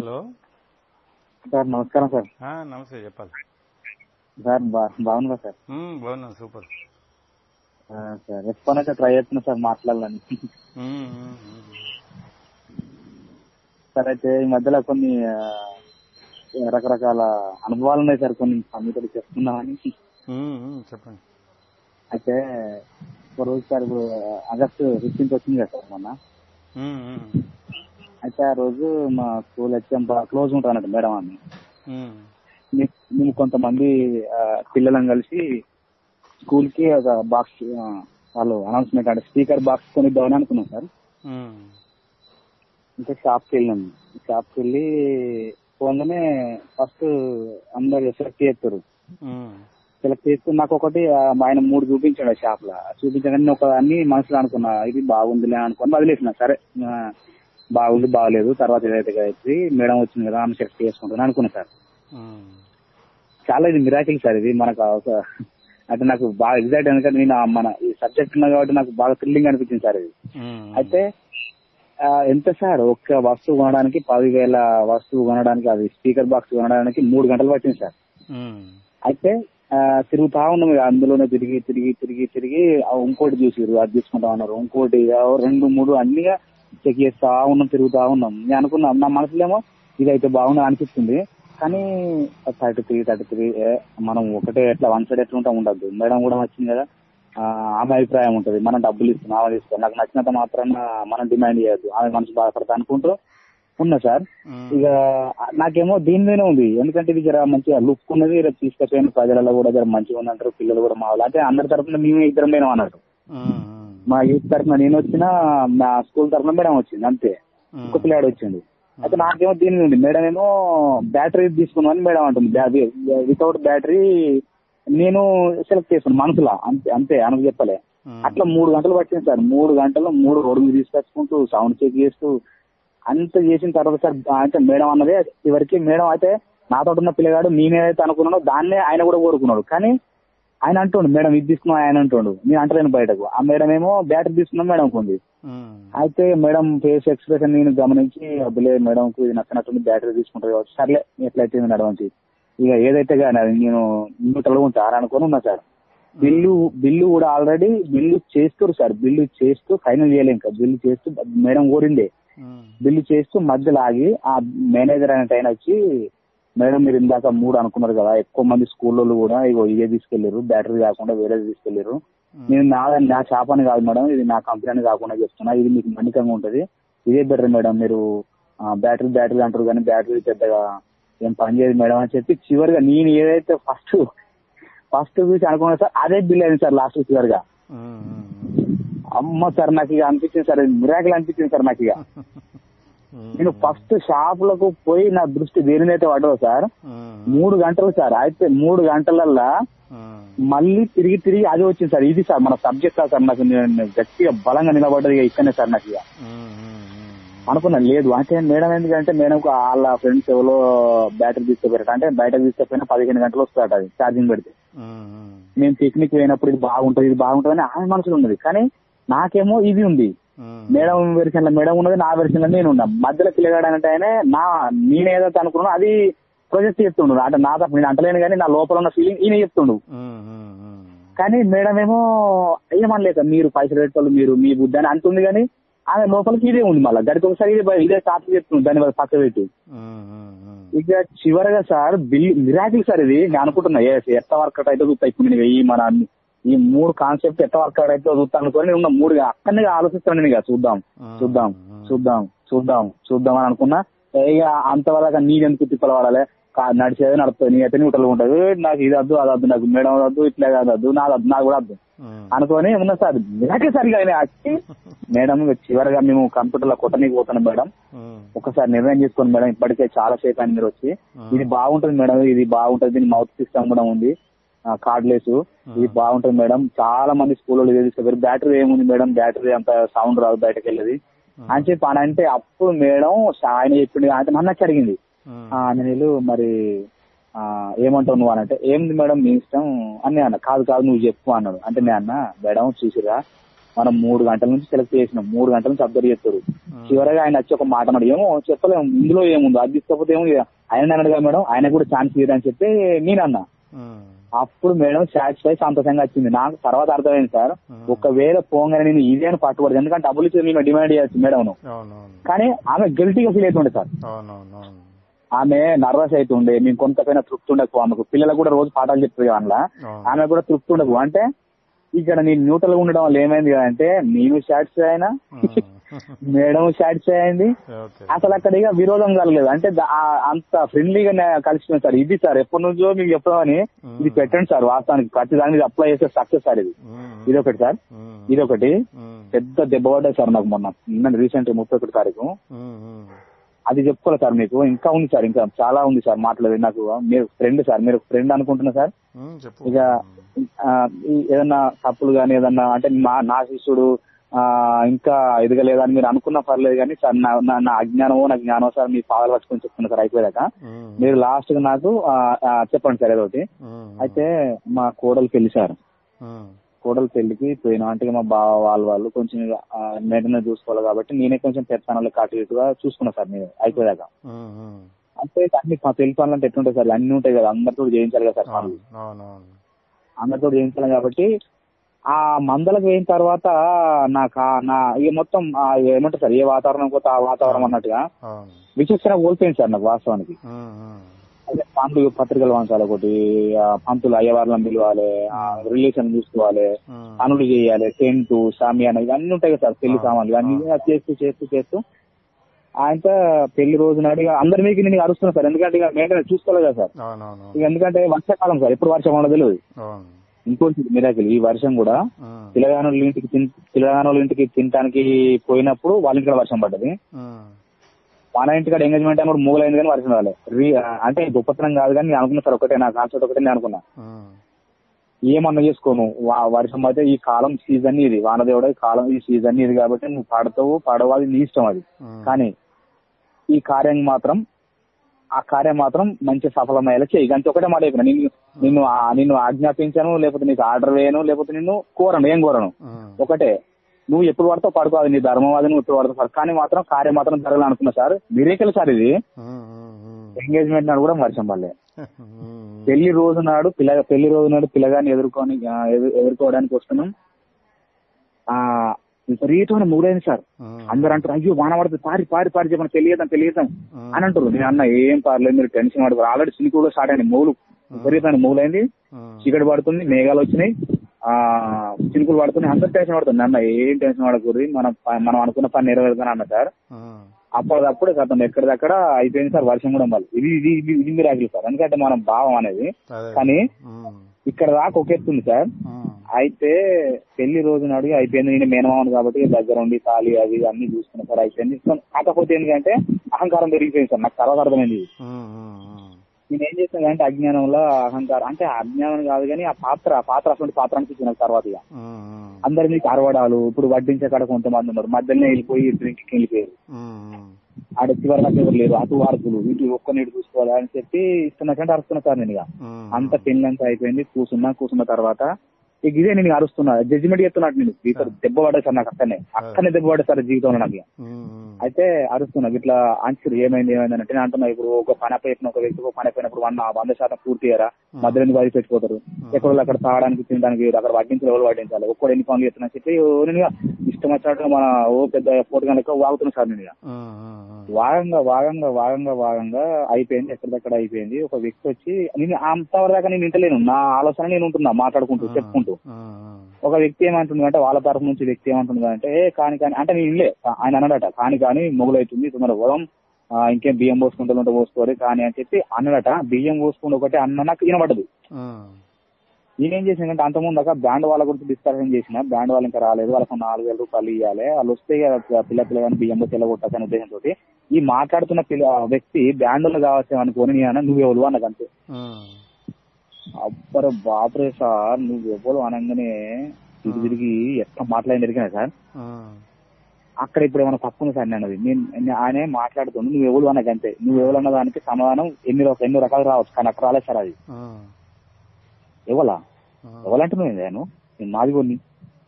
Hello sir నమస్కారం sir ఆ, నమస్తే చెప్పాలి సార్ బా బాగున్నా సార్ ఉమ్, బాగున్నాను సూపర్ ఆ, సార్ ఎప్పుడు అయితే ట్రై చేస్తున్నా సార్ మాట్లాడాలని ఉమ్, ఉమ్, ఉమ్. సార్ అయితే ఈ మధ్యలో కొన్ని ఆ, రకరకాల అనుభవాలు ఉన్నాయి సార్ కొన్ని మీతో చెప్తున్నామని ఉమ్, ఉమ్, చెప్పండి అయితే ఒక రోజు సార్ ఇప్పుడు ఆగస్టు ఫిఫ్టీన్త్ వచ్చింది కదా సార్ మొన్న ఉమ్, ఉమ్, అయితే ఆ రోజు మా స్కూల్ హెచ్ఎం బాగా క్లోజ్ ఉంటానట మేడం అని ఉమ్, మే- మేము కొంతమంది ఆ, పిల్లలం కలిసి స్కూల్ కి ఒక బాక్స్ వాళ్ళు అనౌన్స్మెంట్ అంటే స్పీకర్ బాక్స్ కొని డౌన్ అనుకున్నాం సార్ ఉమ్, ఇంకా షాప్ కి వెళ్ళాం షాప్ కి వెళ్ళి పోగానే ఫస్ట్ అందరు సెలెక్ట్ చేస్తారు ఉమ్, సెలెక్ట్ చేస్తే నాకు ఒకటి ఆ, మా ఆయన మూడు చూపించాడు ఆ షాప్ లో చూపించగానే నేను ఒక అన్ని మనసులో అనుకున్నా ఇది బాగుందిలే అనుకుని వదిలేసిన సరే ఆ, బాగుంది బాగలేదు తర్వాత ఏదైతే అయితే మేడం వచ్చింది కదా ఆమె సెలెక్ట్ చేసుకుంటాను అనుకున్నా సార్ ఉమ్, చాలా ఇది మిరాకిల్ సార్ ఇది మనకు ఒక అంటే నాకు బాగా ఎగ్జైట్ ఎందుకంటే నేను ఆ మన ఈ సబ్జెక్ట్ ఉన్నా కాబట్టి నాకు బాగా థ్రిల్లింగ్ అనిపించింది సార్ ఇది ఉమ్, అయితే ఆ, ఎంత సార్ ఒక్క వస్తువు కొనడానికి పదివేల వస్తువు కొనడానికి అది స్పీకర్ బాక్స్ కొనడానికి మూడు గంటలు పట్టింది సార్ ఉమ్, అయితే ఆ, తిరుగుతా ఉన్నాం ఇక అందులోనే తిరిగి తిరిగి తిరిగి తిరిగి ఆ ఇంకోటి చూసిరు అది తీసుకుంటా ఉన్నారు ఇంకోటి ఇక రెండు మూడు అన్నిగా చెక్ చేస్తా ఉన్నాం తిరుగుతా ఉన్నాం నేను అనుకున్నాం నా మనసులో ఏమో ఇది అయితే బాగుంది అనిపిస్తుంది కానీ థర్టీ త్రీ థర్టీ త్రీ మనం ఒకటే ఎట్లా వన్ సైడ్ ఎట్లా ఉంటా ఉండద్దు మేడం కూడా వచ్చింది కదా ఆ, ఆమె అభిప్రాయం ఉంటది మనం డబ్బులు ఇస్తున్నాం ఆమె తీసుకో నాకు నచ్చినంత మాత్రాన మనం డిమాండ్ చేయొద్దు ఆమె మనసు బాధపడతా అనుకుంటూ ఉన్నా సార్ ఉమ్, ఇక నాకేమో దీని మీదనే ఉంది ఎందుకంటే ఇది జర మంచిగా లుక్ ఉన్నది రేపు తీసుకొచ్చిన ప్రజలలో కూడా జర మంచిగా ఉంది అంటారు పిల్లలు కూడా మా వాళ్ళు అంటే అందరి తరఫున మేమే ఇద్దరం మేడం అన్నట్టు ఉమ్, ఉమ్, మా యూత్ తరఫున నేను వచ్చినా మా స్కూల్ తరఫున మేడం వచ్చింది అంతే ఉమ్, ఇంకో పిల్లాడు వచ్చింది అయితే నాకేమో దీని మీద ఉంది మేడం ఏమో బ్యాటరీ తీసుకున్నామని మేడం అంటుంది వితౌట్ బ్యాటరీ నేను సెలెక్ట్ చేసుకున్నాను మనసులో అంతే అంతే అనకు చెప్పలే ఉమ్, అట్లా మూడు గంటలు పట్టింది సార్ మూడు గంటలు మూడు రోడ్డు మీద తీసుకొచ్చుకుంటూ సౌండ్ చెక్ చేస్తూ అంత చేసిన తర్వాత సార్ అంటే మేడం అన్నదే చివరికి మేడం అయితే నాతో ఉన్న పిల్లగాడు నేనేదైతే అనుకున్నానో దాన్నే ఆయన కూడా కోరుకున్నాడు కానీ ఆయన అంటుండు మేడం ఇది తీసుకున్నాం ఆయన అంటుండు నేను అంటలేను బయటకు ఆ మేడం ఏమో బ్యాటరీ తీసుకున్నాం మేడం ఉంది ఉమ్, అయితే మేడం ఫేస్ ఎక్స్ప్రెషన్ నేను గమనించి అబ్బులే మేడం కు ఇది నచ్చినట్టుంది బ్యాటరీ తీసుకుంటారు కావచ్చు సర్లే ఎట్లయితే నడవంచి ఇక ఏదైతే కానీ అది నేను న్యూట్రల్ గా ఉంటారు అనుకుని ఉన్నా సార్ బిల్లు బిల్లు కూడా ఆల్రెడీ బిల్లు చేస్తారు సార్ బిల్లు చేస్తూ ఫైనల్ చేయలే ఇంకా బిల్లు చేస్తూ మేడం కోరిందే ఉమ్, బిల్లు చేస్తూ మధ్యలో ఆగి ఆ మేనేజర్ అనే ఆయన వచ్చి మేడం మీరు ఇందాక మూడు అనుకున్నారు కదా ఎక్కువ మంది స్కూల్లో కూడా ఇగో ఇదే తీసుకెళ్లారు బ్యాటరీ కాకుండా వేరేది తీసుకెళ్లారు నేను నా నా షాప్ అని కాదు మేడం ఇది నా కంపెనీ అని కాకుండా చెప్తున్నా ఇది మీకు మన్నికంగా ఉంటది ఇదే బెటర్ మేడం మీరు బ్యాటరీ బ్యాటరీ అంటారు కానీ బ్యాటరీ పెద్దగా ఏం పని చేయదు మేడం అని చెప్పి చివరిగా నేను ఏదైతే ఫస్ట్ ఫస్ట్ చూసి అనుకున్నా సార్ అదే బిల్ అయింది సార్ లాస్ట్ చివరిగా ఉమ్, ఉమ్, అమ్మ సార్ నాకు ఇక అనిపించింది సార్ మిరాకిల్ అనిపించింది సార్ నాకు ఇక ఉమ్, నేను ఫస్ట్ షాప్ లకు పోయి నా దృష్టి దేని మీద పడదు సార్ ఉమ్, మూడు గంటలు సార్ అయితే మూడు గంటలల్లా ఉమ్, మళ్ళీ తిరిగి తిరిగి అది వచ్చింది సార్ ఇది సార్ మన సబ్జెక్ట్ సార్ నాకు నేను గట్టిగా బలంగా నిలబడ్డది ఇక ఇక్కడనే సార్ నాకు ఇక ఉమ్, ఉమ్, అనుకున్నా లేదు అంటే మేడం ఎందుకంటే మేడం వాళ్ళ ఫ్రెండ్స్ ఎవరో బ్యాటరీ తీసుకుపోయారట అంటే బయటకు తీసుకుపోయినా పదిహేను గంటలు వస్తారట అది ఛార్జింగ్ పెడితే ఉమ్, ఉమ్, మేము పిక్నిక్ పోయినప్పుడు ఇది బాగుంటది ఇది బాగుంటది అని ఆమె మనసులో ఉన్నది కానీ నాకేమో ఇది ఉంది ఉమ్, మేడం వెర్షన్ లో మేడం ఉన్నది నా వెర్షన్ లో నేను ఉన్నా మధ్యలో పిల్లగాడు అంటే ఆయన నా నేనేదైతే అనుకున్నా అది ప్రొజెక్ట్ చెప్తుండు అంటే నా తప్ప నేను అంటలేను కానీ నా లోపల ఉన్న ఫీలింగ్ ఈయన చెప్తుండు ఉమ్, ఉమ్, ఉమ్, కానీ మేడం ఏమో ఏమనలేక మీరు పైసలు పెట్టాలి మీరు మీ బుద్ధి అని అంటుంది కానీ ఆమె లోపలికి ఇదే ఉంది మళ్ళీ దానికి ఒకసారి ఇదే బయ- ఇదే టాపిక్ చెప్తుంది దాన్ని వాళ్ళ పక్క పెట్టి ఉమ్, ఉమ్, ఉమ్. ఇక చివరగా సార్ బిల్ మిరాకిల్ సార్ ఇది నేను అనుకుంటున్నా ఏ ఎట్ట వర్కౌట్ అయితే చూస్తా ఇప్పుడు నేను ఈ మన ఈ మూడు కాన్సెప్ట్ ఎట్ట వర్కౌట్ అయితే చూస్తా అనుకోని నేను ఉన్న మూడు అక్కడనే ఆలోచిస్తాను నేను ఇక చూద్దాం చూద్దాం చూద్దాం చూద్దాం చూద్దాం అని అనుకున్నా ఇక అంతవరకు నీదెందుకు తిప్పలు పడాలి కా- నడిచేది నడుస్తుంది నీ అయితే న్యూట్రల్ ఉంటది నాకు ఇది వద్దు అది వద్దు నాకు మేడం వద్దు ఇట్లా కాదు వద్దు నాది వద్దు నాకు కూడా వద్దు ఉమ్, అనుకొని ఉన్నా సార్ మిరాకిల్ సార్ ఇక ఆయన వచ్చి మేడం ఇక చివరిగా మేము కంప్యూటర్ లో కొట్టనీకి పోతున్నాం మేడం ఉమ్, ఒకసారి నిర్ణయం చేసుకోండి మేడం ఇప్పటికే చాలా సేపు అయింది మీరు వచ్చి ఇది బాగుంటది మేడం ఇది బాగుంటది దీని మౌత్ సిస్టమ్ కూడా ఉంది కార్డ్లెస్ ఇది బాగుంటది మేడం చాలా మంది స్కూల్లో ఇదే తీసుకెళ్ళారు బ్యాటరీ ఏముంది మేడం బ్యాటరీ అంత సౌండ్ రాదు బయటకు వెళ్ళేది అని చెప్పి అని అంటే అప్పుడు మేడం ఆయన చెప్పింది అంటే నన్ను వచ్చి అడిగింది ఉమ్, ఆ, నేను వీళ్ళు మరి ఆ, ఏమంటావు నువ్వు అని అంటే ఏంది మేడం మీ ఇష్టం అని నేను అన్న కాదు కాదు నువ్వు చెప్పు అన్నాడు అంటే నేను అన్న మేడం చూసిరా మనం మూడు గంటల నుంచి సెలెక్ట్ చేసినాం మూడు గంటల నుంచి అబ్జర్వ్ చేస్తారు చివరగా ఆయన వచ్చి ఒక మాట అన్నాడు ఏమో చెప్పలేము ఇందులో ఏముందో అది తీసుకోకపోతే ఏమో ఆయన అన్నాడు కదా మేడం ఆయన కూడా ఛాన్స్ ఇయ్యదని చెప్పి నేను అన్నా ఉమ్, అప్పుడు మేడం సాటిస్ఫై సంతోషంగా వచ్చింది నాకు తర్వాత అర్థమైంది సార్ ఉమ్. ఒకవేళ పోగానే నేను ఇదే అని పట్టుకోవద్దు ఎందుకంటే డబ్బులు ఇచ్చి మేము డిమాండ్ చేయొచ్చు మేడం అవునవును కానీ ఆమె గిల్టీగా ఫీల్ అవుతుండే సార్ అవునవును అవును ఆమె నర్వస్ అవుతుండే మేము కొంతపైన తృప్తి ఉండకు ఆమెకు పిల్లలకు కూడా రోజు పాఠాలు చెప్పేది అందులో అవును ఆమె కూడా తృప్తి ఉండకు అంటే ఇక్కడ నేను న్యూట్రల్ గా ఉండడం వల్ల ఏమైంది అంటే నేను సాటిస్ఫై అయినా మేడం సాటిస్ఫై అయింది ఓకే అసలు అక్కడ ఇక విరోధం కలగలేదు అంటే దా- ఆ- అంత ఫ్రెండ్లీగా కలిసిపోయింది సార్ ఇది సార్ ఎప్పటి నుంచో మీకు చెప్పమని ఇది పెట్టండి సార్ వాస్తవానికి ప్రతి దాని మీద అప్లై చేస్తే సక్సెస్ సార్ ఇది ఇది ఒకటి సార్ ఇది ఒకటి పెద్ద దెబ్బ పడ్డది సార్ నాకు మొన్న నిన్న రీసెంట్ ముప్పై ఒకటి తారీఖు అది చెప్పుకోవాలి సార్ మీకు ఇంకా ఉంది సార్ ఇంకా చాలా ఉంది సార్ మాట్లాడేది నాకు మీరు ఫ్రెండ్ సార్ మీరు ఫ్రెండ్ అనుకుంటున్నా సార్ చెప్పు ఇక ఆ, ఈ ఏదన్నా తప్పులు కానీ ఏదన్నా అంటే మా నా శిష్యుడు ఆ ఇంకా ఎదగలేదని మీరు అనుకున్నా పర్లేదు కానీ సార్ నా నా- నా అజ్ఞానమో నా జ్ఞానమో సార్ మీ పాదాలు పట్టుకొని చెప్తున్నా సార్ అయిపోయాక మీరు లాస్ట్ గా నాకు ఆ, ఆ, చెప్పండి సార్ ఏదో ఒకటి అయితే మా కోడలు పెళ్లి సార్ కోడలు పెళ్లికి పోయినా అంటే ఇక మా బావ వాళ్ళ వాళ్ళు కొంచెం మెయింటెనెన్స్ చూసుకోవాలి కాబట్టి నేనే కొంచెం పెత్తనాలు అటు ఇటుగా చూసుకున్నా సార్ నేను అయిపోయాక అంటే అన్ని మా పెళ్లి పనులు అంటే ఎట్లుంటాయి సార్ అన్ని ఉంటాయి కదా అందరితో చేయించాలి కదా సార్ పనులు అవునవును అందరితో చేయించాలి కాబట్టి ఆ మందలకు పోయిన తర్వాత నాకు ఆ- నా ఇక మొత్తం ఆ ఏమంటారు సార్ ఏ వాతావరణం పోతే ఆ వాతావరణం అన్నట్టుగా అవును విచక్షణ కోల్పోయింది సార్ నాకు వాస్తవానికి అదే పండ్లు పత్రికలు వంచాలి ఒకటి ఆ పంతులు అయ్యవార్లను పిలవాలి ఆ రిలేషన్ చూసుకోవాలి పనులు చేయాలి టెంట్ షామియానా ఇవన్నీ ఉంటాయి కదా సార్ పెళ్లి సామాన్లు ఇవన్నీ చేస్తూ చేస్తూ చేస్తూ ఆయన పెళ్లి రోజు నాడు ఇక అందరి మీకు నేను అరుస్తున్నా సార్ ఎందుకంటే ఇక మెయింటెనెన్స్ చూసుకోలేదు కదా సార్ అవునవును ఇక ఎందుకంటే వర్షాకాలం సార్ ఎప్పుడు వర్షం ఉండదు తెలియదు అవును ఇంకోటి మిరాకిల్ ఈ వర్షం కూడా పిల్లగానుల ఇంటికి తిన్- పిల్లగానుల ఇంటికి తినడానికి పోయినప్పుడు వాళ్ళ ఇంటికి వర్షం పడ్డది మన ఇంటికాడ ఎంగేజ్మెంట్ అని కూడా మూగలైంది కానీ వర్షం రాలే రీ అంటే గొప్పతనం కాదు కానీ నేను అనుకున్నా సార్ ఒకటే నా కాన్సెప్ట్ ఒకటే నేను అనుకున్నా ఏమన్నా చేసుకోను వా- వర్షం అయితే ఈ కాలం సీజన్ ఇది వానదేవుడు ఈ కాలం ఈ సీజన్ ఇది కాబట్టి నువ్వు పాడతావు పాడవు అది నీ ఇష్టం అది కానీ ఈ కార్యం మాత్రం ఆ కార్యం మాత్రం మంచి సఫలమయ్యేలా చేయి అంతే ఒకటే మాట చెప్పిన నిన్ను నిన్ను ఆ- నిన్ను ఆజ్ఞాపించాను లేకపోతే నీకు ఆర్డర్ వేయను లేకపోతే నిన్ను కోరను ఏం కోరను ఒకటే నువ్వు ఎప్పుడు పడతావు పడుకో అది నీ ధర్మం అది నువ్వు ఎప్పుడు పడతావు సార్ కానీ మాత్రం కార్యం మాత్రం జరగాలనుకున్నా సార్ మిరేకల్ సార్ ఇది ఎంగేజ్మెంట్ నాడు కూడా వర్షం పడలే పెళ్లి రోజు నాడు పిల్ల పెళ్లి రోజు నాడు పిల్లగాని ఎదుర్కొని ఆ, ఎదు- ఎదుర్కోవడానికి వస్తున్నాం ఆ విపరీతమైన మూడైంది సార్ అందరూ అంటారు అయ్యో వాన పడుతుంది పారి పారి పారి చెప్పండి పెళ్లి చేద్దాం పెళ్లి చేద్దాం అని అంటారు నేను అన్న ఏం పర్లేదు మీరు టెన్షన్ పడతారు ఆల్రెడీ సినికి కూడా స్టార్ట్ అయింది మూలు విపరీతమైన మూలైంది చీకటి పడుతుంది మేఘాలు వచ్చినాయి ఆ చినుకులు పడుతున్నాయి అందరు టెన్షన్ పడుతుంది అన్న ఏం టెన్షన్ పడకూడదు మనం ప- మనం అనుకున్న పని నెరవేరుతాను అన్న సార్ అప్పటికప్పుడు అతను ఎక్కడిదక్కడ అయిపోయింది సార్ వర్షం కూడా మళ్ళీ ఇది ఇది ఇది ఇది మీరు సార్ ఎందుకంటే మనం భావం అనేది కానీ ఇక్కడ దాకా ఒకెత్తుంది సార్ అయితే పెళ్లి రోజు నాడు అయిపోయింది నేను మేనమామను కాబట్టి దగ్గర ఉండి తాళి అవి అన్ని చూసుకున్నా సార్ అయిపోయింది సో కాకపోతే ఎందుకంటే అహంకారం పెరిగిపోయింది సార్ నాకు తర్వాత అర్థమైంది ఇది. నేను ఏం చేసిన అంటే అజ్ఞానంలో అహంకారం అంటే అజ్ఞానం కాదు కానీ ఆ పాత్ర ఆ పాత్ర అటువంటి పాత్ర అనిపించింది నాకు తర్వాత ఇక అందరి మీకు అరవడాలు ఇప్పుడు వడ్డించే కాడ కొంతమంది ఉన్నారు మధ్యలోనే వెళ్ళిపోయి డ్రింక్ వెళ్ళిపోయారు ఆడ చివరి దాకా ఎవరు లేరు అటు వార్పులు ఇటు ఒక్క నీటి చూసుకోవాలి అని చెప్పి ఇస్తున్నట్టు అరుస్తున్నా సార్ నేను ఇక అంత పెళ్లి అంతా అయిపోయింది కూర్చున్నా కూర్చున్న తర్వాత ఇక ఇదే నేను అరుస్తున్నా జడ్జిమెంట్ చెప్తున్నట్టు నేను ఇక్కడ దెబ్బ పడ్డది సార్ నాకు అక్కడనే అక్కడనే దెబ్బ పడ్డది సార్ జీవితంలో నాకు ఇక. అయితే అరుస్తున్నా ఇట్లా ఆన్సర్ ఏమైంది ఏమైంది అంటే నేను అంటున్నా ఇప్పుడు ఒక పని అయిపోయిన ఒక వ్యక్తికి ఒక పని అయిపోయినప్పుడు వన్ వంద శాతం పూర్తి అయ్యారా మధ్యలో ఎందుకు వారి పెట్టుకోతారు ఎక్కడో అక్కడ తాగడానికి తినడానికి అక్కడ వడ్డించాలి ఎవరు వడ్డించాలి ఒక్కడు ఎన్ని పనులు చేస్తున్నా చెప్పి ఓ నేను ఇక ఇష్టం వచ్చినట్టు మన ఓ పెద్ద పోటీ కనుక వాగుతున్నా సార్ నేను ఇక. వాగంగా వాగంగా వాగంగా వాగంగా అయిపోయింది ఎక్కడిదక్కడ అయిపోయింది ఒక వ్యక్తి వచ్చి నేను అంతవరకు దాకా నేను వింటలేను నా ఆలోచన నేను ఉంటున్నా మాట్లాడుకుంటూ చెప్పుకుంటూ ఒక వ్యక్తి ఏమంటుంది అంటే వాళ్ళ తరఫు నుంచి వ్యక్తి ఏమంటుంది అంటే ఏ కాని కాని అంటే నేను ఇల్లే ఆయన అన్నాడట కాని కాని మొగులైతుంది తొందర పోదాం ఆ, ఇంకేం బియ్యం పోసుకుంటే ఉంటే పోసుకోవాలి కానీ అని చెప్పి అన్నాడట బియ్యం పోసుకుంటే ఒకటి అన్న నాకు వినబడ్డది నేనేం చేసానంటే అంతకుముందు దాకా బ్యాండ్ వాళ్ళ గురించి డిస్కషన్ చేసిన బ్యాండ్ వాళ్ళు ఇంకా రాలేదు వాళ్ళకి నాలుగు వేల రూపాయలు ఇవ్వాలి వాళ్ళు వస్తే ఇక పిల్ల పిల్ల కానీ బియ్యం పోసి వెళ్ళగొట్టాకనే ఉద్దేశంతో ఈ మాట్లాడుతున్న పిల్ల వ్యక్తి బ్యాండ్ కావచ్చు అనుకోని నేను అన్నా, నువ్వు ఎవరు అన్నది అంతే అబ్బరు బాపురే సార్ నువ్వు ఎవరు అనగానే తిరిగి తిరిగి ఎట్లా మాట్లాడింది ఎరిగినా సార్ అక్కడ ఇప్పుడు ఏమైనా తప్పుంది సార్ నేను అన్నది నేను నేను- ఆయనే మాట్లాడుతుండు నువ్వు ఎవరు అన్నది అంతే నువ్వు ఎవరు అన్న దానికి సమాధానం ఎన్ని రకాల ఎన్ని రకాలు రావచ్చు కానీ అక్కడ రాలేదు సార్ అది ఎవలా ఎవలంటే నువ్వు నేను నేను మాది కొన్ని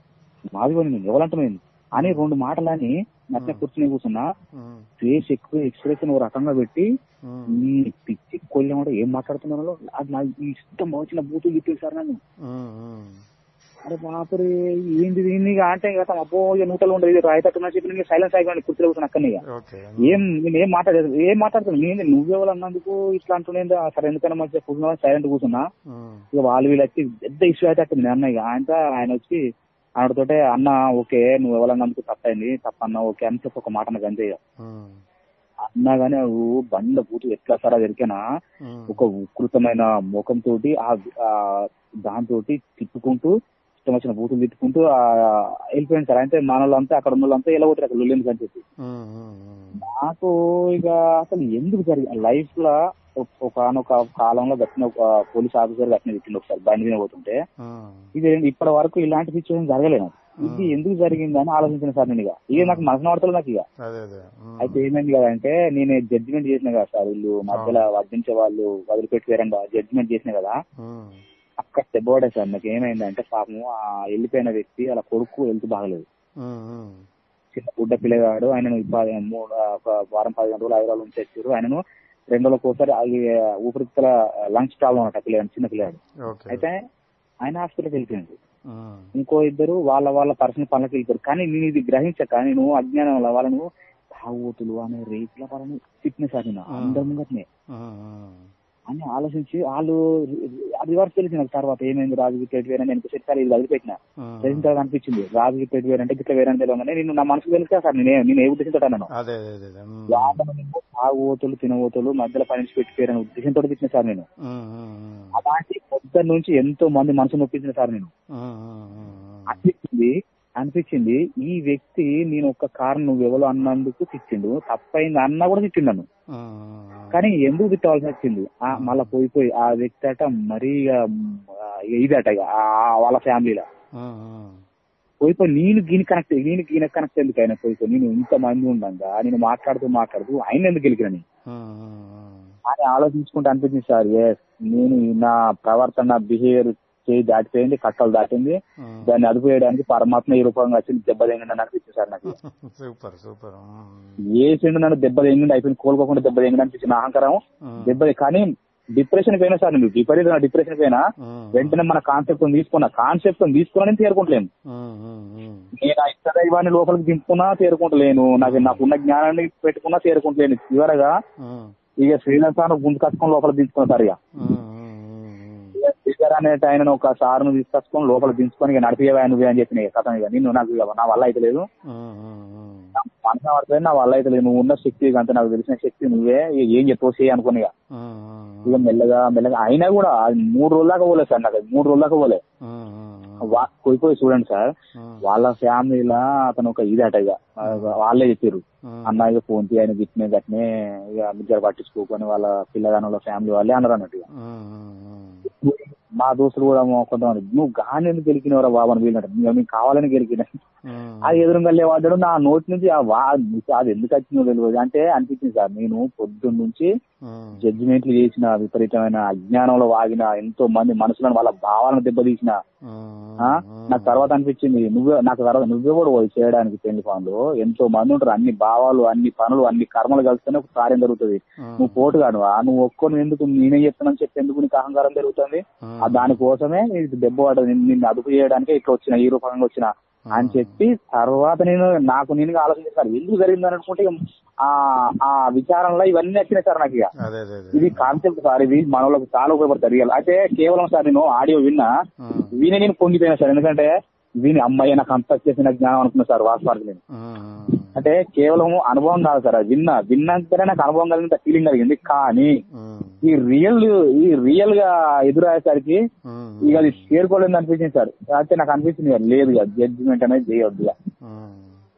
మాది కూడా నేను ఎవరంటున్నాను అని రెండు మాటలని నచ్చిన కూర్చుని కూర్చున్నా ఉమ్, ఫేస్ ఎక్కువ ఎక్స్ప్రెషన్ ఓ రకంగా పెట్టి ఉమ్, ఈ పిచ్చి కొల్లెమాట ఏం మాట్లాడుతున్నారో అది నా ఇష్టం వచ్చిన బూతులు చెప్పారు సార్ నన్ను ఉమ్, ఉమ్. అరే బాపరే ఏంది దీన్ని ఇక అంటే కదా అబ్బో ఇక నూటలు ఉండదు ఇది రాయతట్టున్నా చెప్పి నేను సైలెన్స్ అయిపోయింది కుర్చీలో కూర్చొని అక్కడనే ఇక ఓకే ఏం నేను ఏం మాట్లాడలేదు ఏం మాట్లాడుతున్నా నేను నువ్వెవరు అన్నందుకు ఇట్లా అంటున్నా సరే ఎందుకైనా మంచిగా కూర్చున్నా సైలెంట్ కూర్చున్నా ఉమ్, ఇక వాళ్ళు వీళ్ళు వచ్చి పెద్ద ఇష్యూ అయితే అట్టింది అన్న ఇక ఆయన ఆయన వచ్చి ఆయనతోటే అన్న ఓకే నువ్వు ఎవరన్నందుకు తప్పైంది తప్పన్నా ఓకే అని చెప్పి ఒక మాట నాకు అంతే ఇక. ఉమ్, అన్నా గానీ నువ్వు బండ బూతు ఎట్లా సరా దొరికినా ఉమ్, ఒక ఉకృతమైన ముఖం తోటి ఆ దాంతో తిప్పుకుంటూ ఇష్టం వచ్చిన బూతులు తిట్టుకుంటూ ఆ వెళ్ళిపోయింది సార్ అంటే మన వాళ్ళంతా అక్కడ ఉన్న వాళ్ళంతా ఎలా పోతారు అక్కడ లొల్లింది అని చెప్పి ఉమ్, ఉమ్, ఉమ్. నాకు ఇక అసలు ఎందుకు జరిగింది లైఫ్ లో ఒకనొక కాలంలో గట్టిన ఒక పోలీస్ ఆఫీసర్ గట్టిన తిట్టింది ఒకసారి బండి మీద పోతుంటే ఉమ్, ఇది ఇప్పటి వరకు ఇలాంటి సిచ్యువేషన్ జరగలేదు ఇది ఎందుకు జరిగింది అని ఆలోచించిన సార్ నేను ఇక ఇక నాకు మనసు నడతలు నాకు ఇక అదే అదే ఉమ్, అయితే ఏమైంది కదా అంటే నేను జడ్జిమెంట్ చేసిన కదా సార్ వీళ్ళు మధ్యలో వడ్డించే వాళ్ళు వదిలిపెట్టి వేరంగా జడ్జిమెంట్ చేసిన కదా ఉమ్, అక్కడ దెబ్బపడే సార్ నాకు ఏమైందంటే పాపం ఆ వెళ్ళిపోయిన వ్యక్తి అలా కొడుకు హెల్త్ బాగలేదు ఉమ్, ఉమ్. చిన్న గుడ్డ పిల్లగాడు ఆయనను ప- మూడు ఆ, ఒక వారం పదిహేను రోజులు ఐదు రోజులు ఉంచేసారు ఆయనను రెండు రోజులకు ఒకసారి అది ఊపిరితిత్తుల లంగ్స్ ప్రాబ్లం అనమాట పిల్లగాడు చిన్న పిల్లగాడు ఓకే అయితే ఆయన హాస్పిటల్కి వెళ్ళిపోయింది ఉమ్, ఇంకో ఇద్దరు వాళ్ళ వాళ్ళ పర్సనల్ పనులకు వెళ్ళిపోయారు కానీ నేను ఇది గ్రహించక నేను అజ్ఞానం వల్ల వాళ్ళను తాగుతులు అనే రేట్ల పరని తిట్టిన సార్ నేను అందరి ముంగట్నే ఉమ్, ఉమ్. అని ఆలోచించి వాళ్ళు రివర్స్ తెలిసిన తర్వాత ఏమైంది రాజు గిట్ల వేరే నేను సెట్ ఇది వదిలిపెట్టిన ఉమ్. తెలిసిన తర్వాత అనిపించింది రాజు గిట్ల వేరే అంటే గిట్ల వేరే అని తెలియగానే నేను నా మనసుకు తెలుసా సార్ నేను నేను ఏ ఉద్దేశంతో అన్నాను అదే అదే అదే ఉమ్, వాళ్ళను నేను తాగుబోతులు తినబోతులు మధ్యలో పని పెట్టిపోయారని ఉద్దేశంతో తిట్టిన సార్ నేను ఉమ్, ఉమ్, ఉమ్. అలాంటి పొద్దున్న నుంచి ఎంతో మంది మనసు నొప్పించిన సార్ నేను ఉమ్, ఉమ్, ఉమ్, ఉమ్. అనిపించింది అనిపించింది ఈ వ్యక్తి నేను ఒక కారణం నువ్వు ఎవరో అన్నందుకు తిట్టిండు తప్పైంది అన్నా కూడా తిట్టిండు నన్ను ఉమ్, ఉమ్, ఉమ్. కానీ ఎందుకు తిట్టవలసి వచ్చింది ఆ మళ్ళా పోయి పోయి ఆ వ్యక్తి అట మరీ ఇక, ఆ, ఇదట ఇక, ఆ వాళ్ళ ఫ్యామిలీలో ఉమ్, ఉమ్. పోయి పోయి నేను గీని కనెక్ట్ నేను గీన కనెక్ట్ ఎందుకు ఆయన పోయి పోయి నేను ఇంత మంది ఉండగా నేను మాట్లాడుతూ మాట్లాడుతూ ఆయన ఎందుకు గెలికినని ఉమ్, ఉమ్, ఉమ్. అని ఆలోచించుకుంటూ అనిపించింది సార్ ఎస్ నేను నా ప్రవర్తన బిహేవియర్ చేయి దాటిపోయింది కట్టలు దాటింది ఉమ్. దాన్ని అదుపు చేయడానికి పరమాత్మ ఈ రూపంగా వచ్చింది దెబ్బ తెంగింది అని అనిపించింది సార్ నాకు సూపర్ సూపర్ ఉమ్, ఏ సిండు నన్ను దెబ్బ తెంగింది అయిపోయింది కోలుకోకుండా దెబ్బ తెంగింది అనిపించింది అహంకారం ఉమ్, దెబ్బ కానీ డిప్రెషన్ పోయినా సార్ నేను విపరీతమైన డిప్రెషన్ పోయినా ఉమ్, వెంటనే మన కాన్సెప్ట్ తీసుకున్నా కాన్సెప్ట్ తీసుకున్నా నేను తేరుకుంటలేను ఉమ్, ఉమ్, ఉమ్. నేను ఆ ఇష్ట దైవాన్ని లోపలికి దింపుకున్నా తేరుకుంటలేను నాకు నాకున్న జ్ఞానాన్ని పెట్టుకున్నా తేరుకుంటలేను చివరగా ఉమ్, ఇక శ్రీనివాసాన్ని గుంజు కట్టుకొని లోపలికి దించుకున్నా సార్ ఇక ఉమ్, ఉమ్, ఉమ్. ఇక శ్రీధర్ అనే ఆయన ఒక సార్ను తీసుకొచ్చుకొని లోపలికి దించుకొని ఇక నడిపియవా నువ్వే అని చెప్పిన కథ ఇక నిన్ను నాకు ఇక నా వల్ల అయితే లేదు ఉమ్, ఉమ్, ఉమ్. నా మనసు పడితే నా వల్ల అయితే లేదు నువ్వు ఉన్న శక్తి అంత నాకు తెలిసిన శక్తి నువ్వే ఇక ఏం చెప్పవు చేయి అనుకుని ఇక ఉమ్, ఉమ్, ఇక మెల్లగా మెల్లగా అయినా కూడా అది మూడు రోజుల దాకా పోలేదు సార్ నాకు అది మూడు రోజుల దాకా పోలే ఉమ్, ఉమ్, వా- పోయి పోయి చూడండి సార్ ఉమ్, వాళ్ళ ఫ్యామిలీలో అతను ఒక ఇదట ఇక ఆ, వాళ్ళే చెప్పారు ఉమ్. అన్న ఇక ఫోన్ తీ ఆయన గిట్నే గట్నే ఇక నిద్ర పట్టించుకోకొని వాళ్ళ పిల్లగాని వాళ్ళ ఫ్యామిలీ వాళ్ళే అన్నారు అన్నట్టు ఇక. ఉమ్, ఉమ్, ఉమ్. మా దోస్తులు కూడా మా కొంతమంది నువ్వు గాని ఎందుకు గెలికినవరా బాబు అని వీళ్ళంట మేము కావాలని గెలికిన ఉమ్, అది ఎదురుగా లేవాడాడు నా నోటి నుంచి ఆ వా అది ఎందుకు వచ్చిందో తెలియదు అంటే అనిపించింది సార్ నేను పొద్దున్న నుంచి ఉమ్, జడ్జిమెంట్లు చేసిన విపరీతమైన అజ్ఞానంలో వాగిన ఎంతో మంది మనుషులను వాళ్ళ భావాలను దెబ్బతీసిన ఉమ్, ఆ? ఉమ్. నాకు తర్వాత అనిపించింది నువ్వే నాకు తర్వాత నువ్వే కూడా పోయి చేయడానికి పెళ్లి పనులు ఎంతో మంది ఉంటారు అన్ని భావాలు అన్ని పనులు అన్ని కర్మలు కలిస్తేనే ఒక కార్యం జరుగుతుంది ఉమ్, నువ్వు పోటు కానువా నువ్వు ఒక్కొని ఎందుకు నేనే చెప్తానని చెప్పి ఎందుకు నీకు అహంకారం జరుగుతుంది ఉమ్, ఆ దానికోసమే ఇది దెబ్బ పడ్డది నిన్ను నిన్ను అదుపు చేయడానికి ఇట్లా వచ్చిన ఈ రూపంగా వచ్చిన అని చెప్పి తర్వాత నేను నాకు నేను ఆలోచించాను ఎందుకు జరిగిందని అనుకుంటే ఇక ఆ ఆ విచారంలో ఇవన్నీ వచ్చినాయి సార్ నాకు ఇక అదే అదే అదే ఇది కాన్సెప్ట్ సార్ ఇది మన వాళ్ళకి చాలా ఉపయోగపడతారు రియల్ అయితే కేవలం సార్ నేను ఆడియో విన్నా ఉమ్, విని నేను పొంగిపోయినా సార్ ఎందుకంటే విని అమ్మాయి నాకు అంత చేసిన జ్ఞానం అనుకున్నా సార్ వాస్తవానికి నేను ఉమ్, అంటే కేవలం అనుభవం కాదు సార్ అది విన్నా విన్నాకనే నాకు అనుభవం కలిగిన ఫీలింగ్ కలిగింది కానీ ఉమ్, ఈ రియల్ ఈ రియల్ గా ఎదురయ్యేసరికి ఉమ్, ఇక అది చేరుకోలేదు అనిపించింది సార్ అయితే నాకు అనిపించింది ఇక లేదు ఇక జడ్జిమెంట్ అనేది చేయొద్దు ఇక ఉమ్,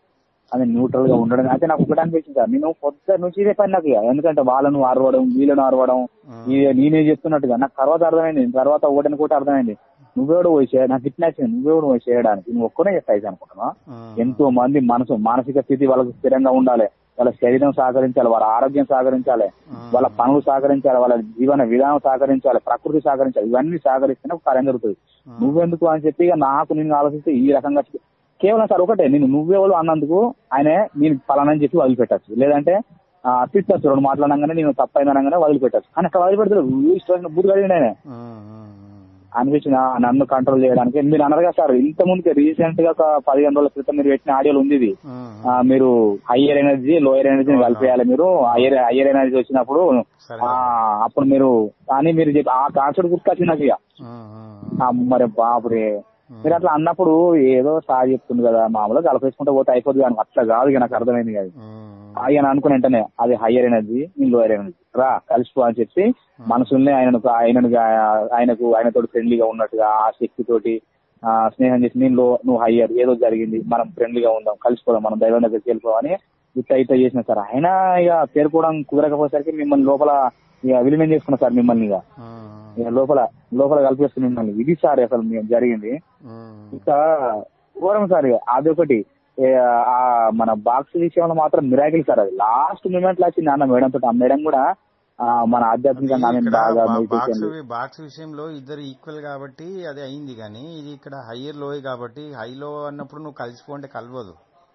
అది న్యూట్రల్ గా ఉండడం అయితే నాకు ఒకటి అనిపించింది సార్ నేను పొద్దు నుంచి ఇదే పని నాకు ఇక. ఎందుకంటే వాళ్ళను అరవడం వీళ్ళను అరవడం ఇది నేనే చెప్తున్నట్టుగా నాకు తర్వాత అర్థమైంది తర్వాత ఒకటిని కూడా అర్థమైంది నువ్వెవడు పోయి చేయ నాకు ఇట్లా నువ్వెవడు పోయి చేయడానికి నువ్వు ఒక్కనే చేస్తాయి అనుకుంటున్నా ఉమ్, ఎంతో మంది మనసు మానసిక స్థితి వాళ్ళకి స్థిరంగా ఉండాలి వాళ్ళ శరీరం సహకరించాలి వాళ్ళ ఆరోగ్యం సహకరించాలి వాళ్ళ పనులు సహకరించాలి వాళ్ళ జీవన విధానం సహకరించాలి ప్రకృతి సహకరించాలి ఇవన్నీ సహకరిస్తేనే ఒక కార్యం జరుగుతుంది నువ్వెందుకు అని చెప్పి ఇక నాకు నేను ఆలోచిస్తే ఈ రకంగా కేవలం సార్ ఒకటే నేను నువ్వెవరు అన్నందుకు ఆయన నేను పలానా అని చెప్పి వదిలిపెట్టచ్చు లేదంటే ఆ, తిట్టచ్చు రెండు మాట్లాడగానే నేను తప్పైందనగానే వదిలిపెట్టచ్చు కానీ అక్కడ వదిలిపెడతాడు ఇష్టమైన బుద్ధి కలిగింది ఆయన ఉమ్, ఉమ్, అనిపించింది ఆ, నన్ను కంట్రోల్ చేయడానికి మీరు అన్నారు కదా సార్ ఇంత ముందుకే రీసెంట్ గా ఒక పదిహేను రోజుల క్రితం మీరు పెట్టిన ఆడియోలు ఉంది ఇది ఉమ్, ఆ, మీరు హయ్యర్ ఎనర్జీ లోయర్ ఎనర్జీని కలిపేయాలి మీరు హయ్యర్ హయ్యర్ ఎనర్జీ వచ్చినప్పుడు సరే ఆ, అప్పుడు మీరు అని మీరు చెప్పి ఆ కాన్సెప్ట్ గుర్తొచ్చింది నాకు ఇక ఉమ్, ఉమ్, ఆ, మరి బాపురే మీరు అట్లా అన్నప్పుడు ఏదో సార్ చెప్తుంది కదా మామూలుగా కలిపేసుకుంటే పోతే అయిపోతుంది కానీ అట్లా కాదు ఇక నాకు అర్థమైంది కదా ఉమ్, ఆయన అనుకుని వెంటనే అది హయ్యర్ ఎనర్జీ నేను లోయర్ ఎనర్జీ రా కలిసిపో అని చెప్పి మనసుల్ని ఆయనను ఆయనను ఆయనకు ఆయనతో ఫ్రెండ్లీగా ఉన్నట్టుగా ఆ శక్తి తోటి ఆ, స్నేహం చేసి నేను లో నువ్వు హయ్యర్ ఏదో జరిగింది మనం ఫ్రెండ్లీగా ఉందాం కలిసిపోదాం మనం దైవం దగ్గరికి వెళ్ళిపోవని ఇట్లా ఇట్లా చేసిన సార్ ఆయన ఇక చేరుకోవడం కుదరకపోయేసరికి మిమ్మల్ని లోపల ఇక విలీనం చేసుకున్నా సార్ మిమ్మల్ని ఇక ఉమ్, ఇక లోపల లోపల కలిపేసుకుని మిమ్మల్ని ఇది సార్ అసలు మేము జరిగింది ఉమ్, ఇంకా ఘోరం సార్ ఇక అదొకటి ఏ, ఆ మన బాక్స్ విషయంలో మాత్రం మిరాకిల్ సార్ అది లాస్ట్ మూమెంట్ లో వచ్చింది అన్న మేడం తోటి ఆ మేడం కూడా ఆ, మన ఆధ్యాత్మికంగా ఆమె ఇక్కడ బాగా బా- మెడిటేషన్ బాక్స్ బాక్స్ విషయంలో ఇద్దరు ఈక్వల్ కాబట్టి అది అయింది కానీ ఇది ఇక్కడ హయ్యర్ లోయ్ కాబట్టి హైలో అన్నప్పుడు నువ్వు కలిసిపోంటే కలవదు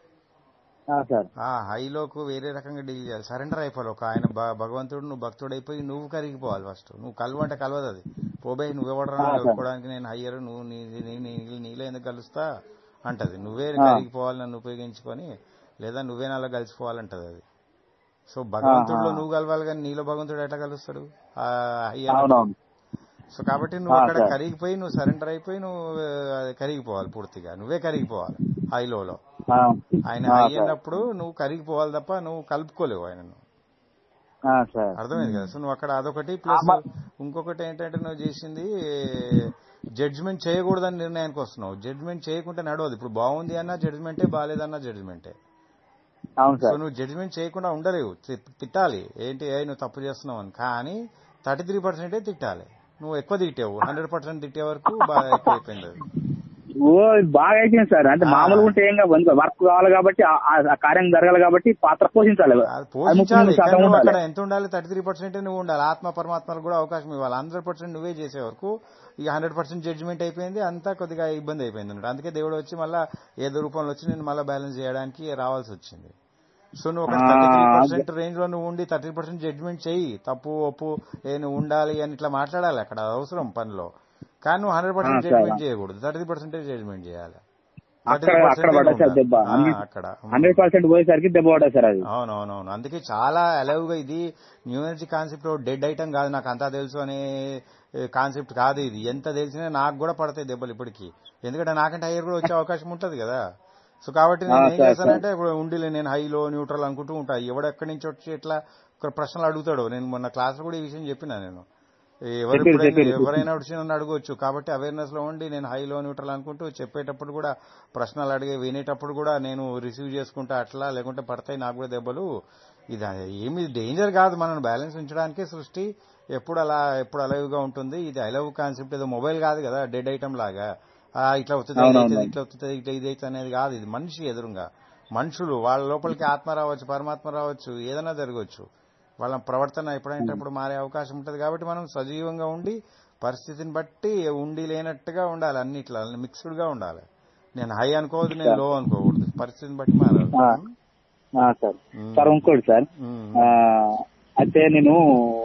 ఆ, సార్ ఆ హైలోకు వేరే రకంగా డీల్ చేయాలి సరెండర్ అయిపోవాలి ఒక ఆయన భ- భగవంతుడు నువ్వు భక్తుడు అయిపోయి నువ్వు కరిగిపోవాలి ఫస్ట్ నువ్వు కలవంటే కలవదు అది పోబే నువ్వెవడరా ఆ, సార్. కలుపుకోవడానికి నేను హయ్యర్ నువ్వు నీ నీ- నీ- నీలో ఎందుకు కలుస్తా అంటది నువ్వే ఆ. కరిగిపోవాలి నన్ను ఉపయోగించుకొని లేదా నువ్వే నాలో కలిసిపోవాలంటది అది సో భగవంతుడిలో ఆహా. నువ్వు కలవాలి కానీ నీలో భగవంతుడు ఎట్లా కలుస్తాడు ఆ హయ్యర్ అవునవును సో కాబట్టి నువ్వు ఆ, అక్కడ సార్. కరిగిపోయి నువ్వు సరెండర్ అయిపోయి నువ్వు ఆ, కరిగిపోవాలి పూర్తిగా నువ్వే కరిగిపోవాలి హైలోలో ఆ, ఆయన ఆ, హై సార్. అన్నప్పుడు నువ్వు కరిగిపోవాలి తప్ప నువ్వు కలుపుకోలేవు ఆయనను ఆ, సార్ అర్థమైంది కదా సో నువ్వు అక్కడ అదొకటి ప్లస్ మ- ఇంకొకటి ఏంటంటే నువ్వు చేసింది జడ్జిమెంట్ చేయకూడదని నిర్ణయానికి వస్తున్నావు జడ్జిమెంట్ చేయకుంటే నడవదు ఇప్పుడు బాగుంది అన్నా జడ్జిమెంటే బాగాలేదన్నా జడ్జిమెంటే అవును సో సార్ నువ్వు జడ్జిమెంట్ చేయకుండా ఉండలేవు తి- తిట్టాలి ఏంటి ఏ నువ్వు తప్పు చేస్తున్నావు అని కానీ థర్టీ త్రీ పర్సెంటే తిట్టాలి నువ్వు ఎక్కువ తిట్టావు హండ్రెడ్ పర్సెంట్ తిట్టే వరకు బాగా ఎక్కువ అయిపోయింది అది ఓ ఇది బాగా అయిపోయింది సార్ అంటే ఆ. మామూలుగా ఉంటే ఏం కాదు వర్క్ కావాలి కాబట్టి ఆ- ఆ ఆ కార్యం జరగాలి కాబట్టి పాత్ర పోషించాలి అది అది ముప్పై పోషించాలి మూడు శాతం కానీ నువ్వు ఉండాలి అక్కడ ఎంత ఉండాలి థర్టీ త్రీ పర్సెంట్ నువ్వు ఉండాలి ఆత్మ పరమాత్మలకు కూడా అవకాశం ఇవ్వాలి హండ్రెడ్ పర్సెంట్ నువ్వే చేసే వరకు ఇక హండ్రెడ్ పర్సెంట్ జడ్జిమెంట్ అయిపోయింది అంతా కొద్దిగా ఇబ్బంది అయిపోయింది అన్నమాట అందుకే దేవుడు వచ్చి మళ్ళా ఏదో రూపంలో వచ్చి నేను మళ్ళీ బ్యాలెన్స్ చేయడానికి రావాల్సి వచ్చింది సో నువ్వు ఒక ఆ, థర్టీ త్రీ పర్సెంట్ రేంజ్ లో నువ్వు ఉండి థర్టీ పర్సెంట్ జడ్జిమెంట్ చెయ్యి తప్పు ఒప్పు ఏ నువ్వు ఉండాలి అని ఇట్లా మాట్లాడాలి అక్కడ అది అవసరం పనిలో కానీ నువ్వు హండ్రెడ్ పర్సెంట్ ఆ, జడ్జిమెంట్ సరే. చేయకూడదు థర్టీ పర్సెంట్ జడ్జిమెంట్ చేయాలి అక్కడ అక్కడ పడ్డా సార్ దెబ్బ ఆ, అక్కడ హండ్రెడ్ పర్సెంట్ పోయేసరికి దెబ్బ పడ్డా సార్ అది అవునవునవును అందుకే చాలా అలౌగా ఇది new energy concept dead item కాదు నాకు అంతా తెలుసు అనే కాన్సెప్ట్ కాదు ఇది ఎంత తెలిసినా నాకు కూడా పడతాయి దెబ్బలు ఇప్పటికి ఎందుకంటే నాకంటే హైయర్ కూడా వచ్చే అవకాశం ఉంటది కదా సో కాబట్టి నేను ఆ, ఏం సార్, చేస్తానంటే ఇప్పుడు ఉండిలే నేను హైలో న్యూట్రల్ అనుకుంటూ ఉంటా ఎవడెక్కడి నుంచి వచ్చి ఎట్లా ఒక ప్రశ్నలు అడుగుతాడు నేను మొన్న క్లాస్ కూడా ఈ విషయం చెప్పిన నేను ఎవరు చెప్పారు, ఎప్పుడైనా చెప్పారు. ఎవరైనా వచ్చి నన్ను అడగవచ్చు కాబట్టి అవేర్నెస్ లో ఉండి నేను హైలో న్యూట్రల్ అనుకుంటూ చెప్పేటప్పుడు కూడా ప్రశ్నలు అడిగే వినేటప్పుడు కూడా నేను రిసీవ్ చేసుకుంటా అట్లా లేకుంటే పడతాయి నాకు కూడా దెబ్బలు ఇది ఏమి డేంజర్ కాదు మనం బ్యాలెన్స్ ఉంచడానికే సృష్టి ఎప్పుడు అలా ఎప్పుడు అలైవ్గా ఉంటుంది ఇది అలైవ్ కాన్సెప్ట్ ఏదో మొబైల్ కాదు కదా డెడ్ ఐటమ్ లాగా ఆ, ఇట్లా అవుతుంది ఇది అవునవును. అవుతుంది, ఇట్లా అవుతుంది ఇట్లా ఇది అవుతుంది అనేది కాదు ఇది మనిషి ఎదురుగా మనుషులు వాళ్ళ లోపలికి ఆత్మ రావచ్చు పరమాత్మ రావచ్చు ఏదైనా జరగవచ్చు వాళ్ళ ప్రవర్తన ఎప్పుడంటే అప్పుడు మారే అవకాశం ఉంటుంది కాబట్టి మనం సజీవంగా ఉండి పరిస్థితిని బట్టి ఉండి లేనట్టుగా ఉండాలి అన్నిట్లో మిక్స్డ్ గా ఉండాలి నేను హై అనుకోవద్దు నేను లో అనుకోకూడదు పరిస్థితిని బట్టి మారాలి ఆ. ఆ, సార్ ఉమ్. సార్ ఇంకోటి సార్ ఉమ్. ఆ, అయితే నేను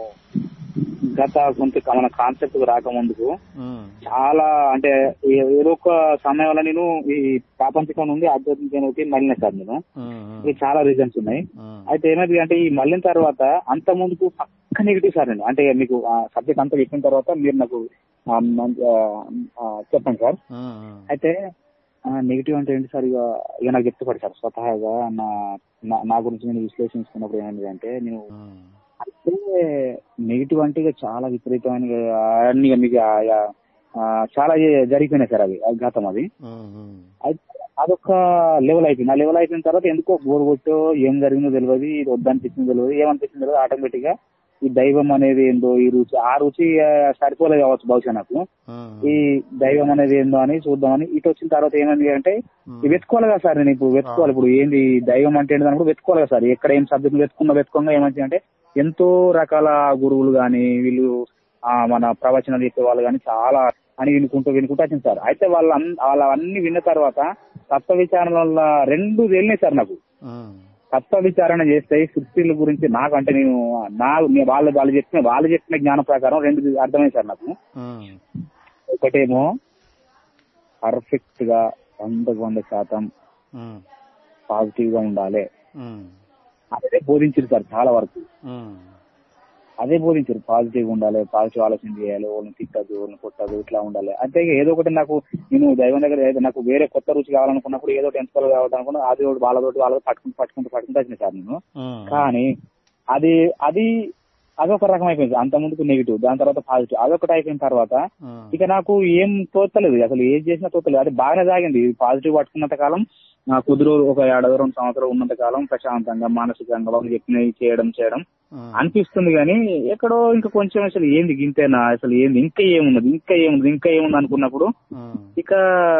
గత కొంత మన కాన్సెప్ట్ రాకముందుకు ఉమ్. చాలా అంటే ఏ- ఏదో ఒక సమయంలో నేను ఈ ప్రాపంచికం నుండి ఆధ్యాత్మికంలోకి మళ్ళిన సార్ నేను ఉమ్. ఇది చాలా రీజన్స్ ఉన్నాయి ఉమ్. అయితే ఏమైంది అంటే ఈ మళ్ళిన తర్వాత అంత ముందుకు పక్క నెగిటివ్ సార్ నేను అంటే మీకు సబ్జెక్ట్ అంతా చెప్పిన తర్వాత మీరు నాకు ఆ, మం- ఆ, ఆ, చెప్పండి సార్ ఉమ్. ఉమ్. అయితే నెగిటివ్ అంటే ఏంటి సార్ ఇక ఇక నాకు చెప్తే సార్ స్వతహాగా నా నా- నా గురించి నేను విశ్లేషించుకున్నప్పుడు ఏమైంది అంటే నేను ఉమ్. అయితే నెగిటివ్ అంటే ఇక చాలా విపరీతమైన ఇక అన్ని ఇక మీకు ఆ- ఆ- ఆ, చాలా జ- జరిగిపోయినాయి సార్ అవి ఆ గతం అది ఉమ్. ఉమ్. అయితే అదొక లెవెల్ అయిపోయింది ఆ లెవెల్ అయిపోయిన తర్వాత ఎందుకో బోర్ కొట్టో ఏం జరిగిందో తెలియదు ఇది వద్దనిపించిందో తెలియదు ఏమనిపించిందో తెలియదు ఆటోమేటిక్ గా ఈ దైవం అనేది ఏందో ఈ రుచి ఆ రుచి ఆ, సరిపోలేదు కావచ్చు బహుశా నాకు ఉమ్. ఈ దైవం అనేది ఏందో అని చూద్దామని ఇటు వచ్చిన తర్వాత ఏమైంది అంటే ఇది వెతుకోవాలి కదా సార్ నేను ఇప్పుడు వెతుకోవాలి ఇప్పుడు ఏంది దైవం అంటే ఏంటి అని కూడా వెతుకోవాలి కదా సార్ ఎక్కడ ఏం సబ్జెక్ట్ వెతుకున్నా వెతుకోగా ఏమంది అంటే ఎంతో రకాల గురువులు గాని వీళ్ళు ఆ మన ప్రవచనాలు చెప్పే వాళ్ళు గాని చాలా అని వినుకుంటూ వినుకుంటూ వచ్చింది సార్ అయితే వాళ్ళ వాళ్ళ అన్ని విన్న తర్వాత తత్వ విచారణ వల్ల రెండు తేలినాయి సార్ నాకు ఉమ్, తత్వ విచారణ చేస్తే ఈ సృష్టిల గురించి నాకు అంటే నేను నా నే- వాళ్ళు వాళ్ళు చెప్పిన వాళ్ళు చెప్పిన జ్ఞానం ప్రకారం రెండు అర్థమైంది సార్ నాకు ఉమ్, ఒకటేమో పర్ఫెక్ట్ గా వందకు వంద శాతం ఉమ్, పాజిటివ్ గా ఉండాలి ఉమ్, అదే బోధించారు సార్ చాలా వరకు ఉమ్, అదే బోధించారు పాజిటివ్ గా ఉండాలి పాజిటివ్ ఆలోచన చేయాలి వాళ్ళని తిట్టదు వాళ్ళని కొట్టదు ఇట్లా ఉండాలి అంటే ఏదో ఒకటి నాకు నేను దైవం దగ్గర ఏదో నాకు వేరే కొత్త రుచి కావాలనుకున్నప్పుడు ఏదో ఒకటి ఎంచుకోవాలి కావాలనుకున్నా అది ఒకటి వాళ్ళతోటి వాళ్ళతో పట్టుకుంటూ పట్టుకుంటూ పట్టుకుంటూ వచ్చిన సార్ నేను ఉమ్, కానీ అది అది అదొక రకం అయిపోయింది అంత ముందుకు నెగిటివ్ దాని తర్వాత పాజిటివ్ అదొకటి అయిపోయిన తర్వాత ఉమ్, ఇక నాకు ఏం తోచలేదు అసలు ఏం చేసినా తోచలేదు అది బాగానే సాగింది పాజిటివ్ పట్టుకున్నంత కాలం నా కొద్ది రోజులు ఒక ఏడాది రెండు సంవత్సరాలు ఉన్నంత కాలం ప్రశాంతంగా మానసికంగా వాళ్ళు చెప్పినవి చేయడం చేయడం ఉమ్, అనిపిస్తుంది కానీ ఎక్కడో ఇంకా కొంచెం అసలు ఏంది గింతేనా అసలు ఏంది ఇంకా ఏమున్నది ఇంకా ఏముంది ఇంకా ఏముంది అనుకున్నప్పుడు ఉమ్, ఇక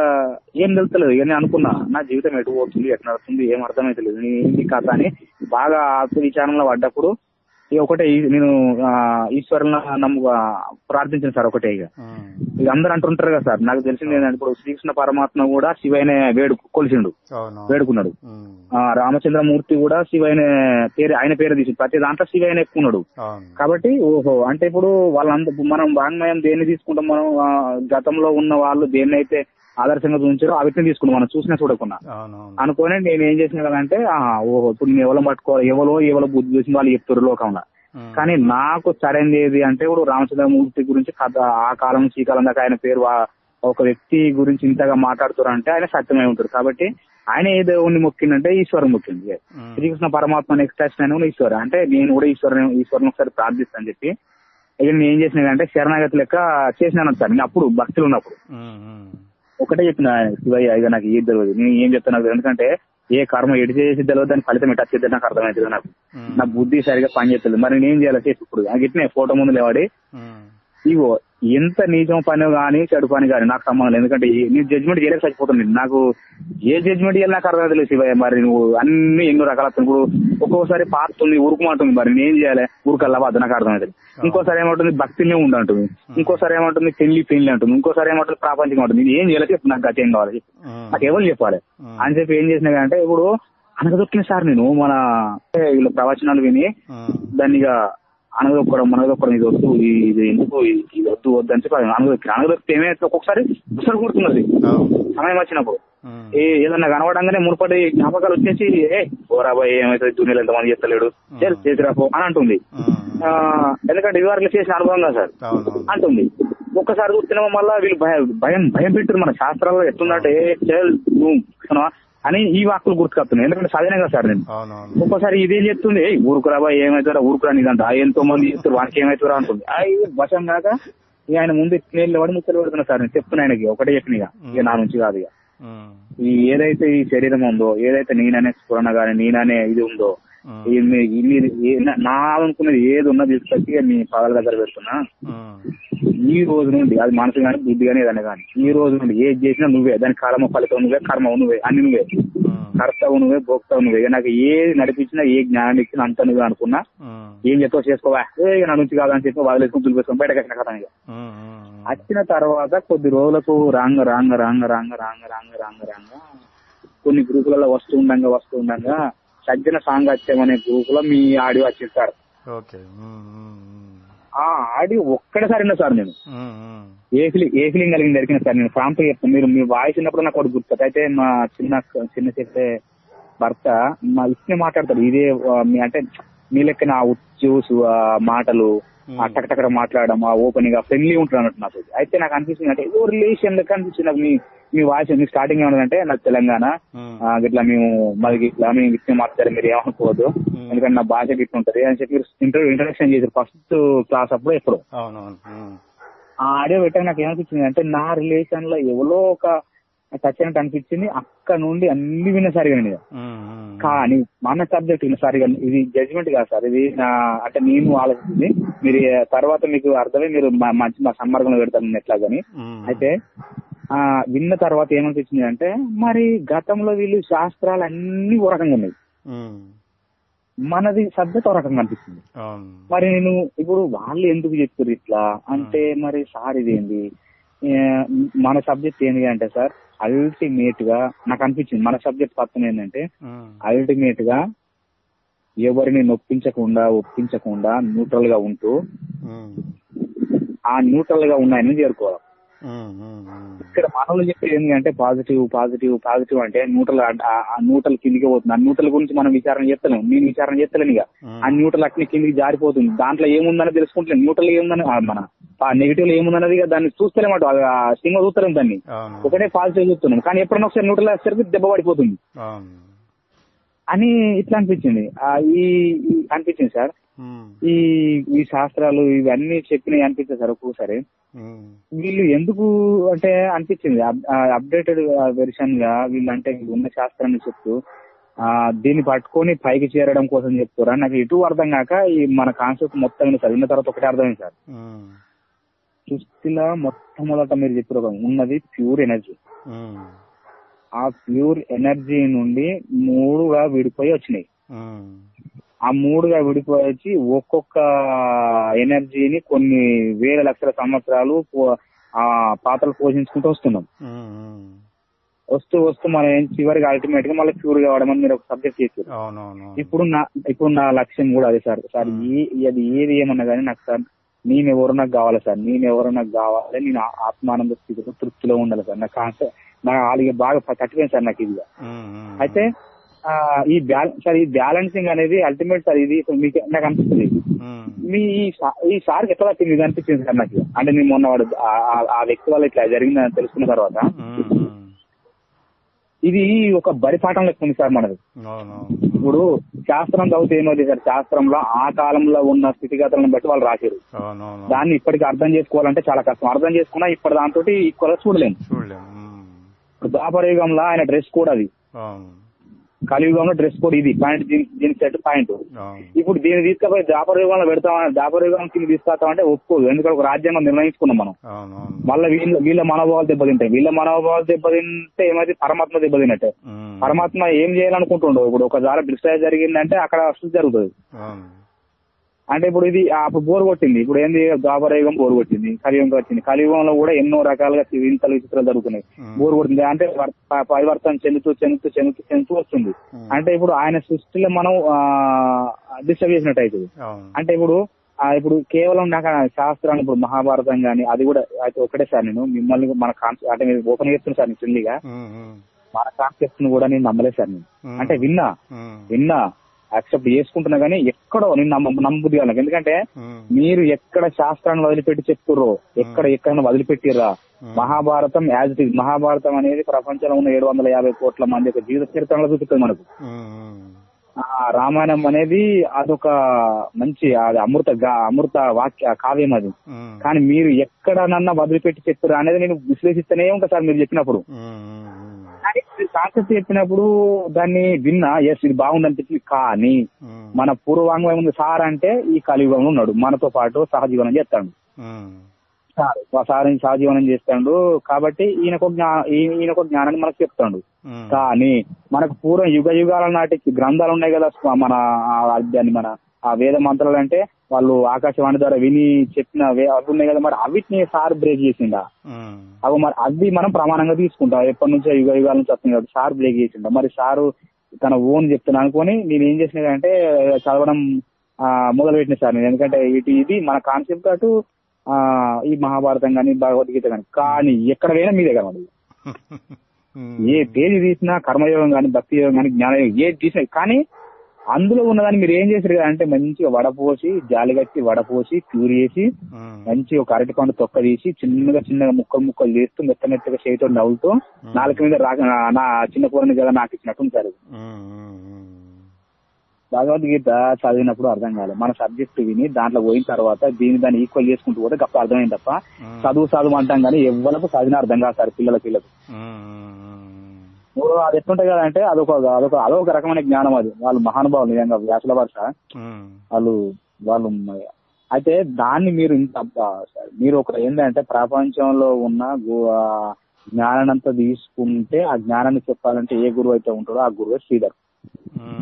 ఏం తెలుస్తలేదు ఇక నేను అనుకున్నా నా జీవితం ఎటు పోతుంది ఎట్లా నడుస్తుంది ఏం అర్థమైతలేదు నేను ఏంది కథ అని బాగా ఆత్మ విచారణలో పడ్డప్పుడు ఇక ఒకటే ఈ- నేను ఆ, ఈశ్వరుని నమ్ము ఆ, ప్రార్థించిన సార్ ఒకటే ఇక ఉమ్, ఇక అందరూ అంటుంటారు కదా సార్ నాకు తెలిసింది ఏంటంటే ఇప్పుడు శ్రీకృష్ణ పరమాత్మ కూడా శివైన వేడు కొలిసిండు అవును వేడుకున్నాడు ఉమ్, ఆ రామచంద్రమూర్తి కూడా శివైన పేరు ఆయన పేరు తీసి ప్రతి దాంట్లో శివైన ఎక్కున్నాడు అవును కాబట్టి ఓహో అంటే ఇప్పుడు వాళ్ళందరూ మనం వాంగ్మయం దేన్ని తీసుకుంటాం మనం ఆ, గతంలో ఉన్న వాళ్ళు దేన్ని అయితే ఆదర్శంగా చూపించారో ఆ వ్యక్తిని తీసుకున్నాం మనం చూసినా చూడకుండా అవునవును అనుకొని నేను ఏం చేసిన కదంటే ఆ, ఓహో ఇప్పుడు నేను ఎవరో పట్టుకోవాలి ఎవరో ఎవరో బుద్ధి చూసిన వాళ్ళు చెప్తారు లోకంలో ఉమ్, కానీ నాకు సరైనది ఏది అంటే ఇప్పుడు రామచంద్రమూర్తి గురించి కథ ఆ కాలం నుంచి ఈ కాలం దాకా ఆయన పేరు వా- ఒక వ్యక్తి గురించి ఇంతగా మాట్లాడుతారు అంటే ఆయన సత్యమై ఉంటారు కాబట్టి ఆయన ఏ దేవుణ్ణి మొక్కిందంటే ఈశ్వరుని మొక్కింది ఉమ్, శ్రీకృష్ణ పరమాత్మ నెక్స్ట్ అయిన కూడా ఈశ్వరు అంటే నేను కూడా ఈశ్వరుని ఈశ్వరుని ఒకసారి ప్రార్థిస్తాను చెప్పి ఇక నేను ఏం చేసిన అంటే శరణాగతి లెక్క చేసినాను సార్ నేను అప్పుడు భక్తులు ఉన్నప్పుడు ఉమ్, ఉమ్, ఒకటే చెప్పిన ఆయన, శివయ్య ఇక నాకు ఏది తెలియదు నేను ఏం చెప్తాను నాకు తెలియదు. ఎందుకంటే ఏ కర్మ ఎడి చేసి తెలియదు దాని ఫలితం ఎట్లా వచ్చేది నాకు అర్థమవుతుంది నాకు ఉమ్, నా బుద్ధి సరిగా పనిచేస్తుంది మరి నేను ఏం చేయాలి చేసి ఇప్పుడు నాకు ఇట్నే ఫోటో ముందు లేవాడి ఉమ్, ఇగో ఎంత నీచం పని కానీ చెడు పని కానీ నాకు సంబంధం లేదు ఎందుకంటే ఈ- నీ జడ్జ్మెంట్ చేయలేక చచ్చిపోతుంది నాకు ఏ జడ్జ్మెంట్ చేయాలి నాకు అర్థం లేదు శివయ్య మరి నువ్వు అన్ని ఎన్నో రకాల ఇప్పుడు ఒక్కోసారి పారుతుంది ఉరుకుమంటుంది మరి నేను చేయాలి ఉరుకల్లా బాధ నాకు అర్థం అవుతుంది ఇంకోసారి ఏమంటుంది భక్తినే ఉండంటుంది ఇంకోసారి ఏమంటుంది పెళ్లి పెళ్లి అంటుంది ఇంకోసారి ఏమంటుంది ప్రాపంచికం అంటుంది నేను ఏం చేయాలి చెప్పు నాకు గతి ఏం కావాలి చెప్పు. ఉమ్, నాకు ఎవరు చెప్పాలి ఉమ్, అని చెప్పి ఏం చేసినా అంటే ఇప్పుడు అనగదొక్కిన సార్ నేను మన వీళ్ళ ప్రవచనాలు విని ఉమ్, దాన్ని ఇక అనగదొక్కడం మనగదొక్కడం ఇది వద్దు ఈ- ఇది ఎందుకు ఇది ఇది వద్దు వద్దు అని చెప్పి అనగదొక్కి అనగదొక్కితే ఏమైతే ఒక్కొక్కసారి ఉసరు కుడుతున్నది అవును సమయం వచ్చినప్పుడు ఉమ్, ఏ ఏదన్నా కనబడంగానే మునుపటి జ్ఞాపకాలు వచ్చేసి ఏ ఓరాబాయ్ ఏమైతే దునియాలో ఎంతమంది చేస్తలేడు చేసి చేతిరాపో అని అంటుంది ఉమ్, ఆ, ఎందుకంటే ఇదివరకు చేసిన అనుభవం కదా సార్ అవునవును అంటుంది ఒక్కసారి చూస్తేనేమో మళ్ళా వీళ్ళు భయం భయం భయం పెట్టారు మన శాస్త్రాల్లో ఎట్లుందంటే ఏ చేయాలి నువ్వు చూస్తున్నావా? అని ఈ వాక్కులు గుర్తుకొస్తున్నాయి ఎందుకంటే చదివినా కదా సార్ నేను అవునవును ఒక్కోసారి ఇదేం చెప్తుంది "ఏయ్, ఊరుకురాబా ఏమవుతారా ఊరుకురా నీదంట ఆ ఎంతో మంది చెప్తారు వానికి ఏమవుతారా అంటుంది అయ్యి వశం కాక ఇక ఆయన ముందు నేను వాడి ముక్కలు పెడుతున్నా సార్ నేను చెప్తున్నా ఆయనకి ఒకటే చెప్పిన ఇక ఇక నా నుంచి కాదు ఇక ఉమ్, ఈ ఏదైతే ఈ శరీరం ఉందో ఏదైతే నేననే స్ఫురణ గానీ నేననే ఇది ఉందో ఉమ్, ఈ మీ- ఈ మీరు ఏ- నా- నా అనుకున్నది ఏది ఉన్నది తీసుకొచ్చి ఇక మీ పాదాల దగ్గర పెడుతున్నా ఉమ్, ఈ రోజు నుండి అది మనసు కానీ బుద్ధి కానీ ఏదైనా కానీ ఈ రోజు నుండి ఏది చేసినా నువ్వే దాని కాలమ ఫలితం నువ్వే కర్మ నువ్వే అన్ని నువ్వే ఉమ్, కర్తవు నువ్వే భోక్తవు నువ్వే ఇక నాకు ఏది నడిపించినా ఏ జ్ఞానం ఇచ్చినా అంత నువ్వే అనుకున్నా ఉమ్, ఏం చెప్తావు చేసుకోవా ఏ ఇక నా నుంచి కాదని చెప్పి వదిలేసుకుని దులిపేసుకుని బయటకు వచ్చిన కథ ఇక ఉమ్, ఉమ్, వచ్చిన తర్వాత కొద్ది రోజులకు రాంగ రాంగ రాంగ రాంగ రాంగ రాంగ రాంగ రాంగ కొన్ని గ్రూపులలో వస్తూ ఉండంగా వస్తూ ఉండంగా సజ్జన సాంగత్యం అనే గ్రూప్ లో మీ ఆడియో వచ్చింది సార్ ఓకే ఉమ్, ఉమ్, ఆ ఆడియో ఒక్కడసారి విన్నా సార్ నేను ఉమ్, ఉమ్, ఏ ఫీలింగ్ ఏ ఫీలింగ్ కలిగింది దొరికిన సార్ నేను ఫ్రాంప్ చెప్తాను మీరు మీ వాయిస్ ఉన్నప్పుడు నాకు ఒకటి గుర్తు అయితే మా చిన్న చిన్న చెప్పే భర్త మా ఇచ్చిన మాట్లాడతాడు ఇదే ఆ, మీ అంటే మీ లెక్కన ఆ ఉచ్యూస్ ఆ మాటలు ఆ టక్ మాట్లాడడం ఆ ఓపెనింగ్ ఆ ఫ్రెండ్లీ ఉంటుంది అన్నట్టు నాకు అయితే నాకు అనిపిస్తుంది అంటే ఏదో రిలేషన్ లెక్క అనిపిస్తుంది నాకు మీ మీ వాయిస్ మీ స్టార్టింగ్ ఏమన్నదంటే నాకు తెలంగాణ ఉమ్, ఆ, గిట్లా మేము మాది ఇట్లా మేము ఇచ్చిన మాట్లాడారు మీరు ఏమనుకోవద్దు ఎందుకంటే నా భాష గిట్ల ఉంటది అని చెప్పి ఇంటర్ ఇంట్రడక్షన్ చేశారు ఫస్ట్ క్లాస్ అప్పుడు ఎప్పుడు అవునవును ఉమ్, ఆ ఆడియో పెట్టాక నాకు ఏమనిపించింది అంటే నా రిలేషన్ లో ఎవరో ఒక టచ్ అయినట్టు అనిపించింది అక్కడ నుండి అన్ని విన్న సరిగా నేను ఉమ్, ఉమ్, కానీ మన సబ్జెక్ట్ విన్న సరిగా ఇది జడ్జిమెంట్ కాదు సార్ ఇది నా అంటే నేను ఆలోచించింది మీరు తర్వాత మీకు అర్థమే మీరు మా- మంచి మా సమ్మర్గంలో పెడతాను ఎట్లా కానీ ఉమ్, అయితే ఆ విన్న తర్వాత ఏమనిపించింది అంటే మరి గతంలో వీళ్ళు శాస్త్రాలు అన్ని ఓ రకంగా ఉన్నాయి ఉమ్, మనది సబ్జెక్ట్ ఓ రకంగా అనిపిస్తుంది అవును మరి నేను ఇప్పుడు వాళ్ళు ఎందుకు చెప్తారు ఇట్లా అంటే మరి సార్ ఇదేంది ఏ, మన సబ్జెక్ట్ ఏంటి అంటే సార్ అల్టిమేట్ గా నాకు అనిపించింది మన సబ్జెక్ట్ పక్కన ఏంటంటే ఉమ్, అల్టిమేట్ గా ఎవరిని నొప్పించకుండా ఒప్పించకుండా న్యూట్రల్ గా ఉంటూ ఉమ్, ఆ న్యూట్రల్ గా ఉన్నాయని చేరుకోవాలి ఉమ్, ఉమ్, ఉమ్. ఇక్కడ మనలో చెప్పేది ఏంటి అంటే పాజిటివ్ పాజిటివ్ పాజిటివ్ అంటే న్యూట్రల్ ఆ న్యూట్రల్ కిందికి పోతుంది ఆ న్యూట్రల్ గురించి మనం విచారణ చేస్తలేం నేను విచారణ చేస్తలేను ఇక ఆ న్యూట్రల్ అట్నే కిందికి జారిపోతుంది దాంట్లో ఏముందని తెలుసుకుంటలేం న్యూట్రల్ ఏముందని ఆ మన ఆ నెగిటివ్ ఏముందన్నది ఇక దాన్ని చూస్తలేమాట ఆ సినిమా చూస్తలేం దాన్ని అవును ఒకటే పాజిటివ్ చూస్తున్నాం కానీ ఎప్పుడైనా ఒకసారి న్యూట్రల్ వచ్చేసరికి దెబ్బ పడిపోతుంది అవును అని ఇట్లా అనిపించింది ఆ ఈ ఈ అనిపించింది సార్ ఉమ్, ఈ ఈ శాస్త్రాలు ఇవన్నీ చెప్పినవి అనిపించింది సార్ ఒక్కొక్కసారి ఉమ్, వీళ్ళు ఎందుకు అంటే అనిపించింది అప్డేటెడ్ వెర్షన్ గా వీళ్ళు అంటే ఉన్న శాస్త్రాన్ని చెప్తూ ఆ దీన్ని పట్టుకొని పైకి చేరడం కోసం చెప్తారా నాకు ఎటు అర్థం కాక ఈ మన కాన్సెప్ట్ మొత్తం విన్న సార్ విన్న తర్వాత ఒకటే అర్థమైంది సార్ ఉమ్, సృష్టిలో మొట్టమొదట మీరు చెప్పారు ఒక ఉన్నది ప్యూర్ ఎనర్జీ ఉమ్, ఆ ప్యూర్ ఎనర్జీ నుండి మూడుగా విడిపోయి వచ్చినాయి ఉమ్, ఆ మూడుగా విడిపోయి వచ్చి ఒక్కొక్క ఎనర్జీని కొన్ని వేల లక్షల సంవత్సరాలు పో- ఆ పాత్రలు పోషించుకుంటూ వస్తున్నాం ఉమ్, ఉమ్. వస్తూ వస్తూ మనం ఏం చివరికి అల్టిమేట్ గా మళ్ళీ క్యూర్ కావడం అని మీరు ఒక సబ్జెక్ట్ చేశారు అవునవును ఇప్పుడు నా ఇప్పుడు నా లక్ష్యం కూడా అదే సార్ సార్ ఏ అది ఏది ఏమన్నా కానీ నాకు సార్ నేను ఎవరు నాకు కావాలి సార్ నేను ఎవరు నాకు కావాలి నేను ఆ- ఆత్మానంద స్థితిలో తృప్తిలో ఉండాలి సార్ నాకు కాన్సెప్ట్ నా వాళ్ళకి బాగా తట్టిపోయింది సార్ నాకు ఇది ఉమ్, ఉమ్, అయితే ఆ, ఈ బ్యాలెన్స్ సార్ ఈ బ్యాలెన్సింగ్ అనేది అల్టిమేట్ సార్ ఇది మీకు నాకు అనిపిస్తుంది ఉమ్, మీ ఈ సా- ఈ సార్కి ఎట్లా వచ్చింది ఇది అనిపించింది సార్ నాకు అంటే నేను మొన్న వాడు ఆ- ఆ- ఆ వ్యక్తి వల్ల ఇట్లా జరిగిందని తెలుసుకున్న తర్వాత ఉమ్, ఉమ్. ఇది ఒక బరిపాఠం లెక్క ఉంది సార్ మనది అవునవును ఇప్పుడు శాస్త్రం చదివితే ఏమవుతుంది సార్ శాస్త్రంలో ఆ కాలంలో ఉన్న స్థితిగతులను బట్టి వాళ్ళు రాశారు అవునవును దాన్ని ఇప్పటికి అర్థం చేసుకోవాలంటే చాలా కష్టం అర్థం చేసుకున్నా ఇప్పటి దాంతో ఈక్వల్ గా చూడలేము చూడలేము ఉమ్, ఇప్పుడు ద్వాపర యుగంలో ఆయన డ్రెస్ కోడ్ అది అవును కలియుగంలో డ్రెస్ కోడ్ ఇది పాయింట్ దీని సెట్ పాయింట్ అవును ఇప్పుడు దీన్ని తీసుకుపోయి ద్వాపర యుగంలో పెడతామని ద్వాపర యుగం కింద తీసుకొస్తామంటే ఒప్పుకోదు ఎందుకంటే ఒక రాజ్యాంగం నిర్ణయించుకున్నాం మనం అవునవును మళ్ళీ వీళ్ళ వీళ్ళ మనోభావాలు దెబ్బతింటాయి వీళ్ళ మనోభావాలు దెబ్బతింటే ఏమైతే పరమాత్మ దెబ్బతిన్నట్టే ఉమ్, పరమాత్మ ఏం చేయాలనుకుంటుండో ఇప్పుడు ఒకసారి డిస్ట్రాయ్ జరిగిందంటే అక్కడ అసలు జరుగుతుంది అవును అంటే ఇప్పుడు ఇది ఆ అప్పుడు బోర్ కొట్టింది ఇప్పుడు ఏంది ద్వాపరయుగం బోర్ కొట్టింది కలియుగం వచ్చింది కలియుగంలో కూడా ఎన్నో రకాలుగా వింతలు విచిత్రాలు జరుగుతున్నాయి ఉమ్, బోర్ కొడుతుంది అంటే వర్- ప- పరివర్తన చెందుతూ చెందుతూ చెందుతూ చెందుతూ వస్తుంది ఉమ్, అంటే ఇప్పుడు ఆయన సృష్టిలో మనం డిస్టర్బ్ చేసినట్టు అవుతుంది అవును అంటే ఇప్పుడు ఆ, ఇప్పుడు కేవలం నాకు ఆ శాస్త్రాలు ఇప్పుడు మహాభారతం గాని అది కూడా అయితే ఒకటే సార్ నేను మిమ్మల్ని మన కాన్సెప్ట్ అంటే మీరు ఓపెన్ చేస్తున్నా సార్ నేను చిల్లిగా ఉమ్, ఉమ్, మన కాన్సెప్ట్ ను కూడా నేను నమ్మలేదు సార్ నేను ఉమ్, అంటే విన్నా ఉమ్, విన్నా యాక్సెప్ట్ చేసుకుంటున్నా కానీ ఎక్కడో నేను నమ్మ నమ్మబుద్ధి కాదు నాకు. ఎందుకంటే ఉమ్, మీరు ఎక్కడ శాస్త్రాన్ని వదిలిపెట్టి చెప్తుర్రో ఎక్కడ ఎక్కడ వదిలిపెట్టిర్రా ఉమ్, Mahabharatam as it is Mahabharatam అనేది ప్రపంచంలో ఉన్న ఏడు వందల యాభై కోట్ల మంది యొక్క జీవిత చరిత్రలో చూపిస్తుంది మనకు ఉమ్, ఉమ్, ఆ రామాయణం అనేది అదొక మంచి అది అమృత గా- అమృత వాక్య కావ్యం అది ఉమ్, కానీ మీరు ఎక్కడనన్నా వదిలిపెట్టి చెప్తారు అనేది నేను విశ్లేషిస్తూనే ఉంటా సార్ మీరు చెప్పినప్పుడు ఉమ్, ఉమ్, కానీ మీరు కాన్సెప్ట్ చెప్పినప్పుడు దాన్ని విన్నా ఎస్ ఇది బాగుంది అనిపించింది కానీ ఉమ్, మన పూర్వవాంగ్మయం ఉంది సార్ అంటే ఈ కలియుగంలో ఉన్నాడు మనతో పాటు సహజీవనం చేస్తాడు ఉమ్, సార్ ఆ సార్ సహజీవనం చేస్తాడు కాబట్టి ఈయనకు జ్ఞా- ఈ- ఈయనకు జ్ఞానాన్ని మనకు చెప్తాడు ఉమ్, కానీ మనకు పూర్వం యుగ యుగాల నాటికి గ్రంథాలు ఉన్నాయి కదా స్వ- మన ఆ- దాన్ని మన ఆ వేద మంత్రాలు అంటే వాళ్ళు ఆకాశవాణి ద్వారా విని చెప్పిన వే- అవి ఉన్నాయి కదా మరి అవిటిని సార్ బ్రేక్ చేసిండా ఉమ్, అవి మరి అవి మనం ప్రమాణంగా తీసుకుంటాం ఎప్పటి నుంచో యుగ యుగాల నుంచి వస్తుంది కాబట్టి సార్ బ్రేక్ చేసిండా మరి సారు తన ఓన్ చెప్తున్నా అనుకొని నేను ఏం చేసిన అంటే చదవడం ఆ, మొదలు పెట్టిన సార్ నేను ఎందుకంటే ఇటు ఇది మన కాన్సెప్ట్ అటు ఆ, ఈ మహాభారతం కానీ భగవద్గీత కానీ కానీ ఎక్కడ పోయినా మీ దగ్గర ఉంది ఉమ్, ఏ పేజీ తీసినా కర్మయోగం కానీ భక్తి యోగం కానీ జ్ఞానయోగం ఏది తీసినా కానీ అందులో ఉన్నదాన్ని మీరు ఏం చేశారు కదా అంటే మంచిగా వడపోసి జాలిగట్టి వడపోసి ప్యూర్ చేసి ఉమ్, మంచి ఒక అరటి పండు తొక్క తీసి చిన్నగా చిన్నగా ముక్కలు ముక్కలు చేస్తూ మెత్త మెత్తగా చేతితో నవ్వుతూ నాలుగు మీద రాక నా- నా చిన్న కూరని కదా నాకు ఇచ్చినట్టు ఉంటారు ఉమ్, ఉమ్, ఉమ్. భగవద్గీత చదివినప్పుడు అర్థం కాలేదు మన సబ్జెక్ట్ విని దాంట్లో పోయిన తర్వాత దీన్ని దాన్ని ఈక్వల్ చేసుకుంటూ కూడా గొప్ప అర్థమైంది తప్ప ఉమ్, చదువు చదువు అంటాం కానీ ఎవరికి చదివిన అర్థం కాదు సార్ పిల్లల పిల్లలకు ఉమ్, ఉమ్, ఇప్పుడు అది ఎట్లుంటాయి కదా అంటే అదొక అదొక అదొక రకమైన జ్ఞానం అది వాళ్ళు మహానుభావులు నిజంగా వ్యాసుల భాష ఉమ్, వాళ్ళు వాళ్ళు మ- అయితే దాన్ని మీరు ఇంత అబ్బా, మీరు ఒక ఏంటంటే ప్రపంచంలో ఉన్న గు- ఆ జ్ఞానాన్నంతా తీసుకుంటే ఆ జ్ఞానాన్ని చెప్పాలంటే ఏ గురువు అయితే ఉంటాడో ఆ గురువే శ్రీధర్ ఉమ్,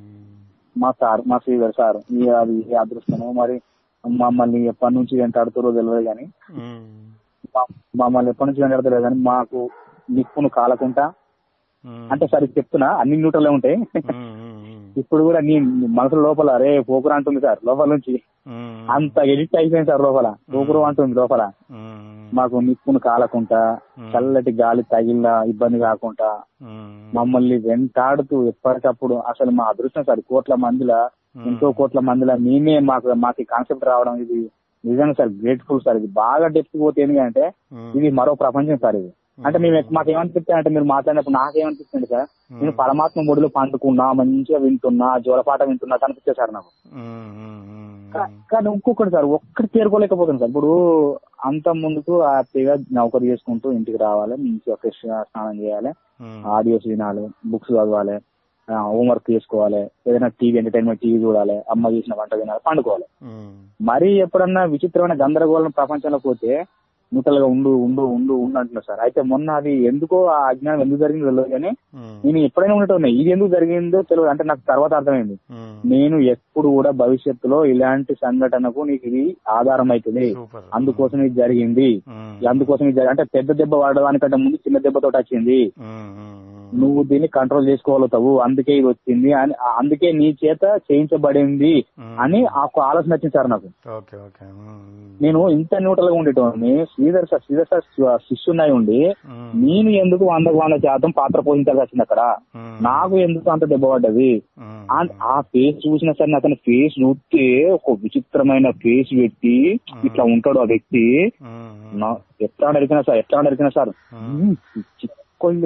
మా సార్ మా శ్రీధర్ సార్ ఈ అది ఈ అదృష్టమో మరి మమ్మల్ని ఎప్పటి నుంచి వెంటాడుతారో తెలియదు కానీ ఉమ్, మా- మమ్మల్ని ఎప్పటి నుంచి వెంటాడతలేదు కానీ మాకు నిప్పును కాలకుంటా ఉమ్. అంటే సరే చెప్తున్నా అన్ని న్యూట్రల్ ఉంటాయి ఉమ్, ఉమ్, ఉమ్. ఇప్పుడు కూడా నీ మనసు లోపల రే పోకురా అంటుంది సార్ లోపల నుంచి ఉమ్. అంత ఎడిట్ అయిపోయింది సార్ లోపల పోకురు అంటుంది లోపల ఉమ్. మాకు నిప్పును కాలకుండా చల్లటి గాలి తగిలిన ఇబ్బంది కాకుండా ఉమ్. మమ్మల్ని వెంటాడుతూ ఎప్పటికప్పుడు అసలు మా అదృష్టం సార్ కోట్ల మందిలా ఎంతో కోట్ల మందిలా మేమే మాకు మాకు కాన్సెప్ట్ రావడం ఇది నిజంగా సార్ గ్రేట్ఫుల్ సార్ ఇది బాగా డెప్త్ పోతే ఎందుకంటే ఉమ్. ఇది మరో ప్రపంచం సార్ ఇది అంటే మేము మాకు ఏమనిపిస్తుంది అంటే మీరు మాట్లాడినప్పుడు నాకేమనిపిస్తుంది సార్ నేను పరమాత్మ ముడిలో పండుకున్నా మంచిగా వింటున్నా జోలపాట వింటున్నా అనిపిస్తుంది సార్ నాకు ఉమ్, ఉమ్, ఉమ్, కా- కానీ ఇంకొకటి సార్ ఒక్కటి చేరుకోలేకపోతుంది సార్ ఇప్పుడు అంత ముందుకు హ్యాపీగా నౌకరీ చేసుకుంటూ ఇంటికి రావాలి మంచిగా ఫ్రెష్ స్నానం చేయాలి ఉమ్. ఆడియోస్ వినాలి బుక్స్ చదవాలి హోంవర్క్ చేసుకోవాలి ఏదైనా టీవీ ఎంటర్టైన్మెంట్ టీవీ చూడాలి అమ్మ చేసిన వంట తినాలి పండుకోవాలి ఉమ్. మరీ ఎప్పుడన్నా విచిత్రమైన గందరగోళం ప్రపంచంలో పోతే నూతలుగా ఉండు ఉండు ఉండు ఉండు అంటున్నారు సార్ అయితే మొన్న అది ఎందుకో ఆ అజ్ఞానం ఎందుకు జరిగిందో తెలియదు కానీ ఉమ్. నేను ఎప్పుడైనా ఉండటం ఇది ఎందుకు జరిగిందో తెలియదు అంటే నాకు తర్వాత అర్థమైంది ఉమ్. నేను ఎప్పుడు కూడా భవిష్యత్తులో ఇలాంటి సంఘటనకు నీకు ఇది ఆధారం అవుతుంది సూపర్ అందుకోసం ఇది జరిగింది ఉమ్. అందుకోసం ఇది జరిగి- అంటే పెద్ద దెబ్బ వాడడానికంటే ముందు చిన్న దెబ్బతో వచ్చింది ఉమ్, ఉమ్, ఉమ్. నువ్వు దీన్ని కంట్రోల్ చేసుకోగలుగుతావు అందుకే ఇది వచ్చింది అని అందుకే నీ చేత చేయించబడింది ఉమ్. అని ఆ ఆలోచన వచ్చింది సార్ నాకు ఓకే ఓకే ఉమ్, ఉమ్. నేను ఇంత న్యూట్రల్ గా ఉండేటోని శ్రీధర్ సార్ శ్రీధర్ సార్ శిష్యున్నాయి ఉండి ఉమ్. నేను ఎందుకు వందకు వంద శాతం పాత్ర పోషించాల్సి వచ్చింది అక్కడ ఉమ్. నాకు ఎందుకు అంత దెబ్బ పడ్డది ఉమ్. ఆ- ఆ ఫేస్ చూసిన సరే అతని ఫేస్ చూస్తే ఒక విచిత్రమైన ఫేస్ పెట్టి ఇట్లా ఉంటాడు ఆ వ్యక్తి ఉమ్, ఉమ్. నా ఎట్లా అడిగినా సార్ ఎట్లా అడిగినా సార్ ఉమ్. చిక్కొల్లు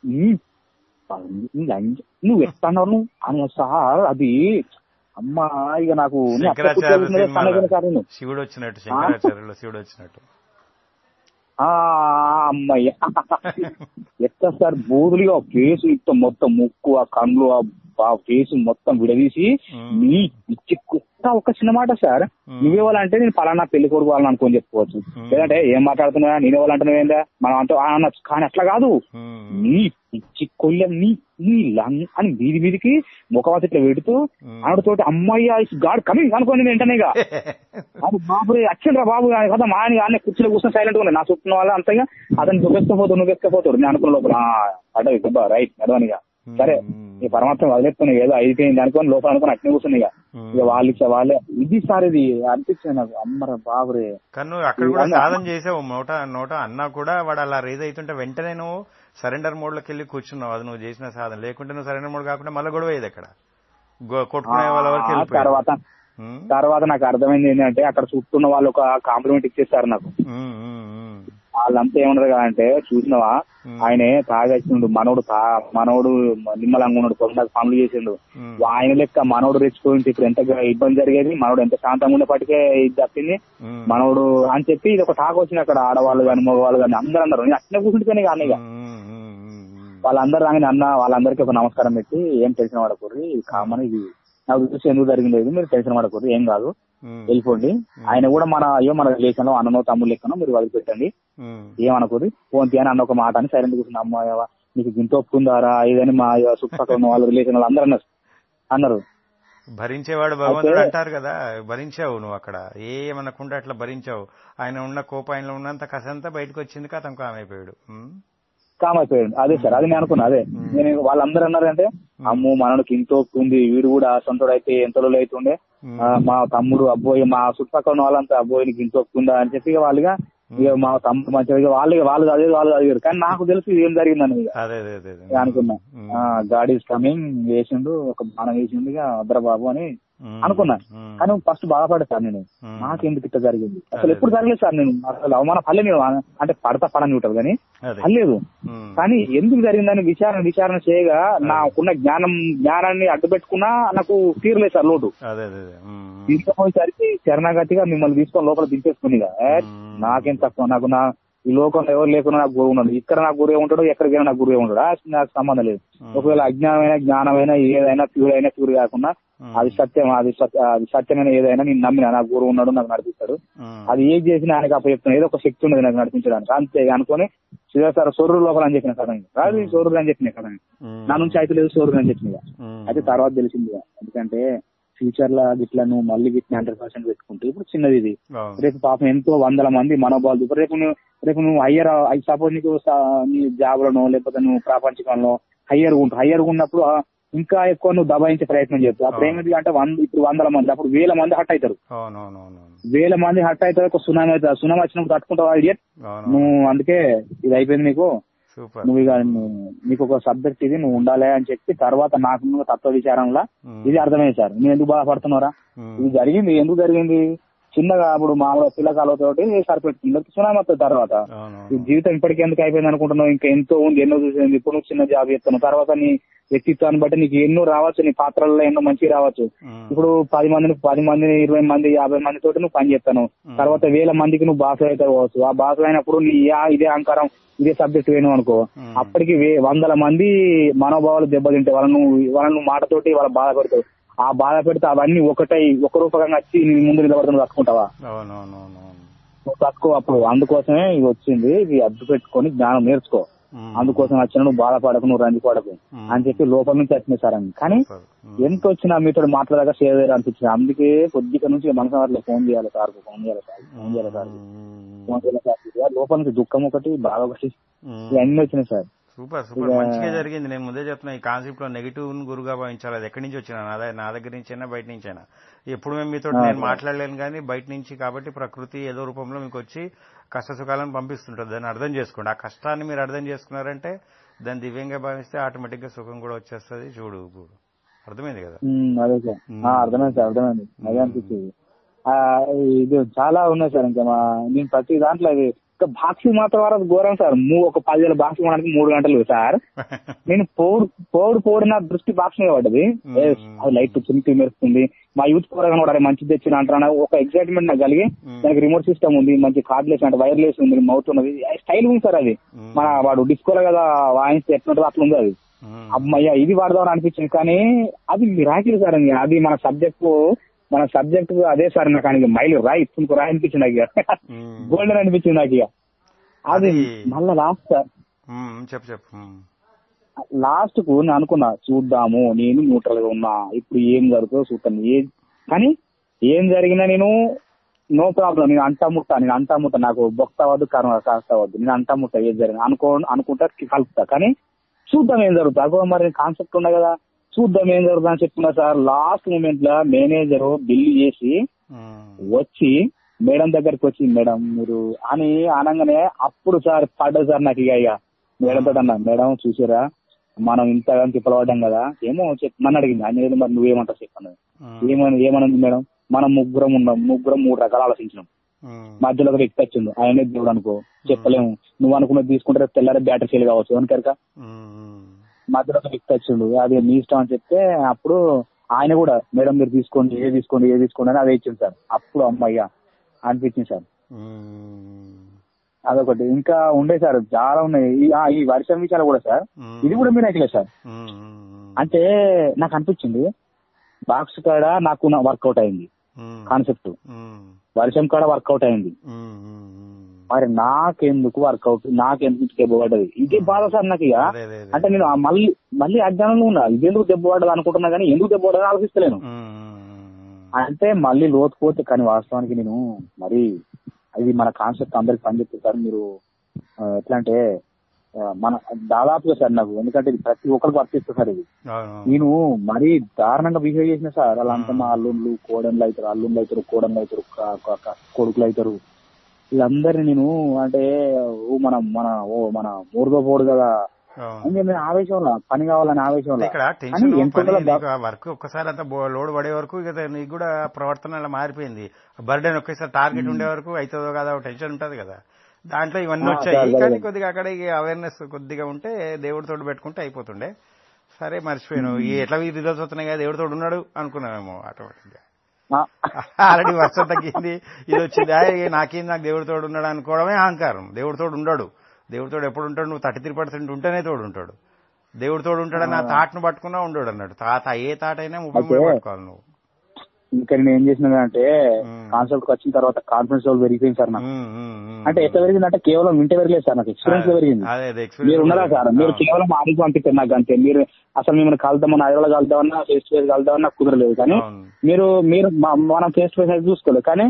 నువ్వు ఎట్లా అన్నావు నువ్వు అని సార్ అది అమ్మా ఇక నాకు నేను అట్లా శంకరాచార్య కూర్చోబెట్టినదే సినిమాలో పనగను సార్ నేను శివుడు వచ్చినట్టు శంకరాచార్యులో శివుడు వచ్చినట్టు ఆ అమ్మయ్య ఎట్లా సార్ బోధులుగా ఫేస్ ఇట్లా మొత్తం ముక్కు ఆ కళ్ళు ఆ- ఆ ఫేస్ మొత్తం విడదీసి ఉమ్. నీ పిచ్చి కుక్క ఒక చిన్న మాట సార్ ఉమ్. నువ్వేవాలంటే నేను పలానా పెళ్లి కొడుకు వాళ్ళని అనుకోని చెప్పుకోవచ్చు ఉమ్. లేదంటే ఏం మాట్లాడుతున్నా నేను వాళ్ళంటున్నావు ఏందా మనం అంటూ ఆ అనొచ్చు కానీ అట్లా కాదు ఉమ్. నీ పిచ్చి కొల్లెం నీ నీ లంగ్ అని వీధి మీదికి ముఖవాత ఇట్లా పెడుతూ ఉమ్. ఆవిడతోటి అమ్మాయి గాడ్ కమింగ్ అనుకోని వెంటనే ఇక అది బాబు వచ్చిండ్రా బాబు అని కదా మా ఆయన ఆయన కుర్చీలో కూర్చొని సైలెంట్ గా నా చుట్టూ వాళ్ళ అంతగా అతను నువ్వెక్కపోతాడు నువ్వెక్కపోతాడు నేను అనుకున్న లోపల అడవి దెబ్బ రైట్ నడవనిగా సరే ఈ పరమాత్మ వదిలేస్తున్నాయి ఏదో అయిపోయింది అనుకోని లోపల అనుకుని అట్నే కూర్చుని ఇక ఉమ్. ఇక వాళ్ళు ఇచ్చే వాళ్ళే ఇది సార్ ఇది అనిపించింది నాకు అమ్మరా బాబురే కానీ నువ్వు అక్కడ కూడా ఇవన్నీ- సాధన చేసావు నోట నోట అన్నా కూడా వాడు అలా రేజ్ అవుతుంటే వెంటనే నువ్వు సరెండర్ మోడ్ లోకి వెళ్ళి కూర్చున్నావు అది నువ్వు చేసిన సాధన లేకుంటే నువ్వు సరెండర్ మోడ్ కాకుండా మళ్ళీ గొడవ అయ్యేది అక్కడ గొ- కొట్టుకునే వాళ్ళ వరకు ఆ వెళ్ళిపోయావు. తర్వాత ఉమ్. తర్వాత నాకు అర్థమైంది ఏంటంటే అక్కడ చుట్టూ వాళ్ళు ఒక కాంప్లిమెంట్ ఇచ్చేస్తారు నాకు ఉమ్, ఉమ్, ఉమ్. వాళ్ళంతా ఏమన్నారు అంటే చూసినవా ఉమ్. ఆయనే తాగేసిండు మనోడు తా మనోడు నిమ్మలంగా ఉన్నాడు తొందరగా పనులు చేసిండు ఉమ్. ఆయన లెక్క మనోడు రెచ్చిపోయింది ఇప్పుడు ఎంత ఇబ్బంది జరిగేది మనోడు ఎంత శాంతంగా ఉండేపటికే ఇది తప్పింది ఉమ్. మనోడు అని చెప్పి ఇది ఒక టాక్ వచ్చింది అక్కడ ఆడవాళ్ళు కానీ మగవాళ్ళు కానీ అందరూ అన్నారు నేను అట్లనే కూర్చుంటే కానీ ఇక ఉమ్, ఉమ్, ఉమ్, ఉమ్, ఉమ్. వాళ్ళందరూ రాగానే అన్న వాళ్ళందరికీ ఒక నమస్కారం పెట్టి ఏం తెలిసిన వాడకూర్రి ఇది కామన్ ఇది నాకు చూసి ఎందుకు జరిగింది ఇది మీరు తెలిసిన వాడకూర్రి ఏం కాదు ఉమ్. వెళ్ళిపోండి ఆయన కూడా మన అయ్యో మన రిలేషన్ లో అన్ననో తమ్ముడు లెక్కనో మీరు వదిలిపెట్టండి ఉమ్. ఏమనుకోరు ఫోన్ తీయని అన్న ఒక మాట అని సైలెంట్ కూర్చున్న అమ్మాయి నీకు గింత ఒప్పుకుందారా ఇదని మా చుట్టుపక్కల ఉన్న వాళ్ళ రిలేషన్ వాళ్ళు అందరూ అన్నారు అన్నారు భరించేవాడు భగవంతుడు అయితే- అంటారు కదా భరించావు నువ్వు అక్కడ ఏమనకుండా అట్లా భరించావు ఆయన ఉన్న కోప ఆయనలో ఉన్నంత కసంతా బయటకు వచ్చింది కథం కామైపోయాడు ఉమ్. కామ్ అయిపోయాడు అదే సార్ అది నేను అనుకున్నా అదే నేను వాళ్ళందరూ అన్నారంటే అమ్మో మనోడికి ఇంత ఉంది వీడు కూడా సొంతడు అయితే ఎంత రోజులు అవుతుండే ఉమ్. ఆ, మా తమ్ముడు అబ్బోయ్ మా చుట్టుపక్కల ఉన్న వాళ్ళంతా అబ్బోయ్ నీకు ఇంత ఉందా అని చెప్పి ఇక వాళ్ళుగా ఇక మా తమ్ముడు మంచిగా ఇక వాళ్ళు వాళ్ళు అదే వాళ్ళు అడిగారు కానీ నాకు తెలుసు ఇది ఏం జరిగిందని ఇక అదే అదే అదే అదే. ఇక అనుకున్నా ఉమ్. గాడ్ ఈస్ కమింగ్ వేసిండు ఒక బాణం వేసిండు ఇక అద్దర బాబు అని ఉమ్. అనుకున్నా ఉమ్. కానీ ఫస్ట్ బాధపడే సార్ నేను ఉమ్. నాకెందుకు ఇట్లా జరిగింది అసలు ఎప్పుడు జరగలేదు సార్ నేను అసలు అవమానం పల్లె నేను అంటే పడతా పడని ఉంటావు కానీ అదే పర్లేదు ఉమ్. కానీ ఎందుకు జరిగిందని విచారణ విచారణ చేయగా నాకున్న జ్ఞానం జ్ఞానాన్ని అడ్డుపెట్టుకున్నా నాకు తీరలేదు సార్ లోటు అదే అదే అదే. ఉమ్. తీసుకుపోయేసరికి శరణాగతిగా మిమ్మల్ని తీసుకొని లోపల దింపేసుకుని ఇక. ఏ, మ్మ్. నాకేం తక్కువ నాకు నా ఈ లోకంలో ఎవరు లేకుండా నాకు గురువు ఉన్నాడు ఇక్కడ నాకు గురువు ఉంటాడు ఎక్కడికైనా నాకు గురువు ఉంటాడు ఆ, నాకు సంబంధం లేదు మ్మ్. ఒకవేళ అజ్ఞానమైన జ్ఞానమైన ఏదైనా ప్యూర్ అయినా ప్యూర్ కాకుండా మ్మ్. అది సత్యం అది సత్య అది సత్యమైన ఏదైనా నేను నమ్మిన నాకు గురువు ఉన్నాడు నాకు నడిపిస్తాడు ఉమ్. అది ఏది చేసినా ఆయనకు అప్పచెప్తున్నా ఏదో ఒక శక్తి ఉన్నది నాకు నడిపించడానికి అంతే అనుకొని సార్ సొర్రు లోపల అని చెప్పిన కదా రాదు సోర్రు అని చెప్పిన కదా ఉమ్. నా నుంచి అయితే లేదు సోర్రు అని చెప్పిన ఉమ్. అయితే తర్వాత తెలిసింది ఇక. ఎందుకంటే ఫ్యూచర్ లో గిట్లా నువ్వు మళ్ళీ గిట్ల హండ్రెడ్ పర్సెంట్ పెట్టుకుంటే ఇప్పుడు చిన్నది ఇది అవును. రేపు పాపం ఎంతో వందల మంది మనోభావాలు ఇప్పుడు రేపు నువ్వు రేపు నువ్వు హయ్యర్ సపోజ్ నీకు స- నీ జాబ్ లోనో లేకపోతే నువ్వు ప్రాపంచికంలో హయ్యర్ ఉంటావు హయ్యర్ ఉన్నప్పుడు ఆ, ఇంకా ఎక్కువ నువ్వు దబాయించే ప్రయత్నం చేస్తావు అప్పుడు ఏమైంది అంటే వంద ఇప్పుడు వందల మంది అప్పుడు వేల మంది హట్ అవుతారు అవునవునవును వేల మంది హట్ అవుతారు ఒక సునామీ అవుతుంది సునామీ వచ్చినప్పుడు తట్టుకుంటావు ఇడియట్ అవును నువ్వు అందుకే ఇది అయిపోయింది నీకు సూపర్ నువ్వు ఇక నువ్వు- నీకు ఒక సబ్జెక్ట్ ఇది నువ్వు ఉండాలి అని చెప్పి తర్వాత నాకు నువ్వు తత్వ విచారంలో ఉమ్. ఇది అర్థమైంది సార్ నేను ఎందుకు బాధపడుతున్నారా ఉమ్. ఇది జరిగింది ఎందుకు జరిగింది చిన్నగా అప్పుడు మామూలుగా పిల్లకాలతోటి సరిపెట్టుకుంది సునామీ వస్తుంది తర్వాత అవును ఈ జీవితం ఇప్పటికీ ఎందుకు అయిపోయింది అనుకుంటున్నావు ఇంకా ఎంతో ఉంది ఎన్నో చూసింది ఇప్పుడు నువ్వు చిన్న జాబ్ చేస్తున్నావు తర్వాత నీ వ్యక్తిత్వాన్ని బట్టి నీకు ఎన్నో రావచ్చు నీ పాత్రల్లో ఎన్నో మంచి రావచ్చు ఉమ్. ఇప్పుడు పది మందిని పది మందిని ఇరవై మంది యాభై మంది తోటి నువ్వు పని చేస్తాను తర్వాత వేల మందికి నువ్వు బాస్ అయితే కావచ్చు ఆ బాస్ అయినప్పుడు నీ యా- ఇదే అహంకారం ఇదే సబ్జెక్ట్ వేణు అనుకో ఉమ్. అప్పటికి వే- వందల మంది మనోభావాలు దెబ్బతింటాయి వాళ్ళను వాళ్ళను మాట తోటి వాళ్ళ బాధ పెడతావు ఆ బాధ పెడితే అవన్నీ ఒకటై ఒక రూపకంగా వచ్చి నీ ముందు నిలబడుతున్న తట్టుకుంటావా అవునవునవునవును నువ్వు తక్కువ అప్పుడు అందుకోసమే ఇది వచ్చింది ఇది అడ్డు పెట్టుకొని జ్ఞానం నేర్చుకో ఉమ్. అందుకోసం వచ్చిన నువ్వు బాధపడకు నువ్వు రంది పడకు ఉమ్. అని చెప్పి లోపల నుంచి వచ్చినాయి సార్ అని కానీ సూపర్. ఉమ్. ఎంత వచ్చినా మీతో మాట్లాడక సేవ్ చేయాలి అనిపించింది అందుకే కొద్దిగా నుంచి మనసు వాటిలో ఫోన్ చేయాలి సార్ ఫోన్ చేయాలి సార్ ఫోన్ చేయాలి సార్ ఉమ్. ఫోన్ చేయాలి సార్ ఇక లోపల నుంచి దుఃఖం ఒకటి బాధ ఒకటి ఉమ్. ఇవన్నీ వచ్చినాయి సార్ సూపర్ సూపర్ మంచిగా జరిగింది నేను ముందే చెప్తున్నా ఈ కాన్సెప్ట్ లో నెగిటివ్ గురుగా భావించాలి అది ఎక్కడి నుంచి వచ్చినా నా ద- నా దగ్గర నుంచైనా బయట నుంచైనా ఎప్పుడు మేము మీతో నేను మాట్లాడలేను కానీ బయట నుంచి కాబట్టి ప్రకృతి ఏదో రూపంలో మీకు వచ్చి కష్ట సుఖాలను పంపిస్తుంటుంది దాన్ని అర్థం చేసుకోండి ఆ కష్టాన్ని మీరు అర్థం చేసుకున్నారంటే దాన్ని దివ్యంగా భావిస్తే ఆటోమేటిక్ గా సుఖం కూడా వచ్చేస్తుంది చూడు చూడు అర్థమైంది కదా ఉమ్, అదే సార్ ఆ, అర్థమైంది సార్ అర్థమైంది అదే అనిపించింది ఆ, ఇది చాలా ఉన్నాయి సార్ ఇంకా మా నేను ప్రతి దాంట్లో అది ఇంకా బాక్సింగ్ మాత్రం వరకు ఘోరం సార్ మూ ఒక పదివేల బాక్సింగ్ కొనడానికి మూడు గంటలు సార్ నేను పోడు పోడు పోడు నా దృష్టి బాక్స్ మీద పడ్డది మ్మ్. ఏ, అది లైట్ చినికి మెరుస్తుంది మా యూత్ పోరగా కూడా అరే మంచి తెచ్చిన అంటారా ఒక ఎక్సైట్మెంట్ నాకు కలిగి మ్మ్. దానికి రిమోట్ సిస్టమ్ ఉంది మంచి కార్డ్లెస్ అంటే వైర్లెస్ ఉంది మౌత్ ఉన్నది స్టైల్ ఉంది సార్ అది మ్మ్. మన వాడు డిస్కోలో కదా వాయిస్తే ఎట్లుంటుందో అట్లా ఉంది అది ఉమ్. అమ్మయ్య ఇది వాడదాం అనిపించింది కానీ అది మిరాకిల్ సార్ అది. అది మన సబ్జెక్ట్ మన సబ్జెక్ట్ అదే సార్ నాకు ఆయనకి మైలు రాయి ఇస్తుంది రాయి అనిపించింది నాకు ఇక ఉమ్. గోల్డెన్ అనిపించింది నాకు ఇక అది అది- మళ్ళా లాస్ట్ సార్ ఉమ్, చెప్పు చెప్పు ఉమ్. లాస్ట్ కు నేను అనుకున్నా చూద్దాము నేను న్యూట్రల్ గా ఉన్నా ఇప్పుడు ఏం జరుగుతుందో చూస్తాను ఏ కానీ ఏం జరిగినా నేను నో ప్రాబ్లం నేను అంటా ముట్టా నేను అంటా ముట్టా నాకు బొక్త అవ్వద్దు కర్మ కాస్త అవ్వద్దు నేను అంటా ముట్టా ఏం జరిగిన అనుకో అనుకుంటా కలుపుతా కానీ చూద్దాం ఏం జరుగుతుంది అగో మరి కాన్సెప్ట్ ఉన్నాయి కదా చూద్దాం ఏం జరుగుతుంది అని చెప్తున్నా సార్ లాస్ట్ మూమెంట్ లో మేనేజర్ బిల్లు చేసి ఉమ్. వచ్చి మేడం దగ్గరికి వచ్చి మేడం మీరు అని అనగానే అప్పుడు సార్ పడ్డది సార్ నాకు ఇక ఇక మేడం తోటి అన్నా మేడం చూసారా మనం ఇంతగా తిప్పలపడ్డాం కదా ఏమో చెప్పి నన్ను అడిగింది ఆయన ఏదో మరి నువ్వేమంటావు చెప్పాను ఉమ్. ఏమని ఏమన్నది మేడం మనం ముగ్గురం ఉన్నాం ముగ్గురం మూడు రకాలు ఆలోచించినాం ఉమ్. మధ్యలో ఒక వ్యక్తి వచ్చిండు ఆయనే దేవుడు అనుకో చెప్పలేము నువ్వు అనుకున్నది తీసుకుంటే తెల్లారి బ్యాటరీ ఫెయిల్ కావచ్చు ఎవరికరక ఉమ్. మధ్యలో ఒక వ్యక్తి వచ్చిండు అది మీ ఇష్టం అని చెప్తే అప్పుడు ఆయన కూడా మేడం మీరు తీసుకోండి ఏ తీసుకోండి ఏ తీసుకోండి అని అదే ఇచ్చింది సార్ అప్పుడు అమ్మయ్య అనిపించింది సార్ ఉమ్. అదొకటి ఇంకా ఉండే సార్ చాలా ఉన్నాయి ఈ- ఆ, ఈ వర్షం విషయాలు కూడా సార్ ఉమ్. ఇది కూడా మీరే సార్ ఉమ్. ఉమ్. అంటే నాకు అనిపించింది బాక్స్ కాడ నాకు వర్కౌట్ అయింది ఉమ్. కాన్సెప్ట్ ఉమ్. వర్షం కాడ వర్కౌట్ అయింది ఉమ్. ఉమ్. మరి నాకెందుకు వర్కౌట్ నాకెందుకు దెబ్బ పడ్డది ఇదే బాధ సార్ నాకు ఇక అదే అదే అదే. అంటే నేను ఆ మళ్ళీ మళ్ళీ అజ్ఞానంలో ఉన్నా ఇది ఎందుకు దెబ్బ పడ్డది అనుకుంటున్నా కానీ ఎందుకు దెబ్బ పడ్డది ఆలోచిస్తలేను ఉమ్. అంటే మళ్ళీ లోతుపోతే కానీ వాస్తవానికి నేను మరి అది మన కాన్సెప్ట్ అందరికి పనిచేస్తుంది సార్ మీరు ఆ, ఎట్లా అంటే ఆ, మన దాదాపుగా సార్ నాకు ఎందుకంటే ఇది ప్రతి ఒక్కరికి వర్తిస్తుంది సార్ ఇది అవును. నేను మరీ దారుణంగా బిహేవ్ చేసిన సార్ అలా అంతా మా అల్లుళ్ళు కోడన్లు అవుతారు అల్లుళ్ళు అవుతారు కోడన్లు అవుతారు క- క- క- కొడుకులు అవుతారు వీళ్ళందరినీ నేను అంటే ఓ మన మన ఓ మన మూడుగా పోడు కదా అవును. అని నేను ఆవేశంలో పని కావాలని ఆవేశంలో ఇక్కడ కానీ టెన్షన్ ఎంత పని కూడా నీకు ఆ వర్క్ ఒక్కసారి అంతా బో- లోడ్ పడే వరకు ఇక నీకు కూడా ప్రవర్తన అలా మారిపోయింది బర్డెన్ ఒకేసారి టార్గెట్ ఉండే వరకు అవుతుందో కదా ఒక టెన్షన్ ఉంటది కదా దాంట్లో ఇవన్నీ ఆ, వచ్చాయి అదే, కానీ అదే. కొద్దిగా అక్కడ అవేర్నెస్ కొద్దిగా ఉంటే దేవుడి తోడు పెట్టుకుంటే అయిపోతుండే సరే మర్చిపోయాను ఈ ఎట్లా రిజల్ట్స్ వస్తున్నాయి కదా దేవుడి తోడు ఉన్నాడు అనుకున్నామేమో ఆటోమేటిక్ గా ఆ, ఆల్రెడీ వర్షం తగ్గింది ఇది వచ్చింది ఆ, ఏ నాకేం నాకు దేవుడి తోడు ఉన్నాడు అనుకోవడమే అహంకారం దేవుడి తోడు ఉండడు దేవుడి తోడు ఎప్పుడు ఉంటాడు నువ్వు థర్టీ త్రీ పర్సెంట్ ఉంటేనే తోడు ఉంటాడు దేవుడి తోడు ఉంటాడు నా తాటను పట్టుకున్నా ఉండడు అన్నాడు తాత ఏ తాట అయినా ముప్పై మూడు అయితే- పట్టుకోవాలి నువ్వు ఇంకా నేను ఏం చేసిన అంటే మ్మ్. కాన్సెప్ట్ వచ్చిన తర్వాత కాన్ఫిడెన్స్ లెవెల్ పెరిగిపోయింది సార్ నాకు ఉమ్, ఉమ్, ఉమ్. అంటే ఎట్లా పెరిగింది అంటే కేవలం వింటే పెరగలేదు సార్ నాకు ఎక్స్పీరియన్స్ లో పెరిగింది అదే అదే మీరు ఉన్నారా సార్ మీరు ఎక్స్పీరియన్స్ కేవలం ఆడికి పంపిస్తారు నాకు అంతే మీరు అసలు మిమ్మల్ని కలుద్దామని అడగల కలుద్దామన్నా ఫేస్ టు ఫేస్ కలుద్దామన్నా నాకు కుదరలేదు కానీ అవును. మీరు మీరు మ- మనం ఫేస్ టు ఫేస్ అయితే చూసుకోలేదు కానీ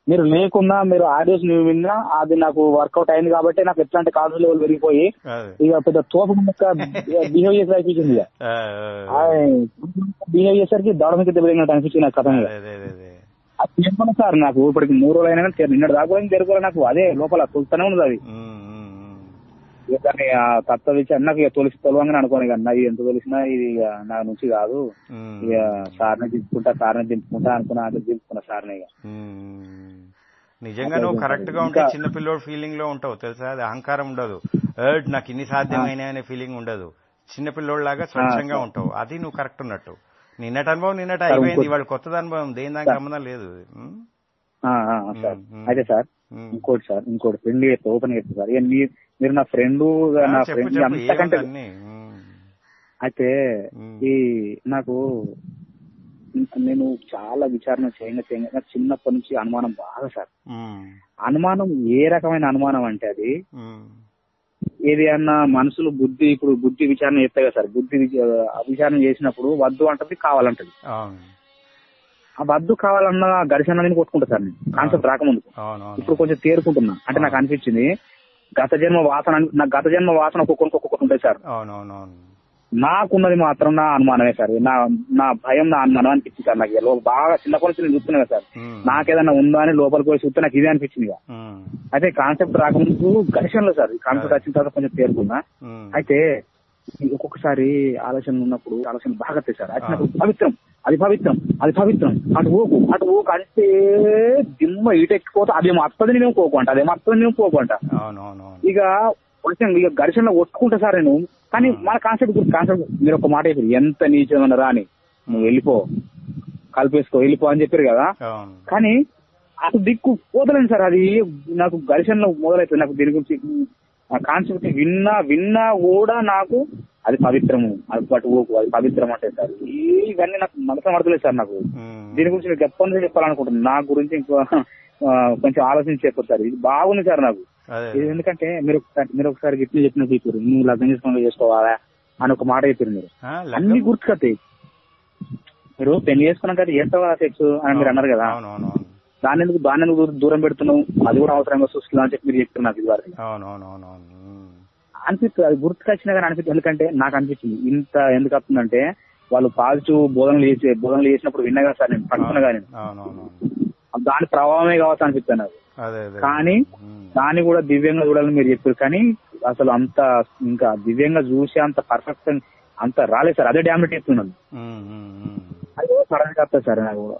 మీరు లేకున్నా మీరు ఆడియోస్ నువ్వు విన్నా అది నాకు వర్కౌట్ అయింది కాబట్టి నాకు ఎట్లాంటి కాన్ఫిడెన్స్ లెవెల్ పెరిగిపోయి అదే ఇక పెద్ద తోపు బిహేవ్ చేసి అనిపించింది ఇక ఆ, ఆ, బిహేవ్ చేసరికి దౌడ మీద దెబ్బతిన్నట్టు అనిపించింది నాకు కథ మీద అదే అదే అదే అది చెప్పను సార్ నాకు ఇప్పటికి మూడు రోజులు అయినా కానీ నిన్నటి దాకా కూడా జరుగుతుంది నాకు అదే లోపల తొలుతూనే ఉన్నది అది ఉమ్, ఉమ్, ఉమ్. ఇక దాన్ని ఆ తత్వ విషయం నాకు ఇక తొలిసి తొలవంగానే అనుకోని ఇక అన్న ఇది ఎంత తొలిసినా ఇది ఇక నా నుంచి కాదు ఉమ్, ఇక సార్ని దింపుకుంటా సార్ని దింపుకుంటా అనుకున్నా అంటే దింపుకున్నా సార్ని ఇక ఉమ్. నిజంగా నువ్వు కరెక్ట్ గా ఉంటే ఇంకా- చిన్న పిల్లోడు ఫీలింగ్ లో ఉంటావు తెలుసా అది అహంకారం ఉండదు "ఏడ్, నాకు ఇన్ని సాధ్యమైన అనే ఫీలింగ్ ఉండదు చిన్న పిల్లోడు లాగా స్వచ్ఛంగా ఉంటావు అది నువ్వు కరెక్ట్ ఉన్నట్టు నిన్నటి అనుభవం నిన్నటి సార్, అయిపోయింది ఇంకో- ఇవాళ కొత్తది అనుభవం దేని దానికి సంబంధం లేదు ఉమ్, ఆ, ఆ, ఆ, సార్ ఉమ్, అయితే సార్ ఉమ్. ఇంకోటి సార్ ఇంకోటి ఫ్రెండ్ చెప్తా ఓపెన్ చెప్తా సార్ ఇక మీ- మీరు నా ఫ్రెండ్ ఆ, నా చెప్పు ఫ్రెండ్ చెప్పు అంతకంటే ఏముంది అన్ని ఉమ్, అయితే ఉమ్. ఈ నాకు నేను చాలా విచారణ చేయంగా చేయంగా నాకు చిన్నప్పటి నుంచి అనుమానం బాగా సార్ ఉమ్, అనుమానం ఏ రకమైన అనుమానం అంటే అది ఉమ్, ఏది అన్న మనుషులు బుద్ధి ఇప్పుడు బుద్ధి విచారణ చేస్తాయి కదా సార్ బుద్ధి విచ- విచారణ చేసినప్పుడు వద్దు అంటది కావాలంటది అవును ఆ వద్దు కావాలన్న ఘర్షణ నేను కొట్టుకుంటా సార్ నేను కాన్సెప్ట్ రాకముందు అవును అవును ఇప్పుడు కొంచెం తేరుకుంటున్నా అంటే నాకు అనిపించింది గత జన్మ వాసన అని- నాకు గత జన్మ వాసన ఒక్కొక్కరికి ఒక్కొక్కటి ఉంటుంది సార్ అవును అవును అవును నాకున్నది మాత్రం నా అనుమానమే సార్ నా నా భయం నా అనుమానం అనిపించింది సార్ నాకు ఇక లో- బాగా చిన్నప్పటి నుంచి నేను చూస్తున్నా కదా సార్ ఉమ్, నాకేదన్నా ఉందా అని లోపలికి పోయి చూస్తే నాకు ఇదే అనిపించింది ఇక ఉమ్, అయితే కాన్సెప్ట్ రాకముందు ఘర్షణలో సార్ కాన్సెప్ట్ వచ్చిన తర్వాత కొంచెం తేరుకున్నా ఉమ్, అయితే ఈ ఒక్కొక్కసారి ఆలోచన ఉన్నప్పుడు ఆలోచన బాగా వస్తాయి సార్ వచ్చినప్పుడు పవిత్రం అది పవిత్రం అది పవిత్రం అటు ఊకు అటు ఊకు అంటే దిమ్మ ఇటెక్కిపోతే అదేమో వస్తుంది నేను పోకు అంట అదేమో వస్తుంది నేను పోకు అంట అవును అవును అవును ఇక కొంచెం ఇక ఘర్షణలో కొట్టుకుంటా సార్ నేను కానీ మన కాన్సెప్ట్ గురించి కాన్సెప్ట్ మీరు ఒక మాట చెప్పారు ఎంత నీచమైన రాని నువ్వు వెళ్ళిపో కలిపేసుకో వెళ్ళిపో అని చెప్పారు కదా అవును కానీ అటు దిక్కు పోతలేను సార్ అది నాకు ఘర్షణలో మొదలవుతుంది నాకు దీని గురించి ఆ కాన్సెప్ట్ విన్నా విన్నా కూడా నాకు అది పవిత్రము అది పట్టు ఓకు అది పవిత్రం అంటే సార్ ఇవన్నీ నాకు మనసు పడతలేదు సార్ నాకు ఉమ్, దీని గురించి మీకు ఎప్పటి నుంచి చెప్పాలనుకుంటున్నాను నా గురించి ఇంకో ఆ, కొంచెం ఆలోచించి చెప్పదు సార్ ఇది బాగుంది సార్ నాకు అదే ఇది ఎందుకంటే మీరు ఒకసారి మీరు ఒకసారి గిట్ల చెప్పిన చెప్పారు నువ్వు లగ్నం చేసుకుని చేసుకోవాలా అని ఒక మాట చెప్పారు మీరు ఆ, అన్ని లగ్గం గుర్తుకొస్తాయి మీరు పెళ్లి చేసుకున్నాక అది చేస్తావు కదా సెక్స్ అని మీరు అన్నారు కదా అవును అవును అవును దాన్ని ఎందుకు దాన్ని ఎందుకు దూరం- దూరం పెడుతున్నావు అది కూడా అవసరంగా చూస్తున్నావు అని చెప్పి మీరు చెప్తున్నారు నాకు ఇది వరకు అవును అవును అవును అవును ఉమ్, అనిపిస్తుంది అది గుర్తుకొచ్చినా కానీ అనిపిస్తుంది ఎందుకంటే నాకు అనిపించింది ఇంత ఎందుకు వస్తుందంటే వాళ్ళు పాజిటివ్ బోధనలు చేసే బోధనలు చేసినప్పుడు విన్నా కదా సార్ నేను పట్టుకున్నా కానీ అవును అవును అవును దాని ప్రభావమే కావచ్చు అనిపిస్తుంది నాకు అదే అదే కానీ ఉమ్, దాన్ని కూడా దివ్యంగా చూడాలని మీరు చెప్పారు కానీ అసలు అంత ఇంకా దివ్యంగా చూసి అంత పర్ఫెక్ట్ అంత రాలేదు సార్ అదే డామినేట్ చేస్తున్నాను ఉమ్, ఉమ్, ఉమ్, అది సడన్ గా వస్తుంది సార్ నాకు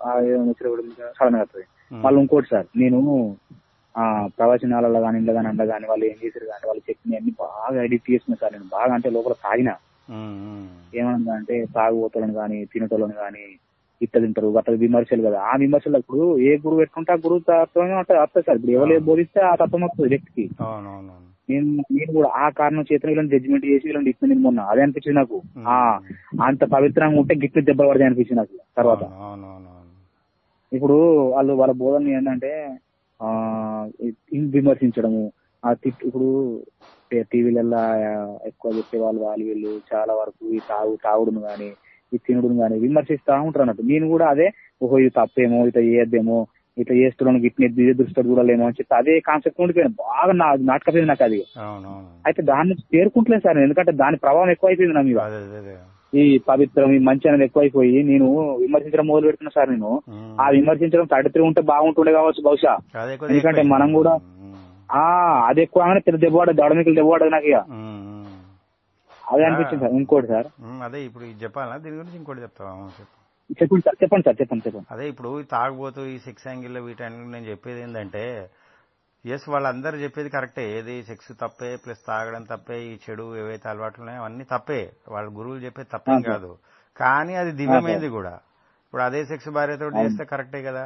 సడన్ గా వస్తుంది ఉమ్. మళ్ళీ ఇంకోటి సార్ నేను ఆ ప్రవచనాలలో కానీ ఇంట్లో కానీ అండ కానీ వాళ్ళు ఏం చేశారు కానీ వాళ్ళు చెప్పిన అన్ని బాగా ఎడిట్ చేసిన సార్ నేను బాగా అంటే లోపల తాగిన ఉమ్, ఉమ్. ఏమన్నా అంటే తాగుబోతులను కానీ తినటోళ్ళని కానీ ఇట్ట తింటారు గట్ట విమర్శలు కదా ఆ విమర్శలు ఇప్పుడు ఏ గురువు పెట్టుకుంటే ఆ గురువు తత్వమే ఉంటుంది వస్తుంది సార్ ఇప్పుడు ఎవరు ఏది బోధిస్తే ఆ తత్వం వస్తుంది వ్యక్తికి అవును అవును అవును నేను నేను కూడా ఆ కారణం చేత వీళ్ళని జడ్జిమెంట్ చేసి వీళ్ళని ఇచ్చిన నేను మొన్న అదే అనిపించింది నాకు ఆ అంత పవిత్రంగా ఉంటే గిట్లు దెబ్బలు పడతాయి అనిపించింది నాకు తర్వాత అవును అవును అవును అవును ఇప్పుడు వాళ్ళు వాళ్ళ బోధన ఏంటంటే ఆ ఇన్ విమర్శించడము ఆ తిట్ ఇప్పుడు టీవీలలో ఎక్కువ చెప్పే వాళ్ళు వాళ్ళు వీళ్ళు చాలా వరకు ఈ తాగు తాగుడును గాని ఈ తినుడును గాని విమర్శిస్తా ఉంటారు అన్నట్టు నేను కూడా అదే ఓహో ఇది తప్పేమో ఇట్లా చేయొద్దేమో ఇట్లా చేస్తున్నాను గిట్ల ఇదే దృష్టి చూడలేమో అని చెప్పి అదే కాన్సెప్ట్ ఉండిపోయాను బాగా నా నాటకపోయింది నాకు అది అవును అవును అయితే దాన్ని చేరుకుంటలేదు సార్ నేను. ఎందుకంటే దాని ప్రభావం ఎక్కువైపోయింది నా మీద అదే అదే అదే ఈ పవిత్రం ఈ మంచి అనేది ఎక్కువైపోయి నేను విమర్శించడం మొదలు పెడుతున్నా సార్ నేను ఉమ్. ఆ విమర్శించడం థర్టీ త్రీ ఉంటే బాగుంటుండే కావచ్చు బహుశా అదే కొద్దిగా ఎందుకంటే ఎక్కువైంది. మనం కూడా ఉమ్, ఆ అది ఎక్కువగానే పెద్ద దెబ్బవాడు దడమికలు దెబ్బవాడు నాకు ఇక ఉమ్, ఉమ్. అదే అనిపించింది సార్ ఇంకోటి సార్ ఉమ్, అదే ఇప్పుడు ఇది చెప్పాలా దీని గురించి ఇంకోటి చెప్తావా అవును, చెప్పు చెప్పండి సార్ చెప్పండి సార్ చెప్పండి చెప్పండి అదే ఇప్పుడు ఈ తాగుబోతు ఈ సెక్స్ యాంగిల్ వీటన్ని నేను చెప్పేది ఏంటంటే ఎస్ వాళ్ళందరూ చెప్పేది కరెక్టే ఏది సెక్స్ తప్పే ప్లస్ తాగడం తప్పే ఈ చెడు ఏవైతే అలవాట్లు ఉన్నాయో అవన్నీ తప్పే వాళ్ళ గురువులు చెప్పేది తప్పేం ఓకే. కాదు కానీ అది దివ్యమైంది కూడా ఇప్పుడు అదే సెక్స్ భార్యతో అవును. చేస్తే కరెక్టే కదా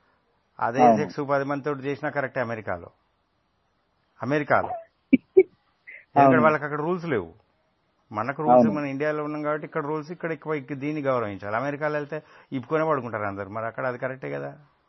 అదే అవును. సెక్స్ పది మందితో చేసినా కరెక్టే అమెరికాలో అమెరికాలో ఎందుకంటే అవును. వాళ్ళకి అక్కడ రూల్స్ లేవు మనకు రూల్స్ అవును. మన ఇండియాలో ఉన్నాం కాబట్టి ఇక్కడ రూల్స్ ఇక్కడ ఎక్కువ ఇక్కడ దీన్ని గౌరవించాలి అమెరికాలో వెళ్తే ఇప్పుకొనే పడుకుంటారు అందరు మరి అక్కడ అది కరెక్టే కదా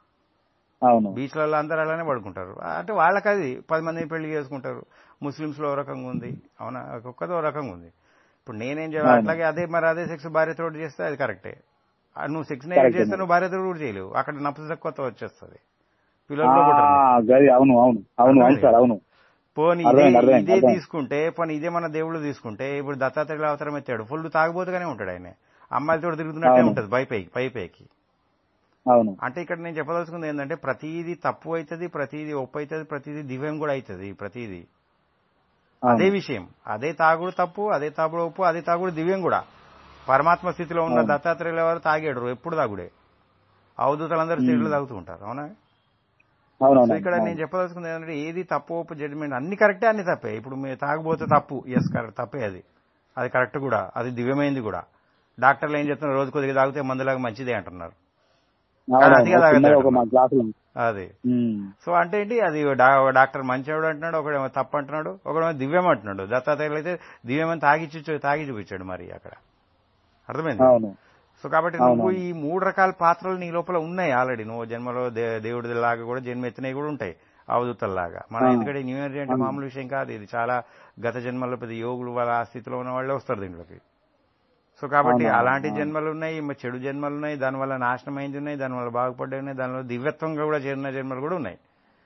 అవును బీచ్లలో అందరూ అలానే పడుకుంటారు అంటే వాళ్ళకి అది పది మందిని పెళ్లి చేసుకుంటారు ముస్లిమ్స్ లో ఓ రకంగా ఉంది అవునా ఒక్కొక్కది ఓ రకంగా ఉంది ఇప్పుడు నేనేం చేయాలి అవును. అట్లాగే అదే మరి అదే సెక్స్ భార్యతో చేస్తే అది కరెక్టే ఆ నువ్వు సెక్స్ Correct చేస్తే అండి. నువ్వు భార్యతో కూడా చేయలేవు అక్కడ నప్పు తక్కువతో వచ్చేస్తుంది పిల్లలు కూడా పుట్టరు గది అవును అవును అవును అవును సార్ అవును పోనీ ఇదే అర్థమైంది, అర్థమైంది, ఇదే అర్థమైంది. తీసుకుంటే పోనీ ఇదే మన దేవుళ్ళు తీసుకుంటే ఇప్పుడు దత్తాత్రేయులు అవసరం ఎత్తాడు ఫుల్ తాగుబోతుగానే ఉంటాడు ఆయన అమ్మాయిలతో తిరుగుతున్నట్టే అవును. ఉంటది పై పైకి పై పైకి అవును అంటే ఇక్కడ నేను చెప్పదలుచుకుంది ఏంటంటే ప్రతిదీ తప్పు అవుతుంది ప్రతిదీ ఒప్పు అవుతుంది ప్రతిదీ దివ్యం కూడా అవుతుంది ప్రతిదీ అదే అవును విషయం అదే తాగుడు తప్పు అదే తాగుడు ఒప్పు అదే తాగుడు దివ్యం కూడా పరమాత్మ స్థితిలో ఉన్న అవును. దత్తాత్రేయుల వారు తాగాడు ఎప్పుడు తాగుడే అవధూతలందరూ మ్మ్. స్త్రీలు తాగుతూ ఉంటారు అవునా అవునవును సో ఇక్కడ నేను చెప్పదలుచుకుంది ఏంటంటే ఏది తప్పు ఒప్పు జడ్జిమెంట్ అన్ని కరెక్టే అన్ని తప్పే ఇప్పుడు మీరు తాగబోతే తప్పు ఎస్ కరెక్ట్ తప్పే అది అది కరెక్ట్ కూడా అది దివ్యమైంది కూడా డాక్టర్లు ఏం చెప్తున్నారు రోజు కొద్దిగా తాగితే మందులాగా మంచిదే అంటున్నారు అవును అదిగా అవును. చిన్నగా ఒక తాగద్దు మా క్లాసులు అది ఉమ్. సో అంటే ఏంటి అది డా- డాక్టర్ మంచివాడు అంటున్నాడు ఒకడేమో తప్పు అంటున్నాడు ఒకడేమో దివ్యం అంటున్నాడు దత్తాత్రేయులు అయితే దివ్యమని తాగి చూ- తాగి చూపించాడు మరి అక్కడ అర్థమైంది అవును సో కాబట్టి అవును. నువ్వు ఈ మూడు రకాల పాత్రలు నీ లోపల ఉన్నాయి ఆల్రెడీ నువ్వు జన్మలో దే- దేవుడి లాగా కూడా జన్మ ఎత్తినవి కూడా ఉంటాయి అవధూతల్లాగా మనం ఆ. ఎందుకంటే న్యూ ఇయర్ అంటే అవును. మామూలు విషయం కాదు ఇది చాలా గత జన్మల్లో పెద్ద యోగులు వాళ్ళ ఆ స్థితిలో ఉన్న వాళ్ళే వస్తారు దీంట్లోకి సో కాబట్టి అవును, అలాంటి అవును. జన్మలు ఉన్నాయి మరి చెడు జన్మలు ఉన్నాయి దానివల్ల నాశనం అయింది ఉన్నాయి దానివల్ల బాగుపడ్డాయి ఉన్నాయి దానివల్ల దివ్యత్వంగా కూడా చేరిన జన్మలు కూడా ఉన్నాయి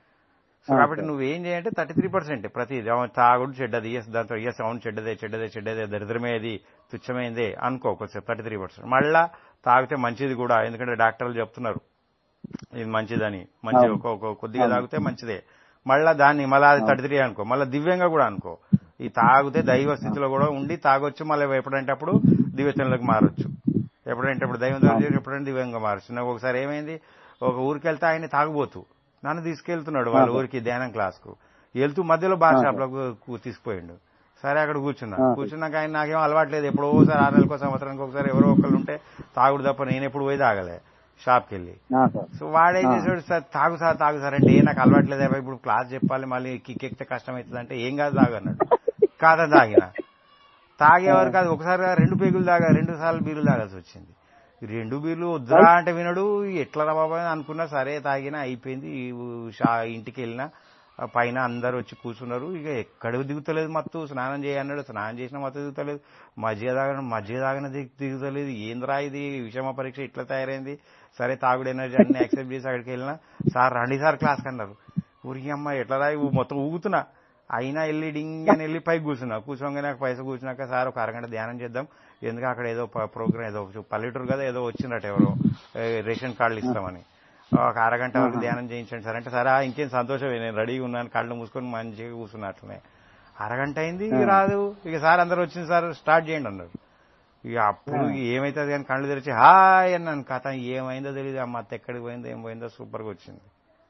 సో ఆ, కాబట్టి సార్. నువ్వేం చేయంటే థర్టీ త్రీ పర్సెంట్ ప్రతిది అవును, తాగుడు చెడ్డది ఎస్ దాంతో ఎస్ అవును చెడ్డదే చెడ్డదే చెడ్డదే దరిద్రమేది తుచ్చమైందే అనుకో కొంచెం థర్టీ త్రీ పర్సెంట్ మళ్ళా తాగితే మంచిది కూడా ఎందుకంటే డాక్టర్లు చెప్తున్నారు ఇది మంచిదని మంచి అవును. ఒక- ఒక కొద్దిగా అవును. తాగితే మంచిదే మళ్ళా దాన్ని మళ్ళీ అది థర్టీ త్రీ అనుకో మళ్ళీ దివ్యంగా కూడా అనుకో ఈ తాగితే దైవ స్థితిలో కూడా ఉండి తాగొచ్చు మళ్ళీ ఎప్పుడంటే అప్పుడు దివ్యత్వంలోకి మారొచ్చు ఎప్పుడంటే అప్పుడు దైవం దగ్గర చేసి ఎప్పుడంటే దివ్యంగా మారచ్చు నాకు ఒకసారి ఏమైంది ఒక ఊరికి వెళ్తే ఆయన తాగుబోతు నన్ను తీసుకెళ్తున్నాడు వాళ్ళ ఆహా. ఊరికి ధ్యానం క్లాస్ కు వెళ్తూ మధ్యలో బార్ ఆహా. షాప్ లో తీసుకుపోయిండు సరే అక్కడ కూర్చున్నా ఆహా. కూర్చున్నాక ఆయన నాకేం అలవాట్లేదు ఎప్పుడో ఒకసారి ఆరు నెలలకు సంవత్సరానికి ఒకసారి ఎవరో ఒకళ్ళు ఉంటే తాగుడు తప్ప నేను ఎప్పుడు పోయి తాగలే షాప్కి వెళ్ళి ఆ, సార్ సో వాడేం ఆ. చేసాడు సార్ తాగు సార్ తాగు సార్ అంటే ఏ నాకు అలవాట్లేదు అబ్బాయి, ఇప్పుడు క్లాస్ చెప్పాలి మళ్ళీ కిక్ ఎక్కితే కష్టం అవుతుంది అంటే ఏం కాదు తాగు అన్నాడు కాదని తాగిన తాగేవారు కాదు ఒకసారి కాదు, రెండు పేగులు తాగా రెండు సార్లు బీర్లు తాగాల్సి వచ్చింది ఈ రెండు బీర్లు వద్దురా అంటే వినడు ఎట్లా రా బాబా అని అనుకున్నా సరే తాగినా అయిపోయింది ఈ షా ఇంటికి వెళ్ళినా ఆ పైన అందరు వచ్చి కూర్చున్నారు ఇక ఎక్కడ దిగుతలేదు మత్తు స్నానం చేయన్నాడు స్నానం చేసిన మత్తు దిగుతలేదు మజ్జిగ తాగడం మజ్జిగ తాగిన దిగు దిగుతలేదు ఏంద్రా ఇది విషమ పరీక్ష ఇట్లా తయారైంది సరే తాగుడు ఎనర్జీ అన్ని యాక్సెప్ట్ చేసి అక్కడికి వెళ్ళినా సార్ రండి సార్ క్లాస్ కన్నారు ఊరికి అమ్మ ఎట్లా రాయి మొత్తం ఊగుతున్నా అయినా వెళ్ళి డింగ్ అని వెళ్ళి పైకి కూర్చున్నా కూర్చోగానే నాకు పైసలు కూర్చున్నాక సార్ ఒక అరగంట ధ్యానం చేద్దాం ఎందుకు అక్కడ ఏదో ప్రోగ్రామ్ ఏదో పల్లెటూరు కదా ఏదో వచ్చిందట ఎవరో ఏ, రేషన్ కార్డులు ఇస్తామని ఒక అరగంట వరకు ధ్యానం చేయించండి సార్ అంటే సరే ఆ, ఇంకేం సంతోషం నేను రెడీగా ఉన్నాను కళ్ళు మూసుకొని మంచిగా కూర్చున్నట్లనే అరగంట అయింది ఇక రాదు ఇక సార్ అందరు వచ్చింది సార్ స్టార్ట్ చేయండి అన్నారు ఇక అప్పుడు ఇక ఏమైతుంది కానీ కళ్ళు తెరిచి హాయ్ అన్నాను కథ ఏమైందో తెలియదు ఆ మత్తు ఎక్కడికి పోయిందో ఏం పోయిందో సూపర్గా వచ్చింది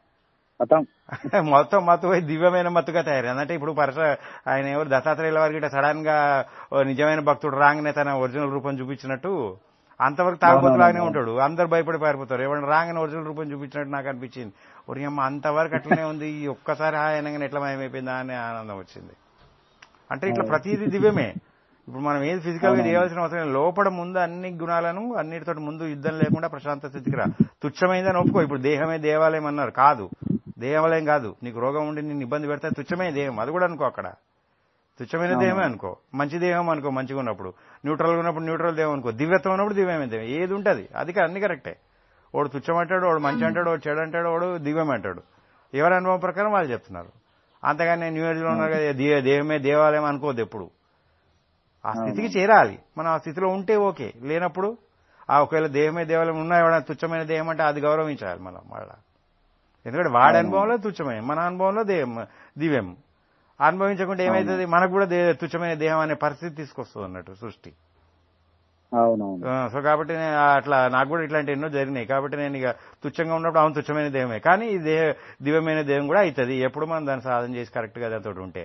ఖతం మొత్తం మత్తు పోయి దివ్యమైన మత్తుగా తయారైంది అంటే ఇప్పుడు పరస ఆయన ఎవరు దత్తాత్రేయుల వారికి ఇట్లా సడన్ గా ఓ నిజమైన భక్తుడు రాగానే తన ఒరిజినల్ రూపం చూపించినట్టు అంతవరకు తాగుబోతులాగానే ఉంటాడు అందరు భయపడి పారిపోతారు ఎవరైనా రాగానే ఒరిజినల్ రూపం చూపించినట్టు నాకు అనిపించింది ఒరి అమ్మ అంతవరకు అట్లనే ఉంది ఈ ఒక్కసారి ఆయనగానే ఎట్లా మాయమైపోయిందా అని ఆనందం వచ్చింది అంటే ఇట్లా ప్రతిదీ దివ్యమే ఇప్పుడు మనం ఏది ఫిజికల్ గా చేయాల్సిన అవసరం లేదు. లోపల ముందు అన్ని గుణాలను అన్నిటితో ముందు యుద్ధం లేకుండా ప్రశాంత స్థితికి రా తుచ్చమైందని ఒప్పుకో ఇప్పుడు దేహమే దేవాలయం అన్నారు కాదు దేవాలయం కాదు నీకు రోగం ఉండి నిన్ను ఇబ్బంది పెడితే తుచ్చమే దేహం అది కూడా అనుకో అక్కడ తుచ్చమైన దేహమే అనుకో మంచి దేహం అనుకో మంచిగా ఉన్నప్పుడు న్యూట్రల్ గా ఉన్నప్పుడు న్యూట్రల్ దేహం అనుకో దివ్యత్వం ఉన్నప్పుడు దివ్యమైన దేహం ఏది ఉంటది అది కా- అన్ని కరెక్టే వాడు తుచ్చం అంటాడు వాడు మంచి అంటాడు వాడు చెడు అంటాడు వాడు దివ్యం అంటాడు ఎవరి అనుభవం ప్రకారం వాళ్ళు చెప్తున్నారు అంతేగాని నేను న్యూ ఇయర్ లో ఉన్నారు కదా దే- దేహమే దేవాలయం అనుకోవద్దు ఎప్పుడు ఆ స్థితికి చేరాలి మనం ఆ స్థితిలో ఉంటే ఓకే లేనప్పుడు ఆ ఒకవేళ దేహమే దేవాలయం ఉన్నా ఎవరైనా తుచ్చమైన దేహం అంటే అది గౌరవించాలి మనం మళ్ళా ఎందుకంటే వాడి అనుభవంలో తుచ్చమే మన అనుభవంలో దేహం దివ్యం అనుభవించకుండా ఏమైతుంది మనకు కూడా దే- తుచ్చమైన దేహం అనే పరిస్థితి తీసుకొస్తుంది అన్నట్టు సృష్టి అవునవును ఆ, సో కాబట్టి నేను అట్లా నాకు కూడా ఇట్లాంటి ఎన్నో జరిగినాయి కాబట్టి నేను ఇక తుచ్చంగా ఉన్నప్పుడు అవును తుచ్చమైన దేహమే కానీ ఈ దేహ దివ్యమైన దేహం కూడా అవుతుంది ఎప్పుడు మనం దాన్ని సాధన చేసి కరెక్ట్ గా దాంతో ఉంటే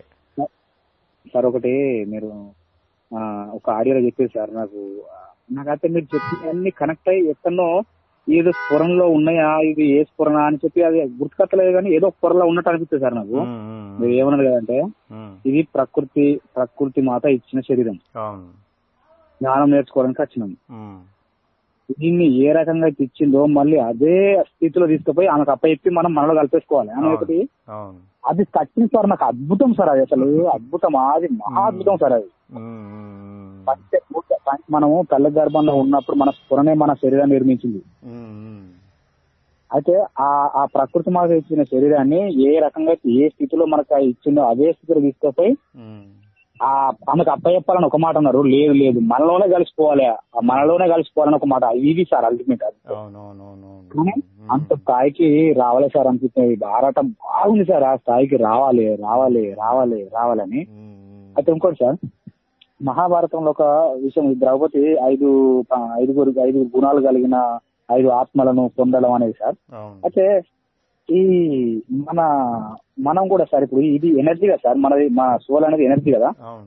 సార్ ఒకటి మీరు ఆ, ఒక ఆడియోలో చెప్పేది సార్ నాకు నాకైతే మీరు చెప్పిన అన్ని కనెక్ట్ అయ్యి ఎక్కడో ఏదో స్ఫురణలో ఉన్నాయా ఇది ఏ స్ఫురణ అని చెప్పి అది గుర్తుకట్టలేదు కానీ ఏదో స్ఫురణలో ఉన్నట్టు అనిపిస్తుంది సార్ నాకు ఉమ్, ఉమ్, మీరు ఏమన్నారు కదంటే ఉమ్, ఇది ప్రకృతి ప్రకృతి మాత ఇచ్చిన శరీరం అవును జ్ఞానం నేర్చుకోవడానికి వచ్చినాం ఉమ్, దీన్ని ఏ రకంగా అయితే ఇచ్చిందో మళ్ళీ అదే స్థితిలో తీసుకుపోయి ఆమెకు అప్పచెప్పి మనం మనలో కలిపేసుకోవాలి ఆమె ఒకటి అవును అది కట్టింది సార్ నాకు అద్భుతం సార్ అది అసలు అద్భుతం అది మహా అద్భుతం సార్ అది ఉమ్, ఉమ్, పంచభూత పం- మనము తల్లి గర్భంలో ఉన్నప్పుడు మన స్ఫురణే మన శరీరాన్ని నిర్మించింది ఉమ్, ఉమ్, అయితే ఆ ఆ ప్రకృతి మాకు ఇచ్చిన శరీరాన్ని ఏ రకంగా ఏ స్థితిలో మనకు ఇచ్చిందో అదే స్థితిలో తీసుకుపోయి ఉమ్. ఆ ఆమెకు అప్పచెప్పాలని ఒక మాట అన్నారు లేదు లేదు మనలోనే కలిసిపోవాలి ఆ మనలోనే కలిసిపోవాలని ఒక మాట ఇది సార్ అల్టిమేట్ అది అవునవునవునవును కానీ అంత స్థాయికి రావాలి సార్ అనిపిస్తుంది ఆరాటం బాగుంది సార్ ఆ స్థాయికి రావాలి రావాలి రావాలి రావాలని అయితే ఇంకోటి సార్ మహాభారతంలో ఒక విషయం ఈ ద్రౌపది ఐదు ప- ఐదుగురు ఐదుగురు గుణాలు కలిగిన ఐదు ఆత్మలను పొందడం అనేది సార్ అవును అయితే ఈ మన మనం కూడా సార్ ఇప్పుడు ఇది ఎనర్జీ కదా సార్ మనది మన సోల్ అనేది ఎనర్జీ కదా అవును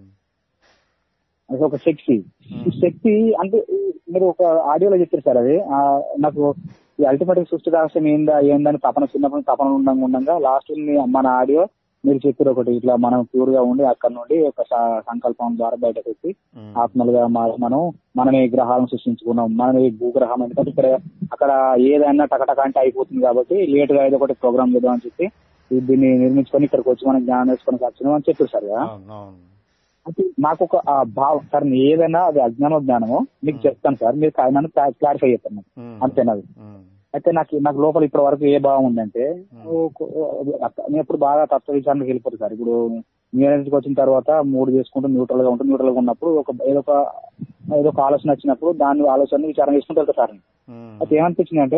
అది ఒక శక్తి ఈ శక్తి అంటే ఈ మీరు ఒక ఆడియోలో చెప్పారు సార్ అది ఆ, నాకు ఈ అల్టిమేట్ సృష్టి రహస్యం ఏందా ఏందని తపన చిన్నప్పుడు తపన ఉండంగా ఉండంగా లాస్ట్ మన ఆడియో మీరు చెప్పారు ఒకటి ఇట్లా మనం ప్యూర్ గా ఉండి అక్కడ నుండి ఒక స- సంకల్పం ద్వారా బయటకు వచ్చి ఉమ్. ఆత్మలుగా మా- మనం మనమే గ్రహాలను సృష్టించుకున్నాం మనమే భూగ్రహం ఎందుకంటే ఇక్కడ అక్కడ ఏదైనా టకటక అంటే అయిపోతుంది కాబట్టి లేట్ గా ఏదో ఒకటి ప్రోగ్రామ్ చేద్దాం అని చెప్పి ఈ దీన్ని నిర్మించుకొని ఇక్కడికి వచ్చి మనం జ్ఞానం వేసుకొని వచ్చినాం అని చెప్పారు సార్ కదా అవును అవును అంటే నాకు ఒక ఆ భావం సార్ నేను ఏదైనా అది అజ్ఞానం జ్ఞానమో మీకు చెప్తాను సార్ మీరు కా- నన్ను క్లా- క్లారిఫై చేస్తాను నాకు. ఉమ్. అంతేనది ఉమ్. అయితే నాకు నాకు లోపల ఇప్పటి వరకు ఏ భావం ఉందంటే ఓ- ఓ- అక్క- నేను ఇప్పుడు బాగా తత్వ విచారణకు వెళ్ళిపోతుంది సార్ ఇప్పుడు న్యూయాలజీకి వచ్చిన తర్వాత మూడు చేసుకుంటూ న్యూట్రల్ గా ఉంటూ న్యూట్రల్ గా ఉన్నప్పుడు ఒక ఏదో ఒక ఏదో ఒక ఆలోచన వచ్చినప్పుడు దాని ఆలోచన విచారణ చేసుకుంటూ వెళ్తా సార్ నేను. ఉమ్. అయితే ఏమనిపించింది అంటే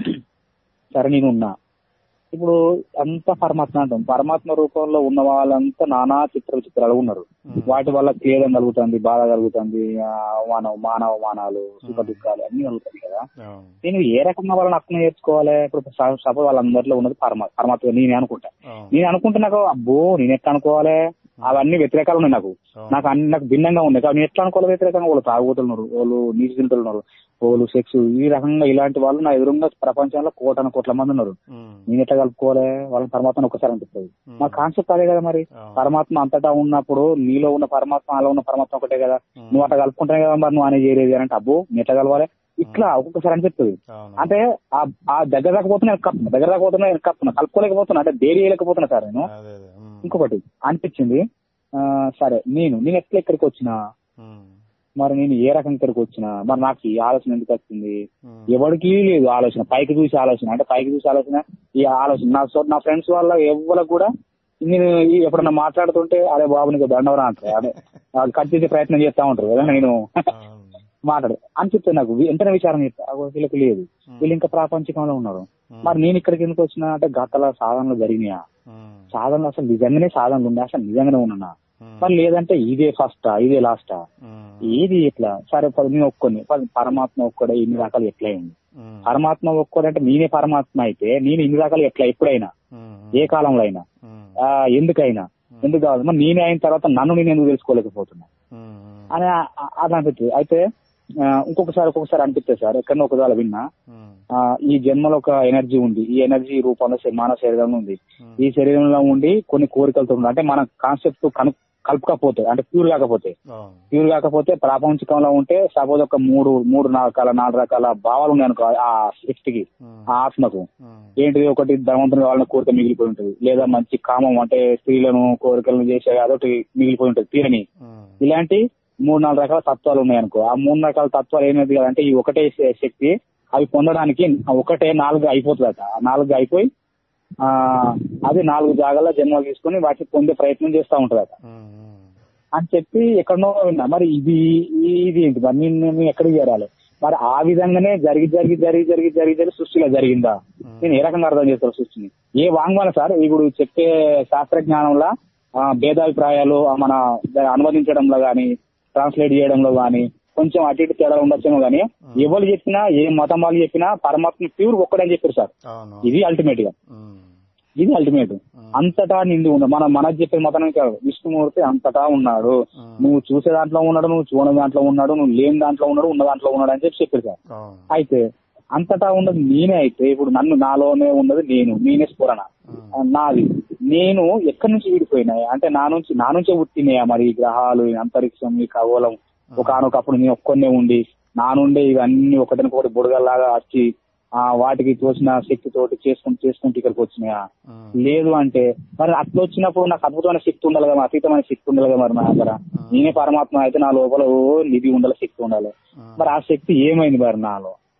సరే నేను ఉన్నా ఇప్పుడు అంతా పరమాత్మ అంటాం పరమాత్మ రూపంలో ఉన్న వాళ్ళంతా నానా చిత్ర విచిత్రాలు ఉన్నారు ఉమ్. వాటి వల్ల ఖేదం కలుగుతుంది బాధ కలుగుతుంది ఆ, అవమానం మానవ మానాలు సుఖ దుఃఖాలు అన్ని కలుగుతాయి కదా అవును నేను ఏ రకంగా వాళ్ళని అర్థం నేర్చుకోవాలి ఇప్పుడు సపోజ్ వాళ్ళందరిలో ఉన్నది పరమాత్మ పరమాత్మ నేనే అనుకుంటా అవును నేను అనుకుంటే నాకు అబ్బో నేను ఎట్లా అనుకోవాలి అవన్నీ వ్యతిరేకాలు ఉన్నాయి నాకు నాకు అన్ని నాకు భిన్నంగా ఉన్నాయి కాబట్టి నేను ఎట్లా అనుకోవాలి వ్యతిరేకంగా వాళ్ళు తాగుబోతులు ఉన్నారు వాళ్ళు నీటి చింతలు ఉన్నారు వాళ్ళు సెక్స్ ఈ రకంగా ఇలాంటి వాళ్ళు నా ఎదురుగా ప్రపంచంలో కోటన కోట్ల మంది ఉన్నారు ఉమ్. నేను ఎట్లా కలుపుకోవాలి వాళ్ళని పరమాత్మను ఒకసారి అనిపిస్తుంది మా కాన్సెప్ట్ అదే కదా మరి అవును. పరమాత్మ అంతటా ఉన్నప్పుడు నీలో ఉన్న పరమాత్మ అలా ఉన్న పరమాత్మ ఒకటే కదా ఉమ్. నువ్వు అట్లా కలుపుకుంటానే కదా మరి నువ్వు అనేది చేరేది అని అంటే అబ్బో నేను ఎట్లా కలవాలి ఇట్లా ఒక్కొక్కసారి అనిపిస్తుంది అవును అంటే ఆ ఆ దగ్గర దాకపోతున్నా కప్పుతున్నా దగ్గర దాకపోతున్నా కప్పుతున్నా కలుపుకోలేకపోతున్నా అంటే దేరి వేయలేకపోతున్నా సార్ నేను అదే అదే ఉమ్. ఇంకొకటి అనిపించింది ఆ, సరే నేను నేను ఎట్లా ఇక్కడికి వచ్చినా ఉమ్. మరి నేను ఏ రకం ఇక్కడికి వచ్చినా మరి నాకు ఈ ఆలోచన ఎందుకు వచ్చింది ఉమ్. ఎవరికి లేదు ఆలోచన పైకి చూసి ఆలోచన అంటే పైకి చూసి ఆలోచన ఈ ఆలోచన నా సో- నా ఫ్రెండ్స్ వల్ల ఎవరికి కూడా నేను ఈ ఎప్పుడన్నా మాట్లాడుతుంటే అరే బాబు నీకు దండవరా అంటారు అదే వాళ్ళు కట్ చేసే ప్రయత్నం చేస్తా ఉంటారు కదా నేను అవును మాట్లాడు అనిపిస్తుంది నాకు ఎంతనే విచారం చేస్తా అగో వీళ్ళకి లేదు వీళ్ళు ఇంకా ప్రాపంచికంలో ఉన్నారు ఉమ్. మరి నేను ఇక్కడికి ఎందుకు వచ్చినా అంటే గతల సాధనలు జరిగినాయా ఉమ్. సాధనలు అసలు నిజంగానే సాధనలు ఉన్నాయి అసలు నిజంగానే ఉన్నా ఉమ్. మరి లేదంటే ఇదే ఫస్టా ఇదే లాస్టా ఉమ్. ఏది ఇట్లా సరే పది నేను ఒక్కొని పది పరమాత్మ ఒక్కడే ఇన్ని రకాలు ఎట్లా అయింది ఉమ్. పరమాత్మ ఒక్కడంటే నేనే పరమాత్మ అయితే నేను ఇన్ని రకాలు ఎట్లా ఎప్పుడైనా ఉమ్. ఏ కాలంలో అయినా ఉమ్. ఆ, ఎందుకైనా ఎందుకు కావాలి మరి నేనే అయిన తర్వాత నన్ను నేను ఎందుకు తెలుసుకోలేకపోతున్నా ఉమ్. అని ఆ- ఆ- అది అనిపిస్తుంది అయితే ఆ, ఇంకొకసారి ఒక్కొక్కసారి అనిపిస్తుంది సార్ ఎక్కడో ఒకవేళ విన్నా ఉమ్. ఆ, ఈ జన్మలో ఒక ఎనర్జీ ఉంది ఈ ఎనర్జీ రూపంలో శ- మానవ శరీరంలో ఉంది ఉమ్. ఈ శరీరంలో ఉండి కొన్ని కోరికలతో ఉంది అంటే మన కాన్సెప్ట్ కను కలుపుకపోతే అంటే ప్యూర్ కాకపోతే అవును ప్యూర్ కాకపోతే ప్రాపంచికంలో ఉంటే సపోజ్ ఒక మూడు మూడు నాలుగు రకాల నాలుగు రకాల భావాలు ఉన్నాయి అనుకో ఆ శక్తికి ఉమ్. ఆ ఆత్మకు ఉమ్. ఏంటిది ఒకటి ధనవంతుని వాళ్ళని కోరిక మిగిలిపోయి ఉంటుంది లేదా మంచి కామం అంటే స్త్రీలను కోరికలను చేసే అదొకటి మిగిలిపోయి ఉంటుంది తీరని ఉమ్. ఇలాంటి మూడు నాలుగు రకాల తత్వాలు ఉన్నాయి అనుకో ఆ మూడు రకాల తత్వాలు ఏమైంది కదంటే ఈ ఒకటే శ- శక్తి అవి పొందడానికి ఒకటే నాలుగు అయిపోతుందట ఆ నాలుగు అయిపోయి ఆ అది నాలుగు జాగాల్లో జన్మలు తీసుకొని వాటిని పొందే ప్రయత్నం చేస్తూ ఉంటుందట ఉమ్. అని చెప్పి ఎక్కడనో విన్నా మరి ఇది ఇది ఏంటి మరి నేను నేను ఎక్కడికి చేరాలి మరి ఆ విధంగానే జరిగి జరిగి జరిగి జరిగి జరిగి జరిగి సృష్టిలో జరిగిందా నేను ఏ రకంగా అర్థం చేస్తాను సృష్టిని ఏ వాంగ్మూలం సార్ ఇప్పుడు చెప్పే శాస్త్రజ్ఞానంలో ఆ, భేదాభిప్రాయాలు ఆ, మన దాన్ని అనువదించడంలో గాని ట్రాన్స్లేట్ చేయడంలో గాని కొంచెం అటు ఇటు తేడా ఉండొచ్చేమో గానీ ఎవరు చెప్పినా ఏ మతం వాళ్ళు చెప్పినా పరమాత్మ ప్యూర్ ఒక్కడని చెప్పారు సార్ అవును ఇది అల్టిమేట్ గా ఉమ్. ఇది అల్టిమేట్ అంతటా నిండి ఉన్న మన మన చెప్పే మతానికి కాదు విష్ణుమూర్తి అంతటా ఉన్నాడు ఉమ్. నువ్వు చూసే దాంట్లో ఉన్నాడు నువ్వు చూడని దాంట్లో ఉన్నాడు నువ్వు లేని దాంట్లో ఉన్నాడు ఉన్న దాంట్లో ఉన్నాడు అని చెప్పి చెప్పారు సార్ అవును అయితే అంతటా ఉన్నది నేనే అయితే ఇప్పుడు నన్ను నాలోనే ఉన్నది నేను నేనే స్ఫురణ ఉమ్. నాది నేను ఎక్కడి నుంచి విడిపోయినాయి అంటే నా నుంచి నా నుంచే పుట్టినాయా మరి ఈ గ్రహాలు ఈ అంతరిక్షం ఈ ఖగోళం ఒకనొకప్పుడు నేను ఒక్కొన్నే ఉండి నా నుండే ఇవన్నీ ఒకటినొకటి బుడగల్లాగా వచ్చి ఆ వాటికి తోచిన శక్తి తోటి చేసుకుంటూ చేసుకుంటూ ఇక్కడికి వచ్చినాయా ఉమ్. లేదు అంటే మరి అట్లా వచ్చినప్పుడు నాకు అద్భుతమైన శక్తి ఉండాలి కదా అతీతమైన శక్తి ఉండాలి కదా మరి నా దగ్గర నేనే పరమాత్మ అయితే నా లోపల ఓ నిధి ఉండాలి శక్తి ఉండాలి ఉమ్. మరి ఆ శక్తి ఏమైంది మరి నాలో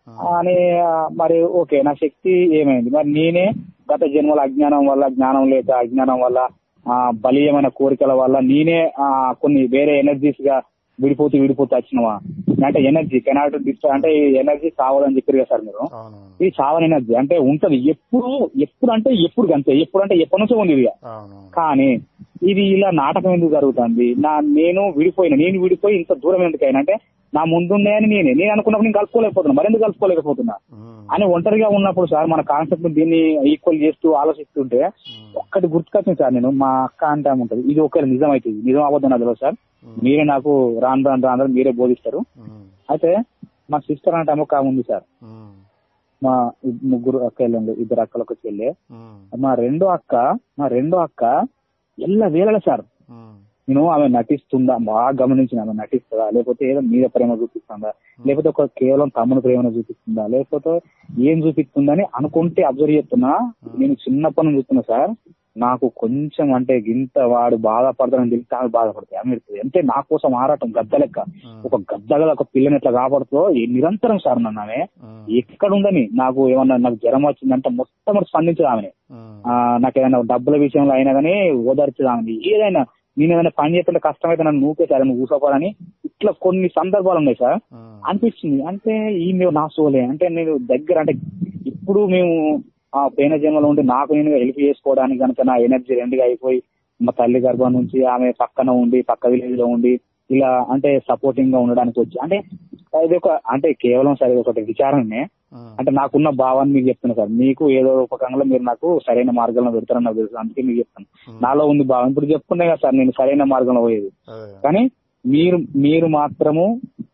అని ఆ, మరి ఓకే నా శక్తి ఏమైంది మరి నేనే గత జన్మల అజ్ఞానం వల్ల జ్ఞానం లేక అజ్ఞానం వల్ల ఆ బలీయమైన కోరికల వల్ల నేనే ఆ కొన్ని వేరే ఎనర్జీస్ గా విడిపోతూ విడిపోతూ వచ్చినవా అంటే ఎనర్జీ కెనాట్ డిస్ట్రా అంటే ఎనర్జీ కావాలని చెప్పారు కదా సార్ మీరు అవునవును ఇది చావని ఎనర్జీ అంటే ఉంటది ఎప్పుడు ఎప్పుడు అంటే ఎప్పుడు అంతే ఎప్పుడు అంటే ఎప్పటి నుంచో ఉంది ఇది అవునవును కానీ ఇది ఇలా నాటకం ఎందుకు జరుగుతుంది నా నేను విడిపోయిన నేను విడిపోయి ఇంత దూరం ఎందుకైనా అంటే నా ముందున్నాయని నేనే నేను అనుకున్నప్పుడు నేను కలుపుకోలేకపోతున్నా మరెందుకు కలుపుకోలేకపోతున్నా ఉమ్, అని ఒంటరిగా ఉన్నప్పుడు సార్ మన కాన్సెప్ట్ దీన్ని ఈక్వల్ చేస్తూ ఆలోచిస్తుంటే ఉమ్, ఒక్కటి గుర్తుకొచ్చింది సార్ నేను మా అక్క అంటే ఆమె ఉంటది ఇది ఒకవేళ నిజం అవుతుంది నిజం అవ్వద్దు నాకు తెలియదు సార్ మీరే నాకు రాను రాను రాను మీరే బోధిస్తారు ఉమ్, అయితే మా సిస్టర్ అంటే ఆమె ఒక ఆమె ఉంది సార్ ఉమ్, మా ముగ్గురు అక్కలు ఇద్దరు అక్కలకు చెల్లె ఉమ్, మా రెండో అక్క మా రెండో అక్క ఎల్ల వేళ సార్ ఉమ్, నేను ఆమె నటిస్తుందా బాగా గమనించిన ఆమె నటిస్తుందా లేకపోతే ఏదో మీద ప్రేమ చూపిస్తుందా లేకపోతే ఒక కేవలం తమ్ముని ప్రేమను చూపిస్తుందా లేకపోతే ఏం చూపిస్తుందని అనుకుంటే అబ్జర్వ్ చేస్తున్నా నేను చిన్నప్పటి నుంచి చూస్తున్నా సార్ నాకు కొంచెం అంటే గింత వాడు బాధపడతానని తెలిస్తే ఆమె బాధపడుతుంది ఆమె ఎడుతుంది. అంటే నా కోసం ఆరాటం గద్ద లెక్క ఒక గద్దగా ఒక పిల్లని ఎట్లా కాపాడుతుందో ఈ నిరంతరం సార్ నన్ను ఆమె ఉమ్, ఎక్కడ ఉందని నాకు ఏమన్నా నాకు జ్వరం వచ్చిందంటే మొత్తం స్పందించదు ఆమెనే ఉమ్, ఆ, నాకు ఏదైనా డబ్బుల విషయంలో అయినా కానీ ఓదార్చదాని ఏదైనా నేను ఏదైనా పని చేస్తుంటే కష్టమైతే నన్ను నూకేసారు నువ్వు కూసోపాలని ఇట్లా కొన్ని సందర్భాలు ఉన్నాయి సార్ ఉమ్, అనిపించింది అంటే ఈ మేము నా సోలే అంటే నేను దగ్గర అంటే ఇప్పుడు మేము ఆ పోయిన జన్మలో ఉండి నాకు నేను హెల్ప్ చేసుకోవడానికి కనుక నా ఎనర్జీ రెండుగా అయిపోయి మా తల్లి గర్భం నుంచి ఆమె పక్కన ఉండి పక్క విలేజ్ లో ఉండి ఇలా అంటే సపోర్టింగ్ గా ఉండడానికి వచ్చి అంటే ఇది ఒక అంటే కేవలం సరే ఒకటి విచారణనే ఉమ్, అంటే నాకున్న భావాన్ని మీకు చెప్తున్నా సార్ మీకు ఏదో రూపకంగా మీరు నాకు సరైన మార్గంలో పెడతారని నాకు తెలుసు అందుకే మీకు చెప్తాను నాలో ఉంది భావం ఇప్పుడు చెప్పుకునే కదా సార్ నేను సరైన మార్గంలో పోయేది అదే కానీ మీరు మీరు మాత్రము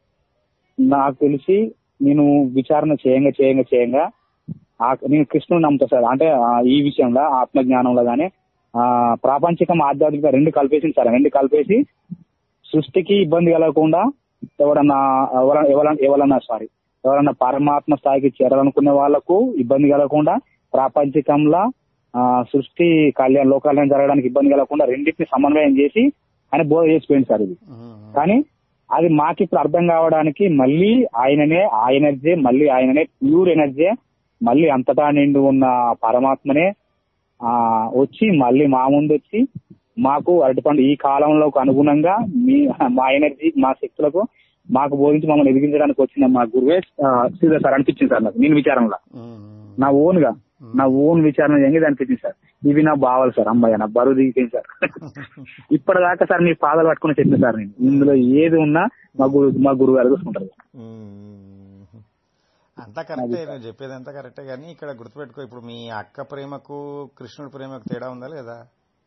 నాకు తెలిసి నేను విచారణ చేయంగా చేయంగా చేయంగా ఆ- నేను కృష్ణుని నమ్ముతా సార్ అంటే ఆ, ఈ విషయంలో ఆత్మ జ్ఞానంలో గానీ ఆ ప్రాపంచికం ఆధ్యాత్మిక రెండు కలిపేసింది సార్ రెండు కలిపేసి సృష్టికి ఇబ్బంది కలగకుండా ఎవరన్నా ఎవరన్నా ఎవరన్నా ఎవరన్నా సారీ ఎవరన్నా పరమాత్మ స్థాయికి చేరాలనుకునే వాళ్ళకు ఇబ్బంది కలగకుండా ప్రాపంచికంలో ఆ, సృష్టి కళ్యాణ లోకాలను జరగడానికి ఇబ్బంది కలగకుండా రెండింటిని సమన్వయం చేసి ఆయన బోధ చేసిపోయింది సార్ ఇది ఉమ్, కానీ అది మాకు ఇప్పుడు అర్థం కావడానికి మళ్ళీ ఆయననే ఆ ఎనర్జీ మళ్ళీ ఆయననే ప్యూర్ ఎనర్జీ మళ్ళీ అంతటా నిండు ఉన్న పరమాత్మనే ఆ వచ్చి మళ్ళీ మా ముందు వచ్చి మాకు అరటిపండు ఈ కాలంలోకి అనుగుణంగా మీ మా ఎనర్జీ మా శక్తులకు మాకు బోధించి మమ్మల్ని ఎదిగించడానికి వచ్చిన మా గురువే ఆ, శ్రీధర్ సార్ అనిపించింది సార్ నాకు నేను విచారంలో ఉమ్, నా ఓన్ గా నా ఓన్ విచారణ ఎంగిది అనిపించింది సార్ ఇవి నా భావాలు సార్ అమ్మాయి నా బరువు దిగిపోయింది సార్ ఇప్పటిదాకా సార్ మీ పాదాలు పట్టుకుని చెప్పిన సార్ నేను ఇందులో ఏది ఉన్నా మా గురు మా గురువు గారు చూసుకుంటారు ఉమ్. అంతా కరెక్టే నువ్వు చెప్పేది అంతా కరెక్టే కానీ ఇక్కడ గుర్తుపెట్టుకో ఇప్పుడు మీ అక్క ప్రేమకు కృష్ణుడి ప్రేమకు తేడా ఉందా లేదా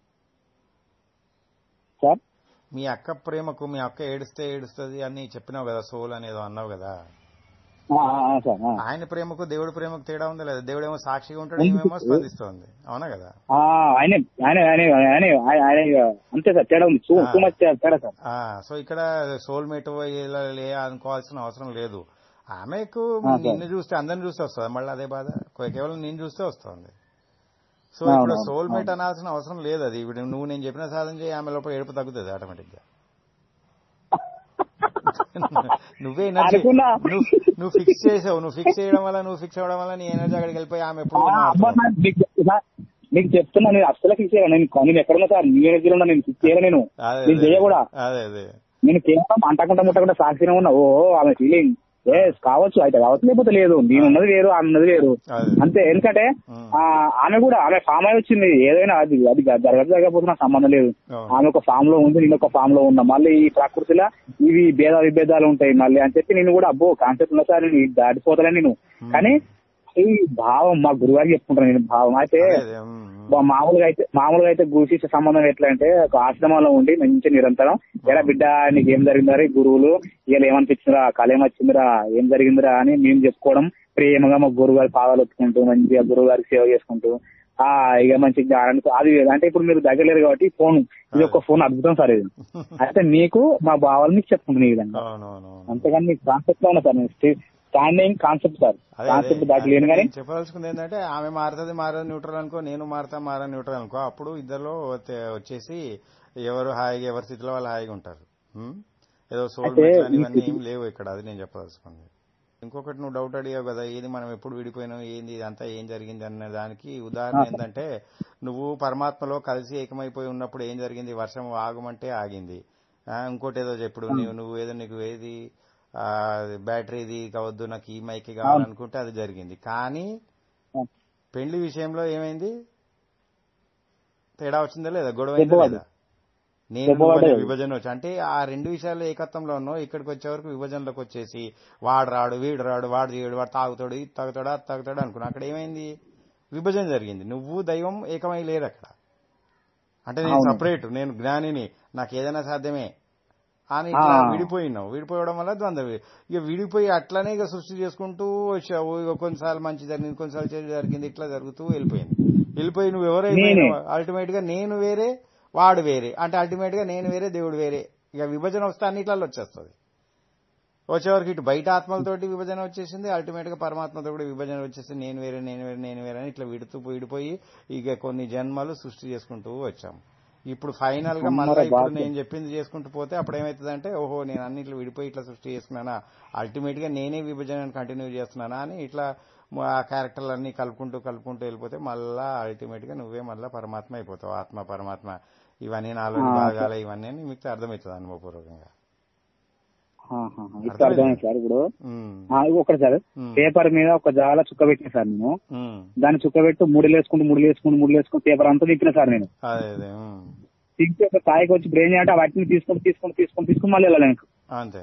సార్ మీ అక్క ప్రేమకు మీ అక్క ఏడుస్తే ఏడుస్తుంది అని చెప్పినావు కదా సోల్ అనేదో అన్నావు కదా ఆ, ఆ, ఆ, సార్ ఆ. ఆయన ప్రేమకు దేవుడి ప్రేమకు తేడా ఉందా లేదా దేవుడేమో సాక్షిగా ఉంటాడు ఏమేమో స్పందిస్తోంది అవునా కదా ఆ, ఆయనే ఆయనే ఆయనే ఆయనే ఆయన- ఆయన అంతే సార్ తేడా ఉంది టూ మచ్ తేడా సార్ ఆ సో ఇక్కడ సోల్మేట్ లే అనుకోవాల్సిన అవసరం లేదు ఆమెకు ఆ, సార్. నిన్ను చూస్తే అందరిని చూస్తే వస్తుంది మళ్ళీ అదే బాధ కేవలం నిన్ను చూస్తే వస్తుంది సో అవును, ఇప్పుడు అవును, సోల్మేట్ అవును. అనాల్సిన అవసరం లేదు అది ఇప్పుడు నువ్వు నేను చెప్పిన సాధన చేయి ఆమె లోపల ఏడుపు తగ్గుతుంది ఆటోమేటిక్ గా నువ్వే ఎనర్జీ అనుకున్నా. నువ్వు నువ్వు ఫిక్స్ చేసావు నువ్వు ఫిక్స్ చేయడం వల్ల నువ్వు ఫిక్స్ అవ్వడం వల్ల నీ ఎనర్జీ అక్కడికి వెళ్ళిపోయి ఆమె ఎప్పుడు ఆ, అబ్బా, నా- నీకు చెప్తున్నా నీకు చెప్తున్నా నేను అస్సలు ఫిక్స్ చేయను నేను నేను ఎక్కడున్నా సార్ నీ ఎనర్జీలో ఉన్నా నేను ఫిక్స్ చేయను నేను అదే నేను చేయ కూడా అదే అదే నేను కేవలం అంటకుండా ముట్టకుండా సాక్షిగా ఉన్నా ఓ ఆమె ఫీలింగ్ ఏ కావచ్చు అయితే కావచ్చు లేకపోతే లేదు నేను ఉన్నది వేరు ఆమె ఉన్నది వేరు అదే అంతే ఎందుకంటే ఉమ్. ఆ, ఆమె కూడా ఆమె ఫామ్ అయి వచ్చింది ఏదైనా అది అది జరగదు జరగకపోతే నాకు సంబంధం లేదు అవును. ఆమె ఒక ఫామ్ లో ఉంది నేను ఒక ఫామ్ లో ఉన్నా మళ్ళీ ఈ ప్రకృతిలో ఇవి భేద విభేదాలు ఉంటాయి మళ్ళీ అని చెప్పి నేను కూడా అబ్బో కాన్సెప్ట్ ఉన్నా సార్ నేను దాటిపోతలే నేను కానీ ఈ భావం మా గురువారికి చెప్పుకుంటాను నేను భావం అయితే అదే, అదే, ఉమ్, ఉమ్. బా- మామూలుగా అయితే మామూలుగా అయితే గురు శిష్య సంబంధం ఎట్లా అంటే ఒక ఆశ్రమంలో ఉండి మంచి నిరంతరం ఎరా బిడ్డ నీకు ఏం జరిగిందా గురువులు ఇలా ఏమనిపించిందిరా కళ ఏమొచ్చిందిరా ఏం జరిగిందిరా అని మేము చెప్పుకోవడం ప్రేమగా మా గురువు గారి పాదాలు ఒత్తుకుంటూ మంచిగా గురువు గారికి సేవ చేసుకుంటూ ఆ ఇక మంచి జ్ఞానానికి అది అంటే ఇప్పుడు మీరు దగ్గర లేరు కాబట్టి ఫోన్ ఇది ఒక ఫోన్ అద్భుతం సార్ ఇది అయితే మీకు మా భావాలు మీకు చెప్పుకుంటుంది ఈ విధంగా అవునవును అంతేగాని మీకు కాన్సెప్ట్ లో ఉన్నా సార్ నేను స్టాండింగ్ కాన్సెప్ట్ సార్ అదే, కాన్సెప్ట్ అదే. దాటి లేను కానీ నేను చెప్పదలుచుకుంది ఏంటంటే ఆమె మారుతుంది మారదు న్యూట్రల్ అనుకో నేను మారుతా మారా న్యూట్రల్ అనుకో అప్పుడు ఇద్దరు వచ్చేసి ఎవరు హాయిగా ఎవరి స్థితిలో వాళ్ళు హాయిగా ఉంటారు ఉం? ఏదో సోల్ అయితే ఇవన్నీ ఈ- ఏం లేవు ఇక్కడ అది నేను చెప్పదలుచుకుంది ఇంకొకటి నువ్వు డౌట్ అడిగావు కదా ఏది మనం ఎప్పుడు విడిపోయినాం ఏంది ఇదంతా ఏం జరిగింది అన్న దానికి ఉదాహరణ ఏంటంటే నువ్వు పరమాత్మలో కలిసి ఏకమైపోయి ఉన్నప్పుడు ఏం జరిగింది వర్షం ఆగమంటే ఆగింది ఆ, ఇంకోటి ఏదో చెప్పుడు నువ్వు నువ్వు ఏదో నీకు ఏది ఆ, బ్యాటరీది కావద్దు నాకు ఈ మైక్ కావాలనుకుంటే అది జరిగింది కానీ పెళ్లి విషయంలో ఏమైంది తేడా వచ్చిందా లేదా గొడవ అయిందా దెబ్బ లేదా నేను దెబ్బ నువ్వు అనే పడ్డది. విభజన వచ్చి అంటే ఆ రెండు విషయాలు ఏకత్వంలో ఉన్నావు ఇక్కడికి వచ్చే వరకు విభజనలోకి వచ్చేసి వాడు రాడు వీడు రాడు వాడు తీయడు వాడు తాగుతాడు ఇది తాగుతాడు అది తాగుతాడు అనుకున్నా అక్కడ ఏమైంది విభజన జరిగింది నువ్వు దైవం ఏకమై లేరు అక్కడ అంటే నేను అవును. సపరేట్ నేను జ్ఞానిని నాకు ఏదైనా సాధ్యమే అని ఇట్లా ఆ. విడిపోయినావు విడిపోవడం వల్ల ద్వంద్వ ఇక విడిపోయి అట్లనే ఇక సృష్టి చేసుకుంటూ వచ్చావు ఇక కొన్నిసార్లు మంచి జరిగింది కొన్నిసార్లు చెడు జరిగింది ఇట్లా జరుగుతూ వెళ్ళిపోయింది వెళ్ళిపోయి నువ్వు ఎవరైనా నేనే. అల్టిమేట్ గా నేను వేరే వాడు వేరే అంటే అల్టిమేట్ గా నేను వేరే దేవుడు వేరే ఇక విభజన వస్తే అన్నిట్లలో వచ్చేస్తుంది వచ్చేవరకు ఇటు బయట ఆత్మలతోటి విభజన వచ్చేసింది అల్టిమేట్ గా పరమాత్మతో కూడా విభజన వచ్చేసింది నేను వేరే నేను వేరే నేను వేరే అని ఇట్లా విడుతూ విడిపోయి ఇక కొన్ని జన్మలు సృష్టి చేసుకుంటూ వచ్చాం ఇప్పుడు ఫైనల్ గా మళ్ళీ అమ్మరా ఇప్పుడు బాబు. నేను చెప్పింది చేసుకుంటూ పోతే అప్పుడు ఏమవుతుందంటే ఓహో నేను అన్నిట్లో విడిపోయి ఇట్లా సృష్టి చేసుకున్నానా అల్టిమేట్ గా నేనే విభజనను కంటిన్యూ చేస్తున్నానా అని ఇట్లా మ- ఆ క్యారెక్టర్లు అన్ని కలుపుకుంటూ కలుపుకుంటూ వెళ్ళిపోతే మళ్ళా అల్టిమేట్ గా నువ్వే మళ్ళా పరమాత్మ అయిపోతావు ఆత్మ పరమాత్మ ఇవన్నీ నాలుగు ఆ, భాగాలు ఇవన్నీ అని మీకు అర్థమవుతుంది అనుభవపూర్వకంగా ఆహాహా. ఇప్పుడు అర్థమైంది సార్ ఇప్పుడు ఉమ్, ఆ, ఇది ఒకటి సార్ ఉమ్, పేపర్ మీద ఒక జాల చుక్క పెట్టిన సార్ నేను ఉమ్. దాన్ని చుక్క పెట్టి ముడిలు వేసుకుంటూ ముడిలు వేసుకుంటూ ముడిలు వేసుకుంటూ పేపర్ అంతా తిప్పిన సార్ నేను అదే అదే ఉమ్. తిప్పి ఒక స్థాయికి వచ్చి బ్రెయిన్ అంటే వాటిని తీసుకొని తీసుకొని తీసుకొని తీసుకొని మళ్ళీ వెళ్ళాలి వెనక్కి. అంతే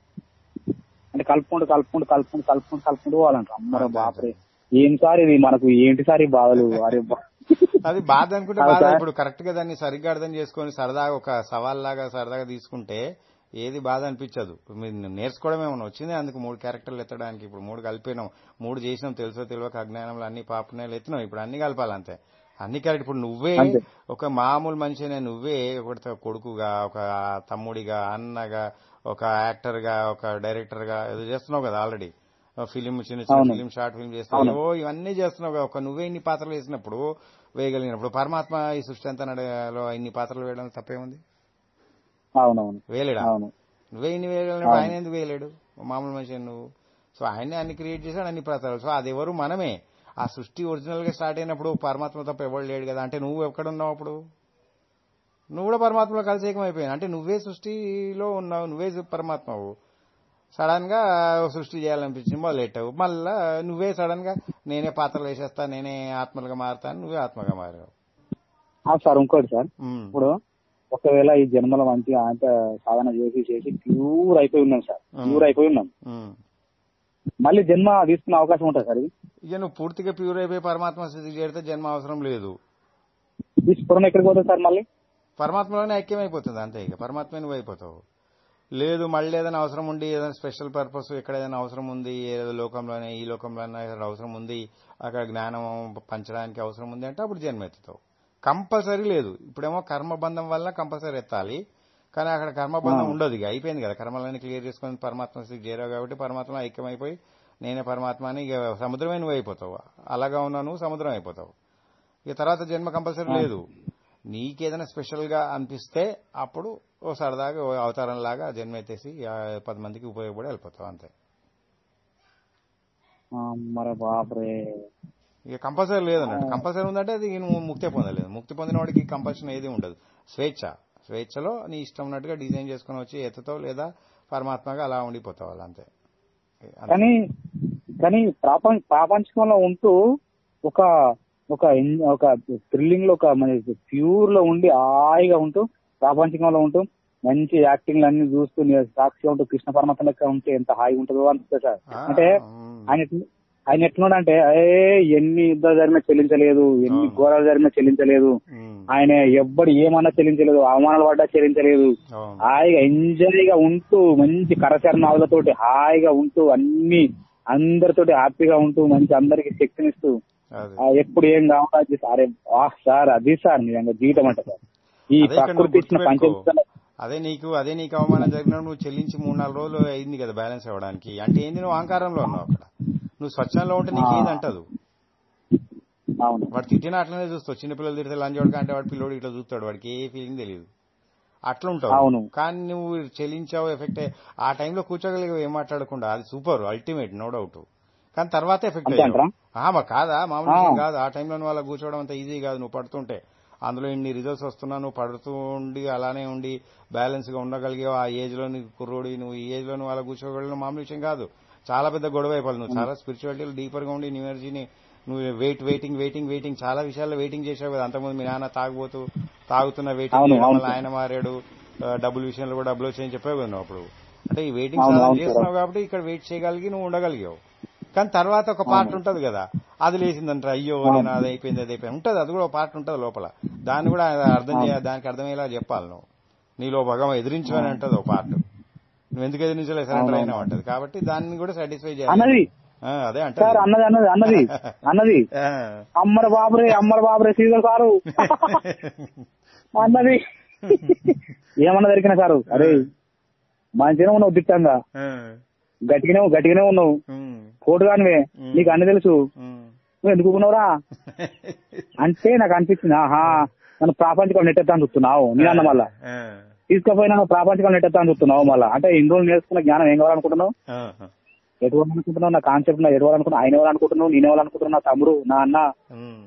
అంటే కలుపుకుంటూ కలుపుకుంటూ కలుపుకుంటూ కలుపుకుంటూ కలుపుకుంటూ పోవాలంట అమ్మరా అంతే, బాపరే ఏం సార్ ఇది మనకు ఏంటి సార్ ఈ బాధలు అరే బా- అది బాధ అనుకుంటే అవును బాధ సార్. ఇప్పుడు కరెక్ట్ గా దాన్ని సరిగ్గా అర్థం చేసుకొని సరదాగా ఒక సవాల్ లాగా సరదాగా తీసుకుంటే ఏది బాధ అనిపించదు మీరు నేర్చుకోవడమే మనం వచ్చింది అందుకు మూడు క్యారెక్టర్లు ఎత్తడానికి ఇప్పుడు మూడు కలిపినాం మూడు చేసినాం తెలుసో తెలియక అజ్ఞానంలో అన్ని పాపనాలు ఎత్తినాం ఇప్పుడు అన్ని కలపాలంతే అన్ని క్యారెక్టర్ ఇప్పుడు నువ్వే అంతే. ఒక మామూలు మనిషినే నువ్వే ఒక కొడుకుగా ఒక తమ్ముడిగా అన్నగా ఒక యాక్టర్ గా ఒక డైరెక్టర్ గా ఏదో చేస్తున్నావు కదా ఆల్రెడీ ఫిలిం చిన్న చిన్న అవును. ఫిలిం షార్ట్ ఫిల్మ్ చేస్తున్నావు అవును. ఓ ఇవన్నీ చేస్తున్నావు కదా. ఒక నువ్వే ఇన్ని పాత్రలు వేసినప్పుడు వేయగలిగినప్పుడు పరమాత్మ ఈ సృష్టి అంతా నడలో ఇన్ని పాత్రలు వేయడం తప్పేముంది అవునవును వేయలేడా అవును నువ్వే ఇన్ని వేయగలిగినప్పుడు అవును. ఆయన ఎందుకు వేయలేడు మామూలు మనిషి నువ్వు సో ఆయనే అన్ని క్రియేట్ చేశాడు అన్ని పాత్రలు సో అది ఎవరు మనమే ఆ సృష్టి ఒరిజినల్ గా స్టార్ట్ అయినప్పుడు పరమాత్మ తప్ప ఎవరు లేడు కదా అంటే నువ్వు ఎక్కడున్నావు అప్పుడు నువ్వు కూడా పరమాత్మలో కలిసి ఏకమైపోయావు అంటే నువ్వే సృష్టిలో ఉన్నావు నువ్వే పరమాత్మవు సడన్ గా సృష్టి చేయాలనిపించింది మొదలెట్టావు మళ్ళా నువ్వే సడన్ గా నేనే పాత్రలు వేసేస్తా నేనే ఆత్మలుగా మారుతాను నువ్వే ఆత్మగా మారావు ఆ, సార్ ఇంకోటి సార్ ఉమ్. ఇప్పుడు ఒకవేళ ఈ జన్మల మంచిగా అంత సాధన చేసి చేసి ప్యూర్ అయిపోయి ఉన్నాం సార్ ప్యూర్ అయిపోయి ఉన్నాం ఉమ్. మళ్ళీ జన్మ తీసుకునే అవకాశం ఉంటుంది సార్ ఇది ఇక నువ్వు పూర్తిగా ప్యూర్ అయిపోయి పరమాత్మ స్థితికి చేరితే జన్మ అవసరం లేదు ఈ స్ఫురణ ఎక్కడికి పోతుంది సార్ మళ్ళీ పరమాత్మలోనే ఐక్యమైపోతుంది అంతే ఇక పరమాత్మ నువ్వు అయిపోతావు లేదు మళ్ళీ ఏదైనా అవసరం ఉండి ఏదైనా స్పెషల్ పర్పస్ ఎక్కడ ఏదైనా అవసరం ఉంది ఏదో లోకంలోనే ఈ లోకంలోనే ఏదైనా అవసరం ఉంది అక్కడ జ్ఞానం పంచడానికి అవసరం ఉంది అంటే అప్పుడు జన్మ ఎత్తుతావు కంపల్సరీ లేదు ఇప్పుడేమో కర్మబంధం వల్ల కంపల్సరీ ఎత్తాలి కానీ అక్కడ కర్మబంధం ఆ. ఉండదు ఇక అయిపోయింది కదా కర్మలన్నీ క్లియర్ చేసుకొని పరమాత్మ స్థితికి చేరావు కాబట్టి పరమాత్మ ఐక్యమైపోయి నేనే పరమాత్మ అని ఇక సముద్రమే నువ్వు అయిపోతావు అలాగా ఉన్నావు నువ్వు సముద్రం అయిపోతావు ఇక తర్వాత జన్మ కంపల్సరీ ఆ. లేదు నీకేదైనా స్పెషల్ గా అనిపిస్తే అప్పుడు ఓ సరదాగా ఓ అవతారం లాగా జన్మ ఎత్తేసి ఆ పది మందికి ఉపయోగపడి వెళ్ళిపోతావు అంతే ఆ, మరి బాపరే ఇక కంపల్సరీ లేదన్నట్టు ఆ. కంపల్సరీ ఉందంటే అది నువ్వు ముక్తి పొందలేదు ముక్తి పొందిన వాడికి కంపల్షన్ ఏది ఉండదు స్వేచ్ఛ స్వేచ్ఛలో నీ ఇష్టం ఉన్నట్టుగా డిజైన్ చేసుకుని వచ్చి ఎత్తుతావు లేదా పరమాత్మగా అలా ఉండిపోతావు అలా అంతే అంతే. కానీ కానీ ప్రాపంచ ప్రాపంచికంలో ఉంటూ ఒక ఒక ఎన్- ఒక థ్రిల్లింగ్ లో ఒక మన ప్యూర్ లో ఉండి హాయిగా ఉంటూ ప్రాపంచికంలో ఉంటూ మంచి యాక్టింగ్ అన్ని చూస్తూ నీ సాక్షిగా ఉంటూ కృష్ణ పరమాత్మ లెక్క ఉంటే ఎంత హాయిగా ఉంటుందో అనిపిస్తుంది సార్ ఆ, అంటే ఉమ్. ఆయన ఎట్ల- ఆయన ఎట్లున్నాడంటే ఏ ఎన్ని యుద్ధాలు జరిగినా చెల్లించలేదు ఎన్ని అవును. ఘోరాలు జరిగినా చెల్లించలేదు ఉమ్. ఆయన ఎవ్వడు ఏమన్నా చెల్లించలేదు అవమానాలు పడ్డా చెల్లించలేదు అవును హాయిగా ఎంజాయ్ గా ఉంటూ మంచి కరచరణాలతోటి హాయిగా ఉంటూ అన్ని అందరితోటి హ్యాపీగా ఉంటూ మంచి అందరికి శక్తినిస్తూ అదే ఆ, ఎప్పుడు ఏం కావాలో అది సారే ఆహ్ సార్ అది సార్ నిజంగా జీవితం అంటే సార్ ఈ అదే ఇక్కడ నువ్వు ప్రకృతి ఇచ్చిన గుర్తుపెట్టుకో. పంచ అదే నీకు అదే నీకు అవమానం జరిగినప్పుడు నువ్వు చెల్లించి మూడు నాలుగు రోజులు అయింది కదా బ్యాలెన్స్ అవ్వడానికి అంటే ఏంది నువ్వు అహంకారంలో ఉన్నావు అక్కడ నువ్వు స్వచ్ఛంలో ఉంటే నీకు ఆ. ఏది అంటదు అవును వాడు తిట్టినా అట్లనే చూస్తావు చిన్నపిల్లలు తిడితే లంచ్ వాడుక అంటే వాడు పిల్లోడు ఇట్లా చూస్తాడు వాడికి ఏ ఫీలింగ్ తెలియదు అట్లా ఉంటావు అవును. కానీ నువ్వు చెల్లించావు ఎఫెక్ట్ ఆ టైంలో కూర్చోగలిగావు ఏం మాట్లాడకుండా అది సూపర్ అల్టిమేట్ నో డౌట్ కానీ తర్వాత ఎఫెక్ట్ అంతే అయ్యావు అంటారా? ఆ, మా కాదా మామూలు ఆ. విషయం కాదు ఆ టైంలో నువ్వు అలా కూర్చోవడం అంత ఈజీ కాదు నువ్వు పడుతుంటే అందులో ఇన్ని రిజల్ట్స్ వస్తున్నా నువ్వు పడుతూ ఉండి అలానే ఉండి బ్యాలెన్స్ గా ఉండగలిగావు ఆ ఏజ్ లో నీకు కుర్రోడి నువ్వు ఈ ఏజ్ లో నువ్వు అలా కూర్చోగలిగిన మామూలు విషయం కాదు చాలా పెద్ద గొడవ అయిపోవాలి నువ్వు చాలా స్పిరిచువాలిటీలో డీపర్ గా ఉండి నీ ఎనర్జీని నువ్వు వెయిట్ వెయిటింగ్ వెయిటింగ్ వెయిటింగ్ చాలా విషయాల్లో వెయిటింగ్ చేసావు కదా అంతకుముందు మీ నాన్న తాగుబోతూ తాగుతున్న వెయిటింగ్ అవును, చేయడం అవును వల్ల ఆయన మారాడు ఆ, డబ్బుల విషయంలో కూడా డబ్బులు వచ్చాయని చెప్పావు కదా నువ్వు అప్పుడు అంటే ఈ వెయిటింగ్ అవును, సాధన అవును, చేస్తున్నావు కాబట్టి ఇక్కడ వెయిట్ చేయగలిగి నువ్వు ఉండగలిగావు కానీ తర్వాత ఒక పార్ట్ ఉంటది కదా అది లేచిందంట అయ్యో నేను అది అయిపోయింది అది అయిపోయింది ఉంటది అది కూడా ఒక పార్ట్ ఉంటది లోపల దాన్ని కూడా అర్థం చేయాలి దానికి అర్థమయ్యేలా చెప్పాలి నువ్వు నీలో భగం ఎదిరించు అని అంటది ఒక పార్ట్ నువ్వు ఎందుకు ఎదిరించలేదు సరెండర్ అయినా అంటది కాబట్టి దాన్ని కూడా సాటిస్ఫై చేయాలి అన్నది ఆ, అదే సార్ అంటది అన్నది అన్నది అన్నది అన్నది ఆ. అమ్మర బాబురే అమ్మర బాబురే సీజన్ సారు అన్నది ఏమన్నా దొరికిన సారు అరే మంచిగానే ఉన్నావు దిట్టంగా ఆ. గట్టిగానే గట్టిగానే ఉన్నావు ఉమ్. కోటుగానివే ఉమ్. నీకు అన్ని తెలుసు ఉమ్. నువ్వు ఎందుకు ఉన్నావురా అంటే నాకు అనిపించింది ఆహా నన్ను ప్రాపంచికం నెట్టెత్తాను చూస్తున్నావు నేను అన్న మళ్ళా ఆ. తీసుకుపోయినా నువ్వు ప్రాపంచికం నెట్టెత్తాను చూస్తున్నావు మళ్ళా అంటే ఇన్ని రోజులు నేర్చుకున్న జ్ఞానం ఏం కావాలనుకుంటున్నావు ఆహా. ఎటువంటి అనుకుంటున్నావు నా కాన్సెప్ట్ నా ఎటువంటి అనుకున్నా ఆయన ఎవరు అనుకుంటున్నావు నేను ఎవరు అనుకుంటున్నా నా తమ్ముడు నా అన్న ఉమ్.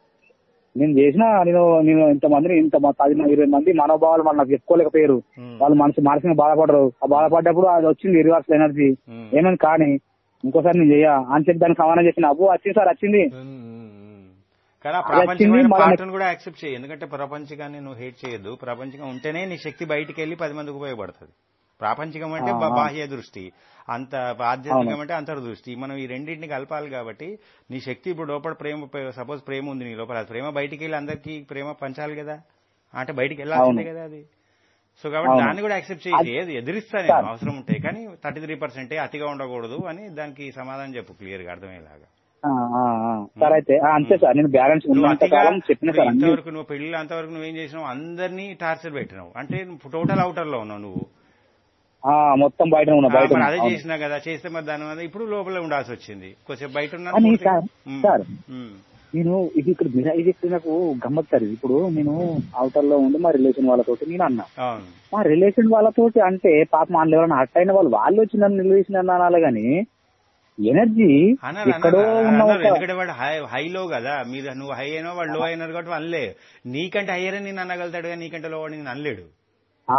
నేను చేసిన నేను నేను ఇంత మందిని ఇంత మ- పది మంది, ఇరవై మంది మనోభావాలు వాళ్ళు నాకు చెప్పుకోలేకపోయారు ఉమ్. వాళ్ళు మనసు మనసుని బాధపడరు ఆ బాధపడ్డప్పుడు అది వచ్చింది రివర్స్ ఎనర్జీ ఉమ్. ఏమని కానీ ఇంకోసారి నేను చెయ్య అని చెప్పి దానికి సమానం చేసిన అబ్బు వచ్చింది సార్ వచ్చింది ఉమ్, ఉమ్, ఉమ్. కానీ ఆ అది వచ్చింది, ప్రపంచమైన మళ్ళా పార్ట్ను కూడా యాక్సెప్ట్ చేయి ఎందుకంటే ప్రపంచకాన్ని నువ్వు హేట్ చేయొద్దు ప్రపంచకం ఉంటేనే నీ శక్తి బయటికి వెళ్ళి పది మందికి ఉపయోగపడుతుంది ప్రాపంచికం అంటే బా- ఆ, ఆ. బాహ్య దృష్టి అంత ఆధ్యాత్మికం అంటే అంతర్దృష్టి మనం ఈ రెండింటిని కలపాలి కాబట్టి నీ శక్తి ఇప్పుడు లోపల ప్రేమ సపోజ్ ప్రేమ ఉంది నీ లోపల ఆ ప్రేమ బయటికి వెళ్ళి అందరికీ ప్రేమ పంచాలి కదా అంటే బయటికి వెళ్ళాల్సిందే అవును. కదా అది సో కాబట్టి అవును. దాన్ని కూడా యాక్సెప్ట్ చేసి అది- ఏది ఎదిరిస్తా నేను సార్. అవసరం ఉంటే కానీ థర్టీ త్రీ పర్సెంటే అతిగా ఉండకూడదు అని దానికి సమాధానం చెప్పు క్లియర్ గా అర్థమయ్యేలాగా ఆ, ఆ, ఆ. సార్ అయితే ఆ, అంతే సార్ నేను బ్యాలెన్స్ నువ్వు ఉన్నంత అతిగా కాలం చెప్పిన ఇప్పుడు సార్ అన్ని ఇంతవరకు నువ్వు పెళ్లి అంతవరకు నువ్వేం చేసినావు అందరినీ టార్చర్ పెట్టినావు అంటే టోటల్ అవుటర్ లో ఉన్నావు నువ్వు ఆ, మొత్తం బయట ఉన్నా ఆ, బయట మరి ఉన్నా. అదే అవును. చేసినా కదా చేస్తే మరి దాని మీద ఇప్పుడు లోపల ఉండాల్సి వచ్చింది కొంచెం బయట ఉన్నాను అని పూర్తిగా- సార్, ఉమ్, సార్. ఉమ్, నేను ఇది ఇక్కడ మీరు- ఇది ఇక్కడ నాకు గమ్మత్ సార్ ఇప్పుడు నేను అవతల లో ఉండి మా రిలేషన్ వాళ్ళతోటి నేను అన్నా అవును మా రిలేషన్ వాళ్ళతోటి అంటే పాప వాళ్ళు ఎవరైనా హట్ అయిన వాళ్ళు వాళ్ళు వచ్చి నన్ను నిలవేసిన అనాలి కానీ ఎనర్జీ అన్నారు ఎక్కడో అన్నారు, ఉన్న అన్నారు. ఒక ఎందుకంటే వాడు హై హైలో కదా మీరు నువ్వు హై అయినా వాడు లో అయినారు కాబట్టి అనలే నీకంటే హైయర్ అని నేను అనగలుగుతాడు కానీ నీకంటే లో వాడు నేను అనలేడు ఆ,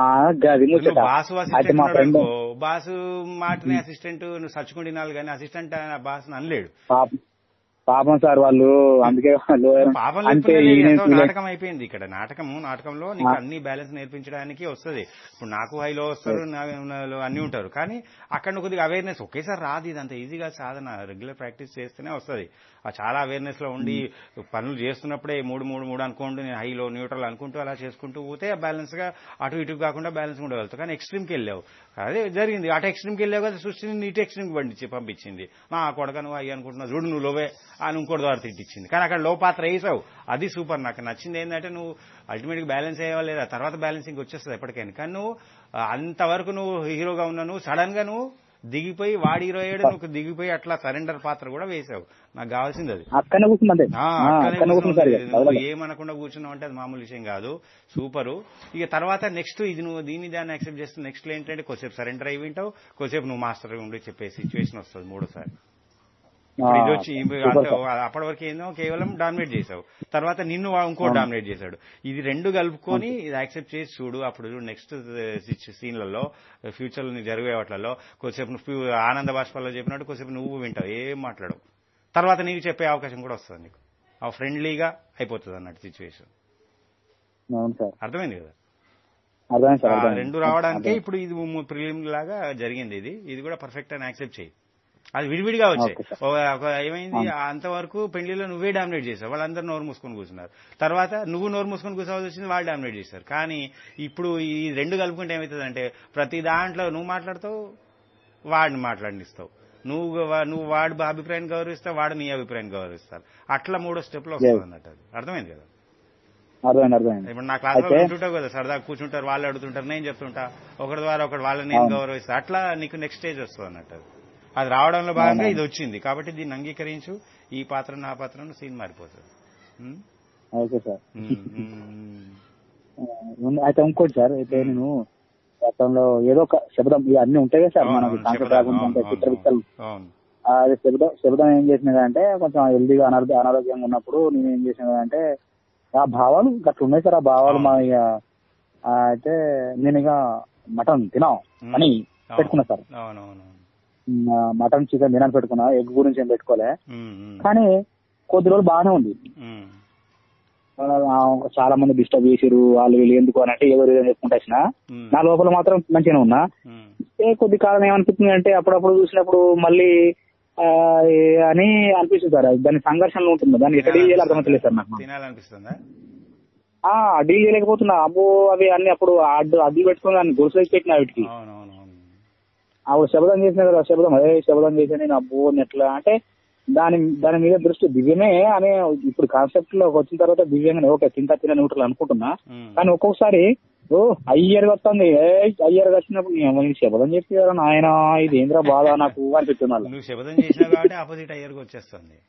గది ముచ్చట నువ్వు బాసు అయితే అసిస్టెంట్ మా ఉన్నాడు ఫ్రెండ్ అనుకో బాసు మాటనే అసిస్టెంట్ నువ్వు సచ్చుకుంటున్నావు కానీ అసిస్టెంట్ బాస్ అనలేడు పాపం పాపం సార్ వాళ్ళు అందుకే వాళ్ళు పాపం అంటే లేకపోతే ఈయన ఎంతో వీళ్ళ- నాటకం అయిపోయింది ఇక్కడ నాటకము నాటకంలో నీకు అన్ని బ్యాలెన్స్ నేర్పించడానికి వస్తది ఇప్పుడు నాకు హైలో వస్తారు నా- నాలో అన్ని ఉంటారు కానీ అక్కడ నువ్వు కొద్దిగా అవేర్నెస్ ఒకేసారి రాదు ఇది అంత ఈజీగా సాధన రెగ్యులర్ ప్రాక్టీస్ చేస్తేనే వస్తది ఆ చాలా అవేర్నెస్ లో ఉండి పనులు చేస్తున్నప్పుడే మూడు మూడు మూడు అనుకోండి నేను హైలో న్యూట్రల్ అనుకుంటూ అలా చేసుకుంటూ పోతే బ్యాలెన్స్ గా అటు ఇటు కాకుండా బ్యాలెన్స్ ఉండగలుగుతావు కానీ ఎక్స్ట్రీమ్ కి వెళ్ళావు అదే జరిగింది అటు ఎక్స్ట్రీమ్ కి వెళ్ళావు కదా సృష్టిని ఇటు ఎక్స్ట్రీమ్ కి పంపించి పంపించింది నా కొడక నువ్వు అయ్యి అనుకుంటున్నావు చూడు నువ్వు లోవే అని ఇంకోటి ద్వారా తిట్టించింది కానీ అక్కడ లో పాత్ర వేసావు అది సూపర్ నాకు నచ్చింది ఏంటంటే నువ్వు అల్టిమేట్ గా బ్యాలెన్స్ అయ్యేవా లేదా తర్వాత బ్యాలెన్సింగ్ వచ్చేస్తుంది ఎప్పటికైనా కానీ నువ్వు ఆ, అంతవరకు నువ్వు హీరోగా ఉన్నా నువ్వు సడన్ గా నువ్వు దిగిపోయి వాడి హీరో అయ్యాడు నువ్వు దిగిపోయి అట్లా సరెండర్ పాత్ర కూడా వేసావు నాకు కావాల్సింది అది అక్కడనే కూర్చుంది అంతే ఆ, ఆ, అక్కడే అక్కడనే కూర్చుంది సార్ ఇక. కూర్చున్నావు. నువ్వు వదలదు. ఏమనకుండా కూర్చున్నావు అంటే అది మామూలు విషయం కాదు సూపరు ఇక తర్వాత నెక్స్ట్ ఇది నువ్వు దీన్ని దాన్ని యాక్సెప్ట్ చేస్తూ నెక్స్ట్ ఏంటంటే కొద్దిసేపు సరెండర్ అయి వింటావు కొద్దిసేపు నువ్వు మాస్టర్ ఉండి చెప్పే సిచ్యువేషన్ వస్తుంది మూడోసారి ఆ, ఇప్పుడు ఇది వచ్చి ఇప్పుడు సూపర్ అంత- సార్. అప్పటి వరకు ఏందో కేవలం డామినేట్ చేసావు తర్వాత నిన్ను వా- ఇంకో డామినేట్ చేశాడు ఇది రెండు కలుపుకొని ఇది యాక్సెప్ట్ చేసి చూడు అప్పుడు నెక్స్ట్ సీన్లలో ఫ్యూచర్ లో నీకు జరిగే వాటిలలో కొద్దిసేపు నువ్వు ఫ్యూ- ఆనంద బాష్పాల్లో చెప్పినట్టు కొద్దిసేపు నువ్వు వింటావు ఏం మాట్లాడవు తర్వాత నీకు చెప్పే అవకాశం కూడా వస్తుంది నీకు ఆ ఫ్రెండ్లీగా అయిపోతుంది అన్నట్టు సిచ్యువేషన్ అవును సార్ అర్థమైంది కదా అర్థమైంది సార్ ఆ అర్థమైంది. రెండు రావడానికే అర్థమైంది. ఇప్పుడు ఇది ప్రిలిమ్ లాగా జరిగింది ఇది ఇది కూడా పర్ఫెక్ట్ అని యాక్సెప్ట్ చేయి అది విడివిడిగా వచ్చాయి ఓకే సార్. ఒక- ఒక ఏమైంది అంతవరకు పెళ్లిలో నువ్వే డామినేట్ చేసావు వాళ్ళందరూ నోరు మూసుకొని కూర్చున్నారు తర్వాత నువ్వు నోరు మూసుకొని కూర్చోవాల్సి వచ్చింది వాళ్ళు డామినేట్ చేశారు కానీ ఇప్పుడు ఈ రెండు కలుపుకుంటే ఏమవుతుందంటే ప్రతి దాంట్లో నువ్వు మాట్లాడతావు వాడిని మాట్లాడిస్తావు నువ్వు వా- నువ్వు వాడి అభిప్రాయాన్ని గౌరవిస్తావు వాడు నీ అభిప్రాయాన్ని గౌరవిస్తారు అట్లా మూడో స్టెప్ లో వస్తుంది అన్నట్టు అది అర్థమైంది కదా అర్థమైంది అర్థమైంది ఇప్పుడు నా క్లాస్ లో అయితే- ఉంటుంటావు కదా సరదా కూర్చుంటారు వాళ్ళు అడుగుతుంటారు నేను చెప్తుంటా ఒకరి ద్వారా ఒకటి వాళ్ళని నేను అవును. గౌరవిస్తా అట్లా నీకు నెక్స్ట్ స్టేజ్ వస్తుంది అన్నట్టు అది. అది రావడంలో భాగంగా అవును. ఇది వచ్చింది కాబట్టి దీన్ని అంగీకరించు ఈ పాత్ర నా పాత్రను సీన్ మారిపోతుంది ఉమ్? ఓకే సార్ ఉమ్, ఉమ్, ఉమ్. ఆ, ఉంది. అయితే ఇంకోటి సార్ అయితే నేను గతంలో ఏదో ఒక శబ్దం ఇవి అన్ని ఉంటాయి కదా సార్ అవును, మనకి అవును, కాంట్రాక్ట్ శబదం, రాకుండా అవును, ఉంటాయి అవును, చిత్ర విత్తలు అవును అది శబ్దం శబ్దం ఏం చేసినది అంటే కొంచెం హెల్దీగా అనారోగ్య అనారోగ్యంగా ఉన్నప్పుడు నేను ఏం చేసినది అంటే ఆ భావాలు అట్లా ఉన్నాయి సార్ ఆ భావాలు మా ఇక ఆ, అయితే నేను ఇక మటన్ తినాం అని అవును. పెట్టుకున్నా సార్ అవునవును ఉమ్, ఆ, మటన్ చికెన్ తినని పెట్టుకున్నా ఎగ్ గురించి ఏం పెట్టుకోలే ఉమ్, ఉమ్, కానీ కొద్ది రోజులు బాగానే ఉంది ఉమ్, ఆ, చాలా మంది డిస్టర్బ్ చేసిరు వాళ్ళు వీళ్ళు ఎందుకు అని అంటే ఎవరు ఏదో చెప్పుకుంటా వచ్చిన ఉమ్, నా లోపల మాత్రం మంచిగానే ఉన్నా ఉమ్, ఏ కొద్ది కాలం ఏమనిపిస్తుంది అంటే అప్పుడప్పుడు చూసినప్పుడు మళ్ళీ ఆ, ఏ అని అనిపిస్తుంది సార్ దాని సంఘర్షణలో ఉంటుంది దాన్ని ఎక్కడ డీల్ చేయాలి అర్థమవుతలేదు సార్ నాకు తినాలనిపిస్తుందా ఆ డీల్ చేయలేకపోతున్నా అబ్బో అవి అన్ని అప్పుడు అడ్డు అడ్డు పెట్టుకుని దాన్ని గొలుసు వేసి పెట్టిన వీటికి అవునవునవును ఆవిడ శబదం చేసిన కదా శబదం అదే శబదం చేసి నేను అబ్బో అని ఎట్లా అంటే దాని దాని మీద దృష్టి దివ్యమే అనే ఇప్పుడు కాన్సెప్ట్ లో వచ్చిన తర్వాత దివ్యంగానే ఓకే తింటా తిన న్యూట్రల్ అనుకుంటున్నా ఉమ్, కానీ ఒక్కొక్కసారి ఓ అయ్యర్ వస్తుంది ఏ అయ్యర్ వచ్చినప్పుడు ఏమో ఈ శబదం చెప్పి ఆయన ఇది ఏంద్రా బాధ నాకు అనిపిస్తుంది అలా. నువ్వు శబదం చేసినావు కాబట్టి ఆపోజిట్ అయ్యర్కి వచ్చేస్తుంది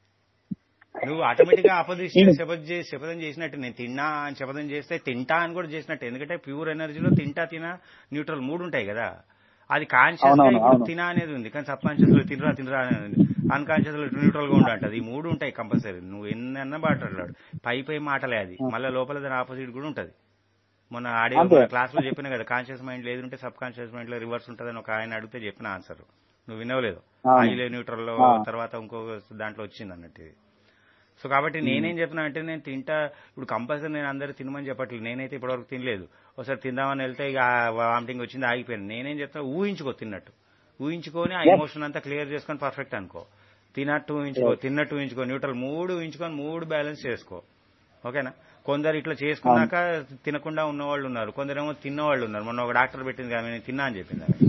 నువ్వు ఆటోమేటిక్ గా ఆపోజిట్ శపథం చేసి శపథం చేసినట్టు నేను తిన్నా అని శపథం చేస్తే తింటా అని కూడా చేసినట్టు ఎందుకంటే ప్యూర్ ఎనర్జీలో తింటా తినా న్యూట్రల్ మూడు ఉంటాయి కదా అది కాన్షియస్ గా అవునవును, ఇప్పుడు అవును. తినా అనేది ఉంది కానీ సబ్ కాన్షియస్ లో తినరా తినరా అనేది అన్కాన్షియస్ లో న్యూట్రల్ గా ఉండంటది ఈ మూడు ఉంటాయి కంపల్సరీ నువ్వు ఎన్నన్నా మాట్లాడలాడు పై పై మాటలే అది మళ్ళీ లోపల దాని ఆపోజిట్ కూడా ఉంటది మొన్న ఆడియో అంతే. క్లాస్ లో చెప్పిన కదా కాన్షియస్ మైండ్ లేదు ఉంటే సబ్ కాన్షియస్ మైండ్ లో రివర్స్ ఉంటదని ఒక ఆయన అడిగితే చెప్పిన ఆన్సర్ నువ్వు వినవలేదు అవును. హైలే న్యూట్రల్ లో ఆ. తర్వాత ఇంకో దాంట్లో వచ్చింది అన్నట్టు ఇది సో కాబట్టి నేనేం చెప్తున్నా అంటే నేను తింటా ఇప్పుడు కంపల్సరీ నేను అందరూ తినమని చెప్పట్లేదు నేనైతే ఇప్పటివరకు తినలేదు ఒకసారి తిందామని వెళ్తే ఇక వామిటింగ్ వచ్చింది ఆగిపోయింది నేనేం చెప్తున్నా ఊహించుకో తిన్నట్టు ఊహించుకొని ఆ Yes. ఎమోషన్ అంతా క్లియర్ చేసుకొని పర్ఫెక్ట్ అనుకో తిన్నట్టు ఊహించుకో తిన్నట్టు ఊహించుకో న్యూట్రల్ మూడు ఊహించుకొని మూడు బ్యాలెన్స్ చేసుకో ఓకేనా కొందరు ఇట్లా చేసుకున్నాక తినకుండా ఉన్నవాళ్ళు ఉన్నారు కొందరేమో తిన్నవాళ్ళు ఉన్నారు మొన్న ఒక డాక్టర్ పెట్టింది కానీ నేను తిన్నా అని చెప్పింది ఆమె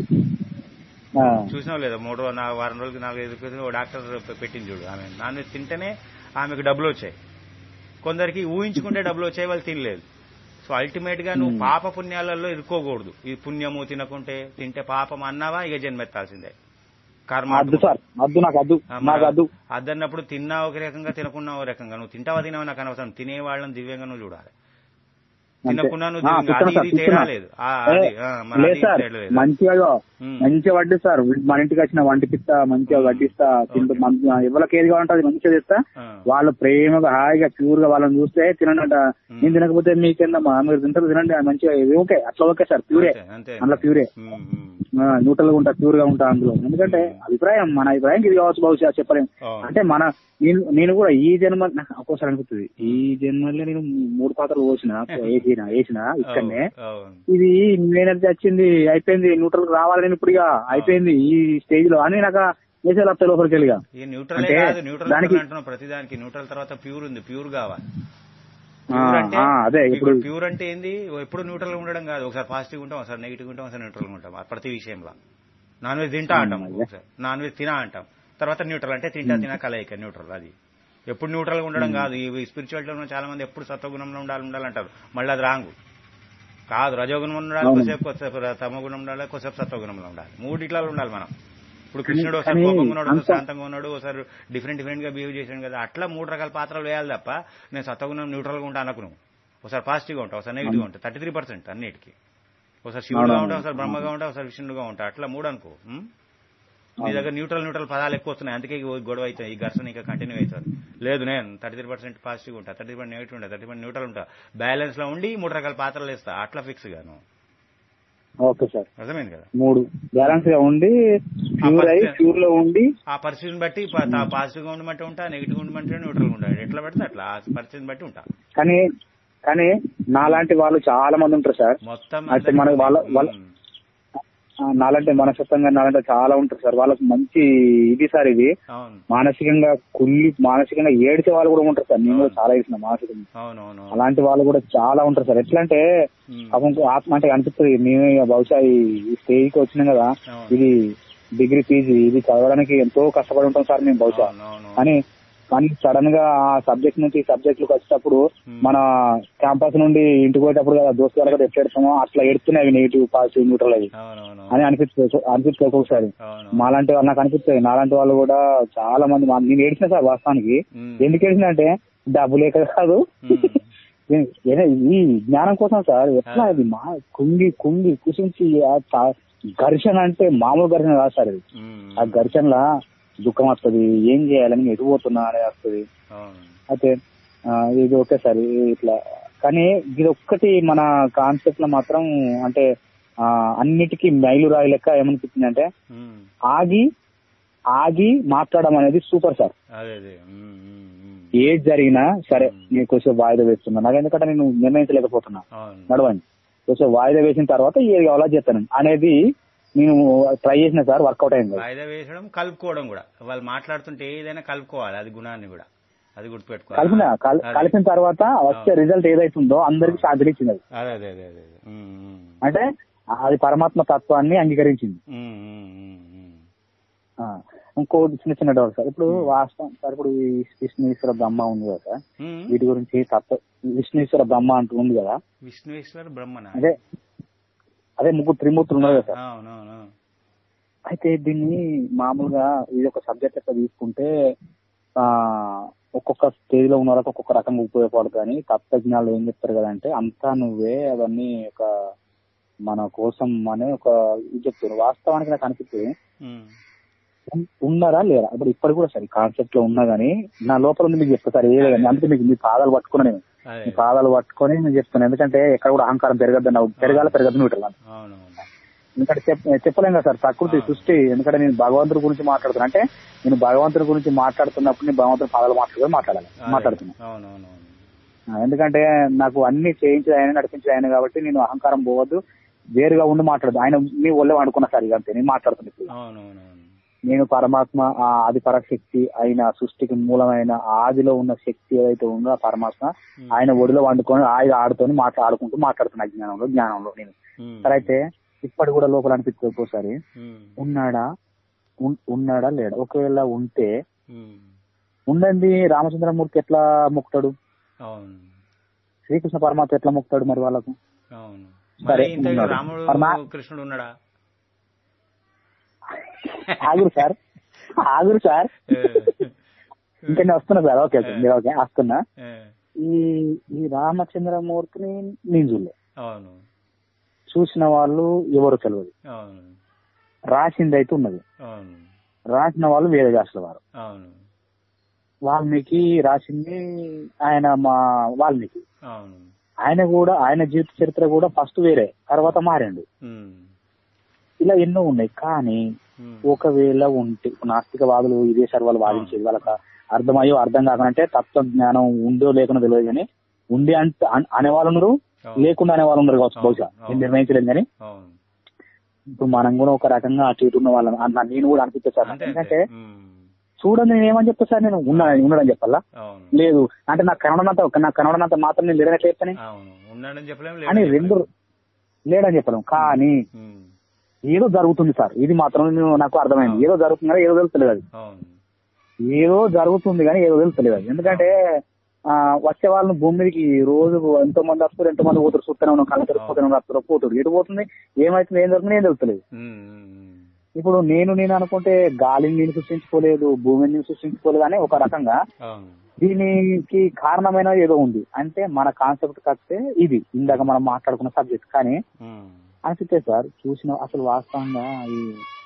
ఆ, చూసినావు లేదా మూడు రో- నా- వారం రోజులకి నాలుగు ఐదు రోజులకి ఓ డాక్టర్ పె- పెట్టింది చూడు ఆమె నాన్ వెజ్ తింటేనే ఆమెకు డబ్బులు వచ్చాయి కొందరికి ఊహించుకుంటే డబ్బులు వచ్చాయి వాళ్ళు తినలేదు సో అల్టిమేట్ గా నువ్వు పాప పుణ్యాలలో ఇరుక్కోకూడదు ఈ పుణ్యము తినకుంటే తింటే పాపం అన్నావా ఇక జన్మెత్తాల్సిందే కర్మ అద్దు సార్ అద్దు నాకు అద్దు ఆ, నాకు అద్దు అద్దన్నప్పుడు తిన్నా ఒక రకంగా తినకున్నా ఒక రకంగా నువ్వు తింటావా తినవా నాకు అనవసరం తినే వాళ్ళని దివ్యంగా నువ్వు చూడాలి అంతే. తినకుండా నువ్వు ఆ, దివ్యంగా చూస్తున్నా అది సార్, ఇది తేడా చూస్తున్నా. లేదు ఆ, ఏ, అది ఆ, మరి లేదు అది సార్ తేడా లేదు మంచిగా ఉమ్. మంచిగా వడ్డీ సార్ మన ఇంటికి వచ్చిన వంటికిస్తా మంచిగా వడ్డిస్తా తింటూ ఓకే. మంచి ఎవరికి ఏది కావాలంటే అది మంచిగా తెస్తా ఆ. వాళ్ళు ప్రేమగా హాయిగా ప్యూర్ గా వాళ్ళని చూస్తే తినండి ఉమ్. నేను తినకపోతే మీకేందమ్మా మీరు తింటారు తినండి అది మంచిగా ఇది ఓకే అట్లా ఓకే సార్ ప్యూరే అంతే, అంతే అందులో ప్యూరే ఉమ్, ఉమ్. న్యూట్రల్ గా ఉంటా ప్యూర్ గా ఉంటా అందులో ఎందుకంటే అభిప్రాయం మన అభిప్రాయం ఇది కావచ్చు బహుశా చెప్పలేం అవును. అంటే మన నేను నేను కూడా ఈ జన్మ నాకు ఒక్కోసారి అనిపిస్తుంది ఈ జన్మలో నేను మూడు పాత్రలు పోసిన వేసిన వేసిన ఇక్కడనే అవును. ఇది ఎనర్జీ వచ్చింది అయిపోయింది న్యూట్రల్ రావాలి నేను ఇప్పుడు ఇక అయిపోయింది ఈ స్టేజ్ లో అని నాకు వేసే వస్తాయి లోపలికి వెళ్ళిగా ఈ న్యూట్రల్ అంటే కాదు న్యూట్రల్ దానికి- అంటున్నాం ప్రతి దానికి న్యూట్రల్ తర్వాత ప్యూర్ ఉంది ప్యూర్ కావాలి ఆ, ప్యూర్ అంటే ఆ, అదే ఇప్పుడు ప్యూర్ అంటే ఏంది ఎప్పుడు న్యూట్రల్ గా ఉండడం కాదు ఒకసారి పాజిటివ్ ఉంటాం ఒకసారి నెగిటివ్ ఉంటాం ఒకసారి న్యూట్రల్ ఉంటాం ఆ ప్రతి విషయంలో నాన్ వెజ్ తింటా అంటాం అయ్యా. ఒకసారి నాన్ వెజ్ తినా అంటాం తర్వాత న్యూట్రల్ అంటే తింటా తినా కలయిక న్యూట్రల్ అది ఎప్పుడు న్యూట్రల్ గా ఉండడం కాదు ఈ స్పిరిచువాలిటీలో ఉన్న చాలా మంది ఎప్పుడు సత్వగుణంలో ఉండాలి ఉండాలంటారు మళ్ళీ అది రాంగు కాదు రజోగుణం ఉండాలి అవును. కొద్దిసేపు కొద్దిసేపు తమగుణం ఉండాలి కొద్దిసేపు సత్వగుణంలో ఉండాలి మూడిట్లలో ఉండాలి మనం ఇప్పుడు కృష్ణుడు ఒకసారి కానీ కోపంగా ఉన్నాడు ఒకసారి అంత- శాంతంగా ఉన్నాడు ఒకసారి డిఫరెంట్ డిఫరెంట్ గా బిహేవ్ చేశాడు కదా అట్లా మూడు రకాల పాత్రలు వేయాలి తప్ప నేను సత్వగుణం న్యూట్రల్ గా ఉంటా అనుకు నువ్వు ఒకసారి పాజిటివ్ గా ఉంటా ఒకసారి నెగిటివ్ గా ఉంటా థర్టీ త్రీ పర్సెంట్ అన్నిటికీ ఒకసారి శివుడుగా అవునవును. ఉంటా ఒకసారి బ్రహ్మగా ఉంటా ఒకసారి విష్ణుడుగా ఉంటా అట్లా మూడు అనుకో ఉం? నీ దగ్గర న్యూట్రల్ న్యూట్రల్ పదాలు ఎక్కువ వస్తున్నాయి అందుకే ఈ గొడవ అవుతాయి ఈ ఘర్షణ ఇంకా కంటిన్యూ అవుతుంది లేదు నేను థర్టీ త్రీ పర్సెంట్ పాజిటివ్ ఉంటా థర్టీ పర్సెంట్ నెగిటివ్ ఉంటా థర్టీ పర్సెంట్ న్యూట్రల్ ఉంటా బ్యాలెన్స్ లో ఉండి మూడు రకాల పాత్రలు వేస్తా అట్లా ఫిక్స్ గాను ఓకే సార్ అర్థమైంది కదా మూడు బ్యాలెన్స్ గా ఉండి ప్యూర్ అయి first- ప్యూర్ లో ఉండి ఆ పరిస్థితిని బట్టి పాజిటివ్ గా ఉండమంటే ఉంటా నెగిటివ్ ఉండమంటే న్యూట్రల్ గా ఉంటా ఎట్లా పెడితే అట్లా ఆ పరిస్థితిని బట్టి ఉంటా కానీ కానీ నాలాంటి వాళ్ళు చాలా మంది ఉంటారు సార్ మొత్తం అయితే మన అందరికీ- వాళ్ళ- వాళ్ళ- ఉం. ఆ, నాలాంటి మనస్తత్వంగా నాలాంటి చాలా ఉంటారు సార్ వాళ్ళకి మంచి ఇది సార్ ఇది అవును మానసికంగా కుళ్ళి మానసికంగా ఏడిచే వాళ్ళు కూడా ఉంటారు సార్ నేను కూడా చాలా వేసిన మానసికంగా అవును అవును అవును. అలాంటి వాళ్ళు కూడా చాలా ఉంటారు సార్ ఎట్లా అంటే ఉం. పాపం ఆత్మ అంటే అనిపిస్తుంది మేము ఇక బహుశా ఈ స్టేజ్ కి వచ్చినాం కదా అవును. ఇది డిగ్రీ పీజీ ఇది చదవడానికి ఎంతో కష్టపడి ఉంటాం సార్ మేము బహుశా అవును, అవును. కానీ కానీ సడన్ గా ఆ సబ్జెక్ట్ నుంచి సబ్జెక్ట్ లకు వచ్చేటప్పుడు Hmm. మన క్యాంపస్ నుండి ఇంటికి పోయేటప్పుడు కదా దోస్తు గారు ఎట్లా ఎడతామో అట్లా ఎడుతున్నాయి అవి నెగిటివ్ పాజిటివ్ న్యూట్రల్ అవి అవును, అవును, అని అనిపిస్తుంది అనిపిస్తుంది ఒక్కొక్కసారి అవును. మాలాంటి వాళ్ళు నాకు అనిపిస్తాయి నాలాంటి వాళ్ళు కూడా చాలా మంది మా- నేను ఏడిచిన సార్ వాస్తవానికి ఉం. ఎందుకు ఏడిచిన అంటే డబ్బు లేక కాదు ఉం. ఏ- ఏ- ఈ జ్ఞానం కోసం సార్ ఎట్లా అది మా కుంగి కుంగి కుసించి ఆ చా- ఘర్షణ అంటే మామూలు ఘర్షణ కాదు సార్ అది ఉమ్, ఆ ఘర్షణలా దుఃఖం వస్తుంది ఏం చేయాలని ఎటు పోతున్నా అనేది వస్తుంది అవును అయితే ఆ, ఇది ఓకే సార్ ఇది ఇట్లా కానీ ఇది ఒక్కటి మన కాన్సెప్ట్ లో మాత్రం అంటే ఆ, అన్నిటికీ మైలు రాయి లెక్క ఏమనిపించింది అంటే ఉమ్, ఆగి ఆగి మాట్లాడడం అనేది సూపర్ సార్ అదే అదే ఉమ్, ఉమ్, ఉమ్. ఏది జరిగినా సరే నేను కొంచెం వాయిదా వేస్తున్నా నాకు ఎందుకంటే నేను నిర్ణయించలేకపోతున్నా అవును నడవండి కొంచెం వాయిదా వేసిన తర్వాత ఏది కావాలో చేస్తాను అనేది నేను ట్రై చేసిన సార్ వర్కౌట్ అయింది వాయిదా వేసడం కలుపుకోవడం కూడా వాళ్ళు మాట్లాడుతుంటే ఏదైనా కలుపుకోవాలి అది గుణాన్ని కూడా అది గుర్తుపెట్టుకోవాలి కలిపిన కల్- అదే. కలిపిన తర్వాత వచ్చే రిజల్ట్ ఏదైతుందో అందరికి శాంతినిచ్చింది అది అదే అదే అదే అదే ఉమ్, ఉమ్, అంటే అది పరమాత్మ తత్వాన్ని అంగీకరించింది ఉమ్, ఉమ్, ఉమ్, ఉమ్. ఆ, ఇంకోటి చిన్న చిన్న డౌట్ సార్ ఇప్పుడు వాస్తవం సార్ ఇప్పుడు ఈ విష్ణుశ్వర బ్రహ్మ ఉంది కదా సార్ ఉమ్. వీటి గురించి తత్వ విష్ణుశ్వర బ్రహ్మ అంటూ ఉంది కదా విష్ణువేశ్వర బ్రహ్మణ అదే అదే ముగ్గురు త్రిమూర్తులు ఉన్నారు కదా సార్ అవునవును అయితే దీన్ని మామూలుగా ఇది ఒక సబ్జెక్ట్ లెక్క తీసుకుంటే ఆ ఒక్కొక్క స్టేజ్ లో ఉన్న వాళ్ళకి ఒక్కొక్క రకంగా ఉపయోగపడుతుంది అని తత్వజ్ఞానాలు ఏం చెప్తారు కదంటే అంతా నువ్వే అవన్నీ ఒక మన కోసం అనే ఒక ఇది చెప్తారు వాస్తవానికి నాకు అనిపిస్తుంది ఉమ్, ఉన్- ఉన్నారా లేరా ఇప్పుడు ఇప్పటికి కూడా సరే కాన్సెప్ట్ లో ఉన్నా గానీ నా లోపల ఉంది మీకు చెప్తా సార్ ఏదే కానీ అందుకే మీకు మీ పాదాలు పట్టుకున్నా నేను అదే మీ పాదాలు పట్టుకొని నేను చెప్తాను ఎందుకంటే ఎక్కడ కూడా అహంకారం పెరగద్దు అన్న పెరగాల పెరగద్దు నువ్వు అవునవును ఎందుకంటే చెప్- చెప్పలేం కదా సార్ ప్రకృతి సృష్టి ఎందుకంటే నేను భగవంతుడి గురించి మాట్లాడుతున్నా అంటే నేను భగవంతుడి గురించి మాట్లాడుతున్నప్పుడు నేను భగవంతుడి పాదాలు మాట్లాడుతూ మాట్లాడాలి మాట్లాడుతున్నా అవునవునవును ఆ, ఎందుకంటే నాకు అన్ని చేయించి ఆయన నడిపించి ఆయన కాబట్టి నేను అహంకారం పోవద్దు వేరుగా ఉండి మాట్లాడదు ఆయన మీ ఒళ్ళే వండుకున్న సార్ ఇక అంతే నేను మాట్లాడుతున్నా ఇప్పుడు. అవునవునవును నేను పరమాత్మ ఆ ఆది పరశక్తి అయిన సృష్టికి మూలమైన ఆదిలో ఉన్న శక్తి ఏదైతే ఉందో ఆ పరమాత్మ ఆయన ఒడిలో వండుకొని ఆయన ఆడుకొని మాట్లాడుకుంటూ మాట్లాడుతున్నా జ్ఞానంలో జ్ఞానంలో నేను ఉమ్, సరే అయితే ఇప్పటి కూడా లోపల అనిపిస్తుంది ఒక్కోసారి ఉమ్, ఉన్నాడా ఉన్- ఉన్నాడా లేడా ఒకవేళ ఉంటే ఉమ్, ఉండండి రామచంద్రమూర్తి ఎట్లా మొక్కుతాడు అవును శ్రీకృష్ణ పరమాత్మ ఎట్లా మొక్కుతాడు మరి వాళ్ళకు అవును సరే, మరి ఇంత ఉన్నాడు. రాముడు మరి నా- కృష్ణుడు ఉన్నాడా ఆగురు సార్ ఆగురు సార్ ఇంకా నేను వస్తున్నా సార్ ఓకే ఓకే మీరు ఓకే వస్తున్నా ఏ, ఈ ఈ రామచంద్రమూర్తిని నేను చూడలే అవును చూసిన వాళ్ళు ఎవరు తెలియదు అవును రాసింది అయితే ఉన్నది అవును రాసిన వాళ్ళు వేరే రాసిన వారు అవును వాల్మీకి రాసింది ఆయన మా వాల్మీకి అవును ఆయన కూడా ఆయన జీవిత చరిత్ర కూడా ఫస్ట్ వేరే తర్వాత మారిండు ఉమ్, ఇలా ఎన్నో ఉన్నాయి కానీ ఉమ్, ఒకవేళ ఉంటే ఇప్పుడు నాస్తికవాదులు ఇదే సార్ వాళ్ళు వాదించేది వాళ్ళకి అర్థమయ్యో అర్థం కాకనంటే తత్వ జ్ఞానం ఉందో లేకుండా తెలియదు కానీ ఉంది అంటే అన్- అనేవాళ్ళు ఉన్నారు అవును. లేకుండా అనేవాళ్ళు ఉన్నారు కావచ్చు అవును, బహుశా అవును. నేను నిర్ణయించలేదు కానీ అవును ఇప్పుడు మనం కూడా ఒక రకంగా అటు ఇటు ఉన్న వాళ్ళం అన్న నేను కూడా అనిపిస్తే సార్ నాకు. అంతే ఎందుకంటే అంతే ఉమ్, చూడండి నేను ఏమని చెప్తా సార్ నేను ఉన్నా ఉన్నాడని చెప్పాలా అవును లేదు అంటే నాకు కనబడినంత నాకు కనబడినంత మాత్రం నేను లేదని చెప్తాను అవును ఉన్నాడని చెప్పలేము అని లేడని రెండు చెప్పలేము. లేడని చెప్పలేం కానీ ఉమ్, ఏదో జరుగుతుంది సార్ ఇది మాత్రం నేను- నాకు అర్థమైంది ఏదో జరుగుతుంది కానీ ఏదో తెలుస్తలేదు అది అవును ఏదో జరుగుతుంది కానీ ఏదో తెలుస్తలేదు అది ఎందుకంటే ఆ వచ్చే వాళ్ళని భూమి మీదకి రోజు ఎంతో మంది వస్తారు ఎంతో మంది పోతారు చూస్తూనే ఉన్నాం కళ్ళు తెరిపోతూనే వస్తారు పోతారు ఎటు పోతుంది ఏమైతుంది ఏం జరుగుతుంది ఏం తెలుస్తలేదు ఉమ్, ఉమ్, ఉమ్. ఇప్పుడు నేను నేను అనుకుంటే గాలిని నేను సృష్టించుకోలేదు భూమిని నేను సృష్టించుకోలేదు అని ఒక రకంగా అవును దీనికి కారణమైన ఏదో ఉంది అంటే మన కాన్సెప్ట్ కస్తే ఇది ఇందాక మనం మాట్లాడుకున్న సబ్జెక్ట్ కానీ ఉమ్, అనిపిస్తే సార్ చూసిన అసలు వాస్తవంగా ఈ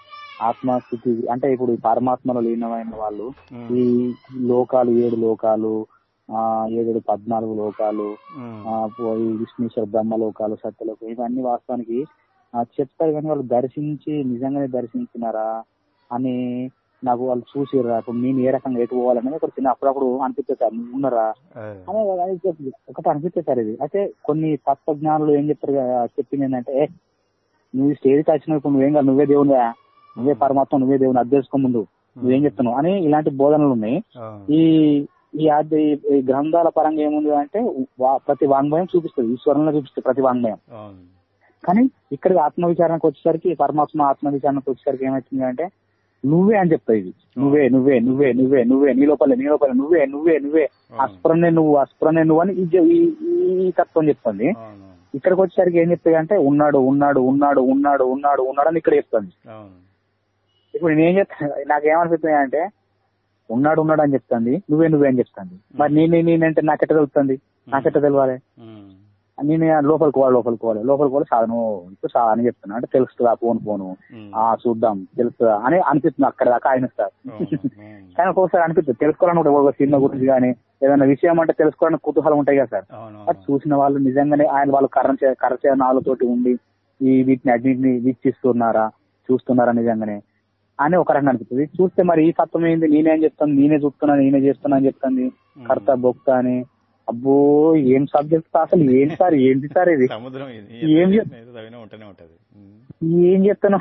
ఆత్మస్థితి అంటే ఇప్పుడు ఈ పరమాత్మలో లీనమైన వాళ్ళు ఉమ్, ఈ లోకాలు ఏడు లోకాలు ఆ ఏడు పద్నాలుగు లోకాలు ఉమ్, ఆ పో- ఈ విష్ణుశ్వర బ్రహ్మ లోకాలు సత్యలోకం ఇవన్నీ వాస్తవానికి ఆ, చెప్తారు కానీ వాళ్ళు దర్శించి నిజంగానే దర్శించినారా అని నాకు వాళ్ళు చూసిర్రా ఇప్పుడు నేను ఏ రకంగా ఎటు పోవాలనేది ఒక చిన్న అప్పుడప్పుడు అనిపిస్తే సార్ నువ్వు ఉన్నారా అదే. అనే అది చెప్పు- ఒకటి అనిపిస్తే సార్ ఇది అయితే కొన్ని తత్వజ్ఞానులు ఏం చెప్తారు కదా, చెప్పింది ఏంటంటే "ఏ, నువ్వు స్టేజ్కి వచ్చినావు ఇప్పుడు నువ్వేం కాదు నువ్వే దేవునివా నువ్వే పరమాత్మ నువ్వే దేవుని అద్దెసుకో ముందు నువ్వేం చెప్తున్నావు అని ఇలాంటి బోధనలు ఉన్నాయి అవును ఈ ఈ ఆద్య ఈ గ్రంథాల పరంగా ఏముంది అంటే వా- ప్రతి వాంగ్మయం చూపిస్తుంది ఈశ్వరంలో చూపిస్తుంది ప్రతి వాంగ్మయం అవును కానీ ఇక్కడ ఆత్మ విచారణకు వచ్చేసరికి పరమాత్మ ఆత్మ విచారణకు వచ్చేసరికి ఏమవుతుంది అంటే నువ్వే అని చెప్తాయి ఇది నువ్వే నువ్వే నువ్వే నువ్వే నువ్వే నీ లోపల నీ లోపల నువ్వే నువ్వే నువ్వే అస్ఫురనే నువ్వు అస్ఫురనే నువ్వు అని ఈ జ- ఈ- ఈ తత్వం చెప్తుంది అవును ఇక్కడికి వచ్చేసరికి ఏం చెప్తాయి అంటే ఉన్నాడు ఉన్నాడు ఉన్నాడు ఉన్నాడు ఉన్నాడు ఉన్నాడు అని ఇక్కడ చెప్తుంది అవును ఇప్పుడు నేను ఏం చెప్తాను నాకేమనిపిస్తుంది అంటే ఉన్నాడు ఉన్నాడు అని చెప్తుంది నువ్వే నువ్వే అని చెప్తుంది మరి నేను నేనంటే నాకెట్ట తెలుస్తుంది నాకెట్ట తెలవాలి ఉమ్, నేను లోపలికి పోవాలి లోపలికి పోవాలి లోపలికి పోవాలి సాధను ఇప్పుడు సాధన అని చెప్తున్నా అంటే తెలుస్తుందా ఫోన్ ఫోను ఉమ్, ఆ చూద్దాం తెలుస్తుందా అని అనిపిస్తుంది అక్కడ దాకా ఆయన సార్ అవును, ఉమ్, కానీ ఒక్కొక్కసారి అనిపిస్తుంది తెలుసుకోవాలని కూడా ఒక సినిమా గురించి కానీ ఏదైనా విషయం అంటే తెలుసుకోవాలని కుతూహలం ఉంటాయి కదా సార్ అవును, అది చూసిన వాళ్ళు నిజంగానే ఆయన వాళ్ళు కర్ర కర్ర నాలుగుతోటి ఉండి ఈ వీటిని అన్నింటిని వీక్షిస్తున్నారా చూస్తున్నారా నిజంగానే అని ఒక రకంగా అనిపిస్తుంది చూస్తే మరి ఈ తత్వం ఏంది నేనేం చెప్తాను నేనే చూస్తున్నా నేనే చేస్తున్నా అని చెప్తుంది కర్త బొక్త అని అబ్బో ఏం సబ్జెక్ట్ అసలు ఏం సార్ ఏంటి సార్ ఇది సముద్రం ఇది ఏం చెప్- ఏదో తవ్వినా ఉంటూనే ఉంటది ఉమ్. ఏం చెప్తాను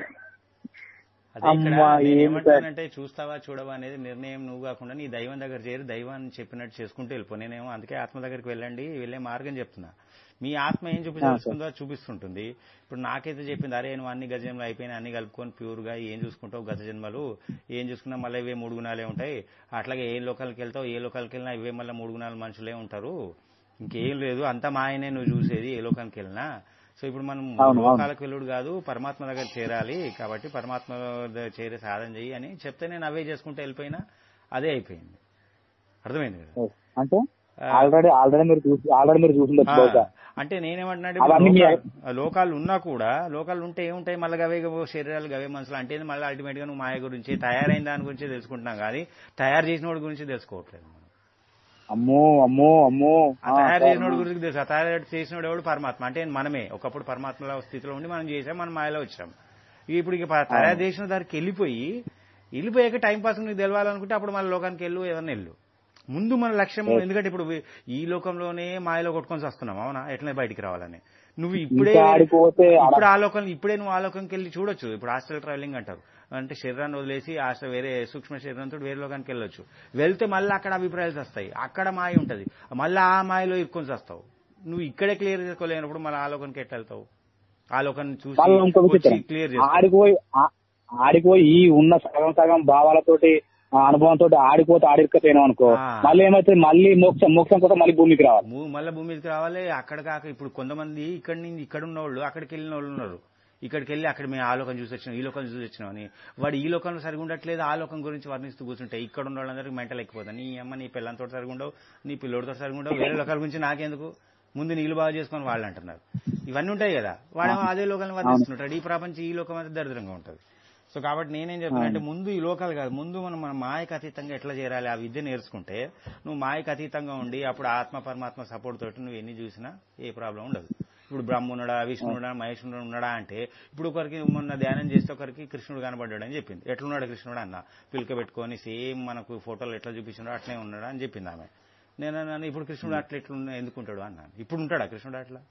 అదే ఇక్కడ అమ్మా, నేను ఏం ఏమంటానంటే చూస్తావా చూడవా అనేది నిర్ణయం నువ్వు కాకుండా నీ దైవం దగ్గర చేరి దైవాన్ని చెప్పినట్టు చేసుకుంటూ వెళ్ళిపో నేనేమో అందుకే ఆత్మ దగ్గరికి వెళ్ళండి వెళ్ళే మార్గం చెప్తున్నా మీ ఆత్మ ఏం చూపించాల్సిందో అది చూపిస్తుంటుంది ఇప్పుడు నాకైతే చెప్పింది అరే నువ్వు అన్ని గత జన్మలు అయిపోయినా అన్ని కలుపుకొని ప్యూర్ గా ఏం చూసుకుంటావు గత జన్మలు ఏం చూసుకున్నా మళ్ళీ ఇవే మూడు గుణాలే ఉంటాయి అట్లాగే ఏ లోకాలకి వెళ్తావు ఏ లోకాలకి వెళ్ళినా ఇవే మళ్ళీ మూడు గుణాల మనుషులే ఉంటారు ఇంకేం లేదు అంతా మాయనే నువ్వు చూసేది ఏ లోకానికి వెళ్ళినా సో ఇప్పుడు మనం అవును, అవును. లోకాలకు వెళ్ళుడు కాదు పరమాత్మ దగ్గర చేరాలి కాబట్టి పరమాత్మ దగ్గర చేరే సాధన చెయ్యి అని చెప్తే నేను అవే చేసుకుంటూ వెళ్ళిపోయినా అదే అయిపోయింది అర్థమైంది కదా అంటే ఆల్రెడీ ఆల్రెడీ మీరు చూసి ఆల్రెడీ మీరు చూసి ఆ, బహుశా అంటే నేనేమంటున్నా అవన్నీ మీ- లోకాలు ఉన్నా కూడా లోకాలు ఉంటే ఏముంటాయి మళ్ళీ గవే గవే శరీరాలు గవే మనసులు అంటే మళ్ళీ అల్టిమేట్ గా నువ్వు మాయ గురించి తయారైన దాని గురించి తెలుసుకుంటున్నాం కానీ తయారు చేసిన వాడి గురించి తెలుసుకోవట్లేదు మనం. అమ్మో అమ్మో అమ్మో ఆ తయారు చేసిన వాడి గురించి తెలుసు ఆ తయారు చేసిన ఎవడు పరమాత్మ అంటే మనమే ఒకప్పుడు పరమాత్మ స్థితిలో ఉండి మనం చేసాం మనం మాయలో వచ్చాం ఇప్పుడు ఇక ప- తయారు చేసిన దానికి వెళ్ళిపోయి వెళ్ళిపోయాక టైం పాస్ నీకు తెలవాలనుకుంటే అప్పుడు మన లోకానికి వెళ్ళు ఏదన్నా వెళ్ళు ముందు మన లక్ష్యం ఎందుకంటే ఇప్పుడు ఈ లోకంలోనే మాయలో కొట్టుకొని వస్తున్నాం అవునా ఎట్లా బయటికి రావాలని నువ్వు ఇప్పుడే ఇంకా ఆడిపోతే ఇప్పుడు ఆ లోకం ఇప్పుడే నువ్వు ఆ లోకంకి వెళ్ళి చూడొచ్చు ఇప్పుడు హాస్టల్ ట్రావెలింగ్ అంటారు అంటే శరీరాన్ని వదిలేసి హాస్టల్ వేరే సూక్ష్మ శరీరంతో వేరే లోకానికి వెళ్ళొచ్చు వెళ్తే మళ్ళీ అక్కడ అభిప్రాయాలు వస్తాయి అక్కడ మాయ ఉంటది మళ్ళీ ఆ మాయలో ఇరుక్కొని వస్తావు నువ్వు ఇక్కడే క్లియర్ చేసుకోలేనప్పుడు మళ్ళీ ఆ లోకానికి ఎట్లా వెళ్తావు ఆ లోకాన్ని మళ్ళీ ఇంకొక చూసి విచిత్రం క్లియర్ చేసుకో ఆడిపోయి ఆ- ఆడిపోయి ఈ ఉన్న సగం సగం భావాలతోటి ఆ అనుభవంతో ఆడిపోతే ఆడికపోయినాం అనుకో ఆ. మళ్ళీ ఏమైతే మళ్ళీ మోక్షం మోక్షం కోసం మళ్ళీ భూమికి రావాలి భూ- మళ్ళీ భూమి మీదకి రావాలి అక్కడ కాక ఇప్పుడు కొంతమంది ఇక్కడ నుంచి ఇక్కడ ఉన్న వాళ్ళు అక్కడికి వెళ్ళిన వాళ్ళు ఉన్నారు ఇక్కడికి వెళ్ళి అక్కడ మేము ఆ లోకం చూసి వచ్చినాం ఈ లోకం చూసి వచ్చినాం అని వాడు ఈ లోకంలో సరిగా ఉండట్లేదు ఆ లోకం గురించి వర్ణిస్తూ కూర్చుంటే ఇక్కడ ఉన్న వాళ్ళందరికీ మెంటల్ ఎక్కిపోతుంది నీ అమ్మ నీ పిల్లలతో సరిగా ఉండవు నీ పిల్లోడితో సరిగా ఉండవు వేరే లోకాల గురించి నాకెందుకు ముందు నీళ్ళు బాగా చేసుకొని వాళ్ళు అంటున్నారు ఇవన్నీ ఉంటాయి కదా వాడేమో అదే లోకాలను వర్ణిస్తుంటాడు ఈ ప్రపంచం ఈ లోకం అంతా దరిద్రంగా ఉంటుంది సో కాబట్టి నేనేం చెప్తున్నా అంటే ముందు ఈ లోకాలు కాదు ముందు మనం మన మాయకు అతీతంగా ఎట్లా చేరాలి ఆ విద్య నేర్చుకుంటే నువ్వు మాయకు అతీతంగా ఉండి అప్పుడు ఆత్మ పరమాత్మ సపోర్ట్ తోటి నువ్వు ఎన్ని చూసినా ఏ ప్రాబ్లం ఉండదు ఇప్పుడు బ్రహ్మనుడా విష్ణుడా మహేశ్వరుడు ఉన్నాడా అంటే ఇప్పుడు ఒకరికి మొన్న ధ్యానం చేస్తే ఒకరికి కృష్ణుడు కనబడ్డాడు అని చెప్పింది ఎట్లున్నాడు కృష్ణుడు అన్న పిలిక పెట్టుకొని సేమ్ మనకు ఫోటోలు ఎట్లా చూపించాడో అట్లే ఉన్నాడా అని చెప్పింది ఆమె నేను అన్నాను ఇప్పుడు కృష్ణుడు అట్లా ఎట్లా ఎందుకుంటాడు అన్నాను ఇప్పుడు ఉంటాడా కృష్ణుడు అట్లా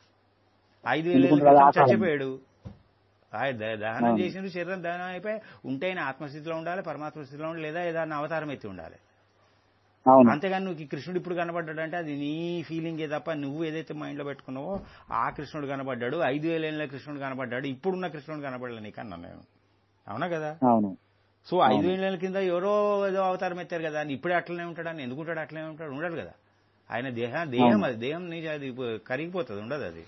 ఐదు వేల ఏళ్ళ ఎందుకుంటాడు? క్రితం ఆకారం. చచ్చిపోయాడు ఆయన ద- దహనం చేసిండు శరీరం దహనం అయిపోయి ఉంటే ఆయన ఆత్మస్థితిలో ఉండాలి పరమాత్మ స్థితిలో ఉండాలి లేదా ఏదైనా అవతారం ఎత్తి ఉండాలి అవును అంతేగాని నువ్వు ఈ కృష్ణుడు ఇప్పుడు కనబడ్డాడు అంటే అది నీ ఫీలింగే తప్ప నువ్వు ఏదైతే మైండ్ లో పెట్టుకున్నావో ఆ కృష్ణుడు కనబడ్డాడు ఐదు వేల ఏళ్ళ కృష్ణుడు కనబడ్డాడు ఇప్పుడున్న కృష్ణుడు కనబడలే నీకు అన్నా నేను అవునా కదా అవును సో ఐదు వేల కింద ఎవరో ఏదో అవతారం ఎత్తారు కదా అని ఇప్పుడే అట్లనే ఉంటాడు అని ఎందుకుంటాడు అట్లనే ఉంటాడు ఉండడు కదా ఆయన దేహ దేహం అది దేహం నీ అది కరిగిపోతుంది ఉండదు అది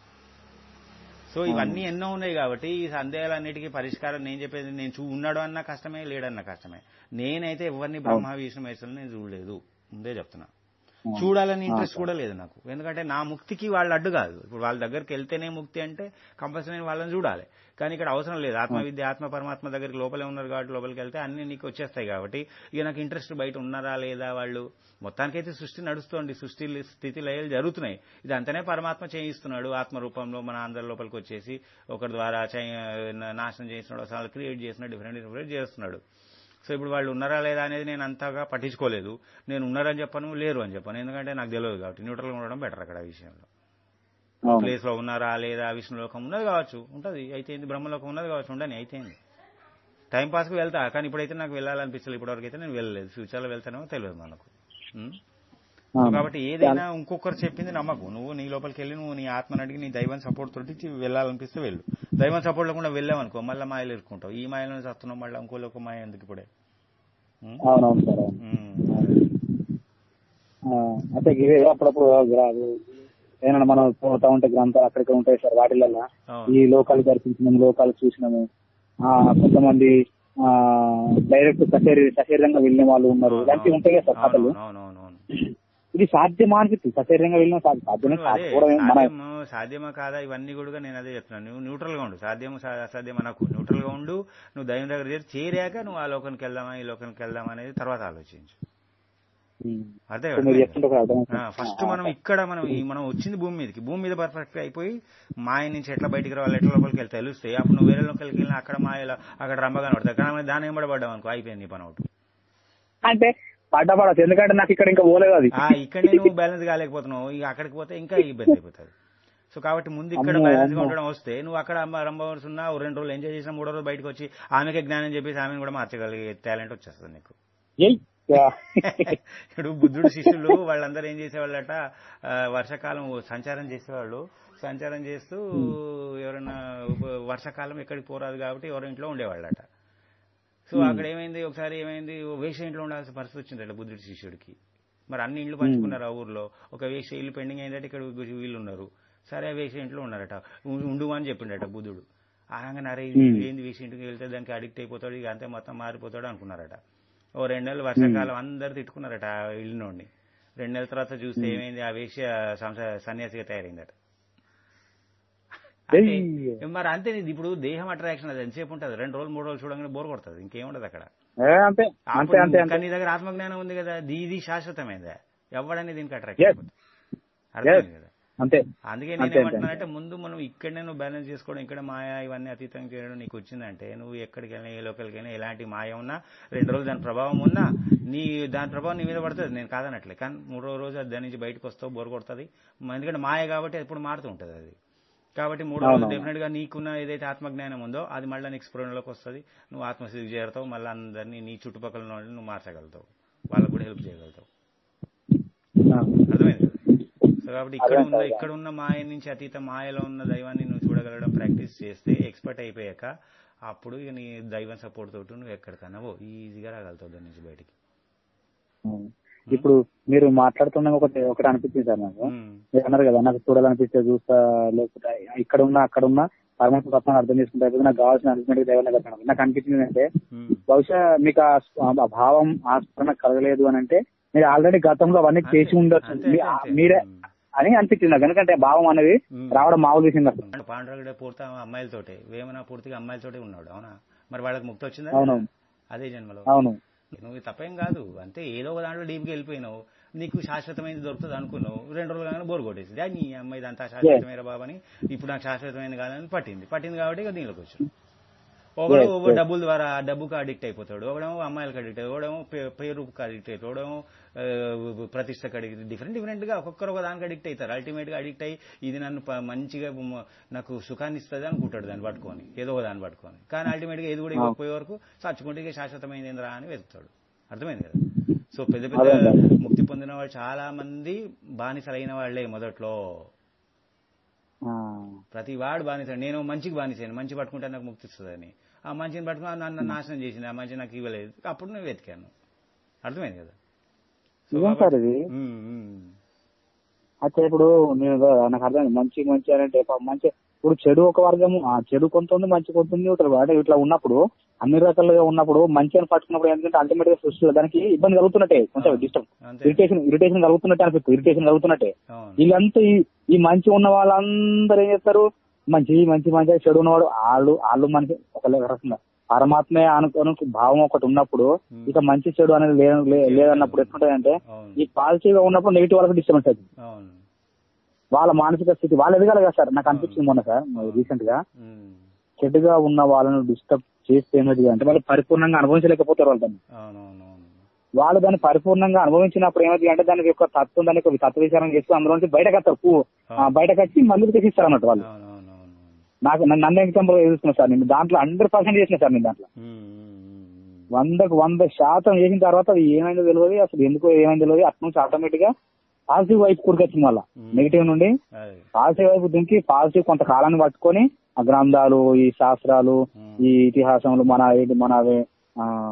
సో ఇవన్నీ ఎన్నో ఉన్నాయి కాబట్టి ఈ సందేహాలన్నిటికీ పరిష్కారం నేను చెప్పేది నేను చూ ఉన్నాడు అన్న కష్టమే లేడన్న కష్టమే నేనైతే ఎవరిని బ్రహ్మ విష్ణు మహేశ్వరులు నేను చూడలేదు ముందే చెప్తున్నా చూడాలని ఇంట్రెస్ట్ కూడా లేదు నాకు ఎందుకంటే నా ముక్తికి వాళ్ళు అడ్డు కాదు ఇప్పుడు వాళ్ళ దగ్గరికి వెళ్తేనే ముక్తి అంటే కంపల్సరీ నేను వాళ్ళని చూడాలి కానీ ఇక్కడ అవసరం లేదు ఆత్మ విద్య ఆత్మ పరమాత్మ దగ్గరికి లోపలే ఉన్నారు కాబట్టి లోపలికి వెళ్తే అన్ని నీకు వచ్చేస్తాయి కాబట్టి ఇక నాకు ఇంట్రెస్ట్ బయట ఉన్నారా లేదా వాళ్ళు మొత్తానికైతే సృష్టి నడుస్తోంది సృష్టి స్థితి లయలు జరుగుతున్నాయి ఇదంతనే పరమాత్మ చేయిస్తున్నాడు ఆత్మ రూపంలో మన అందరి లోపలికి వచ్చేసి ఒకరి ద్వారా చే- నాశనం చేస్తున్నాడు అసలు క్రియేట్ చేస్తున్నాడు డిఫరెంట్ డిఫరెంట్ చేస్తున్నాడు సో ఇప్పుడు వాళ్ళు ఉన్నారా లేదా అనేది నేను అంతగా పట్టించుకోలేదు నేను ఉన్నారని చెప్పను లేరు అని చెప్పను ఎందుకంటే నాకు తెలియదు కాబట్టి న్యూట్రల్గా ఉండడం బెటర్ అక్కడ ఆ విషయంలో అవును ప్లేస్ లో ఉన్నారా లేదా విష్ణులోకం ఉన్నది కావచ్చు ఉంటది అయితే ఏంది బ్రహ్మలోకం ఉన్నది కావచ్చు ఉండని అయితే ఏంది టైం పాస్కి వెళ్తా కానీ ఇప్పుడైతే నాకు వెళ్ళాలనిపించలేదు ఇప్పటివరకు అయితే నేను వెళ్ళలేదు ఫ్యూచర్ లో వెళ్తానేమో తెలియదు మనకు ఉం? సో అవును. కాబట్టి ఏదైనా ఇంకొకరు చెప్పింది నమ్మకు నువ్వు నీ లోపలికి వెళ్ళి నువ్వు నీ ఆత్మని అడిగి నీ దైవం సపోర్ట్ తోటి చి- వెళ్ళాలనిపిస్తే వెళ్ళు దైవం సపోర్ట్ లేకుండా వెళ్ళావనుకో మళ్ళీ మాయలు ఇరుక్కుంటావు ఈ మాయలో చస్తున్నావు మళ్ళీ ఇంకో లోక మాయ ఎందుకు ఇప్పుడే ఉం? అవునవును సార్ అవును. ఉం. ఆ, అంటే ఇవే అప్పుడప్పుడు గ్రా- ఏమన్నా మనం పోతా ఉంటే గ్రంథాలు అక్కడిక్కడ ఉంటాయి సార్ వాటిలలో అవును. ఈ లోకాలు దర్శించినాము లోకాలు చూసినాము ఆ కొంతమంది డైరెక్ట్ సశరీ సశరీరంగా వెళ్ళిన వాళ్ళు ఉన్నారు ఇలాంటివి ఉంటాయి కదా సార్ కథలు అవునవునవును ఇది సాధ్యమా అనిపిస్తుంది సశరీరంగా వెళ్ళిన సా- సాధ్యమే అదే కాకపోవడమే మన సాధ్యమో సాధ్యమా కాదా ఇవన్నీ కూడా నేను అదే చెప్తున్నాను నువ్వు న్యూట్రల్ గా ఉండు సాధ్యమో సా- అసాధ్యమో నాకు న్యూట్రల్ గా ఉండు నువ్వు దైవం దగ్గర చేరి చేరాక నువ్వు ఆ లోకానికి వెళ్దామా ఈ లోకానికి వెళ్దామా అనేది తర్వాత ఆలోచించు ఉమ్. అదే ఇప్పుడు మీరు చెప్తుంటే ఒకటి అర్థమవుతుంది. ఫస్ట్ మనం ఇక్కడ మనం ఈ మనం వచ్చింది భూమి మీదకి భూమి మీద పర్ఫెక్ట్ అయిపోయి మాయ నుంచి ఎట్లా బయటికి రావాలి ఎట్లా లోపలికి వెళ్తే తెలుస్తాయి అప్పుడు నువ్వు వేరే లోపలికి వెళ్ళినా అక్కడ మాయలో అక్కడ రంబగా పడతాయి కానీ దాని ఏం పడ్డావు అనుకో అయిపోయింది నీ పని ఒకటి అంటే పడ్డ పడచ్చు ఎందుకంటే నాకు ఇక్కడ ఇంకా పోలేదు అది ఆ ఇక్కడే నువ్వు బ్యాలెన్స్ కాలేకపోతున్నావు ఇక అక్కడికి పోతే ఇంకా ఇబ్బంది అయిపోతుంది సో కాబట్టి ముందు ఇక్కడ అమ్మో, బ్యాలెన్స్ గా అమ్మో. ఉండడం వస్తే నువ్వు అక్కడ అమ్మ రంభవర్స్ ఉన్నా ఓ రెండు రోజులు ఎంజాయ్ చేసిన మూడో రోజు బయటకు వచ్చి ఆమెకే జ్ఞానం చెప్పేసి ఆమెను కూడా మార్చగలిగే టాలెంట్ వచ్చేస్తుంది నీకు ఏయ్. యా. ఇప్పుడు బుద్ధుడు శిష్యులు వాళ్ళందరూ ఏం చేసేవాళ్ళట ఆ, వర్షాకాలం సంచారం చేసేవాళ్ళు సంచారం చేస్తూ ఎవరైనా ఉప- వర్షాకాలం ఎక్కడికి పోరాదు కాబట్టి ఎవరి ఇంట్లో ఉండేవాళ్ళట సో అక్కడ ఏమైంది ఒకసారి ఏమైంది ఓ వేష ఇంట్లో ఉండాల్సిన పరిస్థితి వచ్చిందట బుద్ధుడి శిష్యుడికి మరి అన్ని ఇళ్ళు పంచుకున్నారు ఆ ఊర్లో ఒక వేష ఇల్లు పెండింగ్ అయిందంటే ఇక్కడ వీళ్ళు ఉన్నారు సరే ఆ వేష ఇంట్లో ఉన్నారట ఉం- ఉండు అని చెప్పిండట బుద్ధుడు ఆగంగా అరే ఇది Hmm. ఏంది వేష ఇంటికి వెళ్తే దానికి అడిక్ట్ అయిపోతాడు ఇక అంతే మొత్తం మారిపోతాడు అనుకున్నారట ఓ రెండు నెలలు వర్షాకాలం అందరు తిట్టుకున్నారట ఆ ఇల్లు నుండి రెండు నెలల తర్వాత చూస్తే ఏమైంది ఆ వేష సంస- సన్యాసిగా తయారైందట అంటే, ఏయ్. మరి అంతే ఇది ఇప్పుడు దేహం అట్రాక్షన్ అది ఎంతసేపు ఉంటుంది రెండు రోజులు మూడు రోజులు చూడగానే బోర్ కొడుతుంది ఇంకేముండదు అక్కడ ఏ, అంతే అంతే అప్పుడు అంతే అంతే కానీ నీ దగ్గర ఆత్మజ్ఞానం ఉంది కదా ఇది ఇది శాశ్వతమైందా ఎవడని దీనికి అట్రాక్ట్ Yes. అయిపోతుంది అర్థమైంది కదా అంతే అందుకే అంతే, నేను అంతే. ఏమంటున్నానంటే ముందు మనం ఇక్కడనే నువ్వు బ్యాలెన్స్ చేసుకోవడం ఇక్కడ మాయ ఇవన్నీ అతీతం చేయడం నీకు వచ్చిందంటే నువ్వు ఎక్కడికి వెళ్ళినా ఏ లోకల్కి వెళ్ళినా ఎలాంటి మాయ ఉన్నా రెండు రోజులు దాని ప్రభావం ఉన్నా నీ దాని ప్రభావం నీ మీద పడుతుంది నేను కాదనట్లే కానీ మూడో రోజు అది దాని నుంచి బయటకు వస్తావు బోర్ కొడుతుంది ఎందుకంటే మాయ కాబట్టి ఎప్పుడు మారుతూ ఉంటుంది అది కాబట్టి మూడో రోజు అవునవును. డెఫినెట్ గా నీకున్న ఏదైతే ఆత్మజ్ఞానం ఉందో అది మళ్ళీ నీకు స్ఫురణలోకి వస్తుంది నువ్వు ఆత్మస్థితికి చేరుతావు మళ్ళీ అందరినీ నీ చుట్టుపక్కల ఉన్న వాళ్ళని నువ్వు మార్చగలుగుతావు వాళ్ళకు కూడా హెల్ప్ చేయగలుగుతావు ఆ. అర్థమైంది కదా? సో కాబట్టి ఇక్కడ అదే ఉన్న అదే. ఇక్కడ ఉన్న మాయ నుంచి అతీత మాయలో ఉన్న దైవాన్ని నువ్వు చూడగలగడం ప్రాక్టీస్ చేస్తే ఎక్స్పర్ట్ అయిపోయాక అప్పుడు ఇక నీ దైవం సపోర్ట్ తోటి నువ్వు ఎక్కడికన్నా పో ఈజీగా రాగలుగుతావు దాని నుంచి బయటికి అవును. ఇప్పుడు మీరు మాట్లాడుతున్నా ఒకటి ఒకటి అనిపించింది సార్ నాకు ఉమ్, మీరు అన్నారు కదా నాకు చూడాలనిపిస్తే చూస్తా లేకపోతే ఇక్కడ ఉన్నా అక్కడ ఉన్నా పరమాత్మ తత్వాన్ని అర్థం చేసుకుంటే అయిపోతే నాకు కావాల్సిన అల్టిమేట్ దైవం దగ్గర కనబడింది. నాకు అనిపించింది అంటే ఉమ్. బహుశా మీకు ఆ స్ప- ఆ భావం ఆ స్ఫురణ కలగలేదు అని అంటే మీరు ఆల్రెడీ గతంలో అవన్నీ అంతే, చేసి ఉండొచ్చు అంతే, మీ- అంతే. మీరే ఉమ్. అని అనిపించింది నాకు ఎందుకంటే భావం అనేది ఉమ్. రావడం మామూలు విషయం అసలు అంటే పాండురంగుడే పూర్తి అమ్మాయిలతోటే వేమన పూర్తిగా అమ్మాయిలతోటే ఉన్నాడు అవునా మరి వాళ్ళకి ముక్తి వచ్చిందా అవును. అదే జన్మలో అవును నువ్వు తప్పేం కాదు అంతే ఏదో ఒక దాంట్లో డీప్గా వెళ్ళిపోయినావు నీకు శాశ్వతమైనది దొరుకుతుంది అనుకున్నావు రెండు రోజులు కానీ బోర్ కొట్టేసింది అది నీ అమ్మాయి ఇదంతా శాశ్వతమైన బాబని ఇప్పుడు నాకు శాశ్వతమైనది కాదని పట్టింది పట్టింది కాబట్టి ఇక దీనిలోకి వచ్చాను ఒకడు Yes, yes. డబ్బుల ద్వారా ఆ డబ్బుకు అడిక్ట్ అయిపోతాడు ఒకడేమో అమ్మాయిలకు అడిక్ట్ అవుతాడు ఒకడేమో పే- పేరుకు అడిక్ట్ అవుతాడు ఒకడేమో ఆ, ప్రతిష్టకు అడిక్ట్ డిఫరెంట్ డిఫరెంట్ గా ఒక్కొక్కరు ఒక దానికి అడిక్ట్ అవుతారు అల్టిమేట్ గా అడిక్ట్ అయ్యి ఇది నన్ను ప- మంచిగా మ- నాకు సుఖాన్ని ఇస్తుంది అనుకుంటాడు దాన్ని పట్టుకొని ఏదో ఒక దాన్ని పట్టుకొని కానీ అల్టిమేట్ గా ఏది కూడా ఇవ్వకపోయే వరకు చచ్చుకుంటే ఇక శాశ్వతమైంది ఏందిరా అని వెతుకుతాడు అర్థమైంది కదా సో పెద్ద పెద్ద అదే, అదే. ముక్తి పొందిన వాళ్ళు చాలా మంది బానిసలైన వాళ్లే మొదట్లో ఆ, ప్రతి వాడు బానిస నేను మంచికి బానిసాను మంచి పట్టుకుంటే నాకు ముక్తి వస్తుందని ఆ మంచిని పట్టుకుని నన్ను నాశనం చేసింది ఆ మంచి నాకు ఇవ్వలేదు అప్పుడు నేను వెతికాను అర్థమైంది కదా సో నిజం సార్ ఇది ఉమ్, ఉమ్. అయితే ఇప్పుడు నేను నాకు అర్థం మంచి మంచి అని అంటే పాపం మంచి ఇప్పుడు చెడు ఒక వర్గము ఆ చెడు కొంత ఉంది మంచి కొంత ఉంది ఇట్లా అంటే ఇట్లా ఉన్నప్పుడు అన్ని రకాలుగా ఉన్నప్పుడు మంచి అని పట్టుకున్నప్పుడు ఏంటంటే అల్టిమేట్ గా సృష్టిలో దానికి ఇబ్బంది కలుగుతున్నట్టే కొంచెం డిస్టర్బ్ అంతే ఇరిటేషన్ ఇరిటేషన్ కలుగుతున్నట్టే అనిపిస్తుంది ఇరిటేషన్ కలుగుతున్నట్టే అవును వీళ్ళంతా ఈ- ఈ మంచి ఉన్న వాళ్ళందరూ ఏం చేస్తారు మంచి మంచి మంచి అని చెడు ఉన్నవాడు వాళ్ళు వాళ్ళు మనకి ఒక రకంగా పరమాత్మే అనుకోని భావం ఒకటి ఉన్నప్పుడు Hmm. ఇక మంచి చెడు అనేది లే- లే- లేదన్నప్పుడు ఎట్లుంటదంటే అవును ఈ పాజిటివ్ ఉన్నప్పుడు నెగిటివ్ వాళ్ళకి డిస్టర్బెన్స్ అవుతుంది అవును వాళ్ళ మానసిక స్థితి వాళ్ళు ఎదగాలి కదా సార్ నాకు అనిపించింది మొన్న సార్ రీసెంట్ గా ఉమ్. చెడుగా ఉన్న వాళ్ళను డిస్టర్బ్ చేస్తే ఏమవుతుంది అంటే వాళ్ళు పరిపూర్ణంగా అనుభవించలేకపోతారు వాళ్ళు దాన్ని అవునవునవును వాళ్ళు దాన్ని పరిపూర్ణంగా అనుభవించినప్పుడు ఏమవుతుంది అంటే దానికి యొక్క తత్వం దానికి ఒక తత్వ విచారం చేస్తూ అందులో నుంచి బయటకు వస్తారు పూ- ఆ, బయటకు వచ్చి మళ్ళీ తెచ్చిస్తారు అన్నట్టు వాళ్ళు అవునవునవును నాకు నన్ను నన్ను ఎగ్జాంపుల్ చూస్తున్నా సార్ నేను దాంట్లో హండ్రెడ్ పర్సెంట్ చేసిన సార్ నేను దాంట్లో ఉమ్, ఉమ్, ఉమ్, వందకు వంద శాతం చేసిన తర్వాత అది ఏమైందో తెలియదు అసలు ఎందుకు ఏమైందో తెలియదు అటు నుంచి ఆటోమేటిక్ గా పాజిటివ్ వైపు కూడికొచ్చింది మళ్ళా Hmm. నెగిటివ్ నుండి అదే పాజిటివ్ వైపు దుంకి పాజిటివ్ కొంతకాలాన్ని పట్టుకొని ఆ గ్రంథాలు ఈ శాస్త్రాలు Hmm. ఈ ఇతిహాసములు మన ఏంటి మన అవి, ఆ,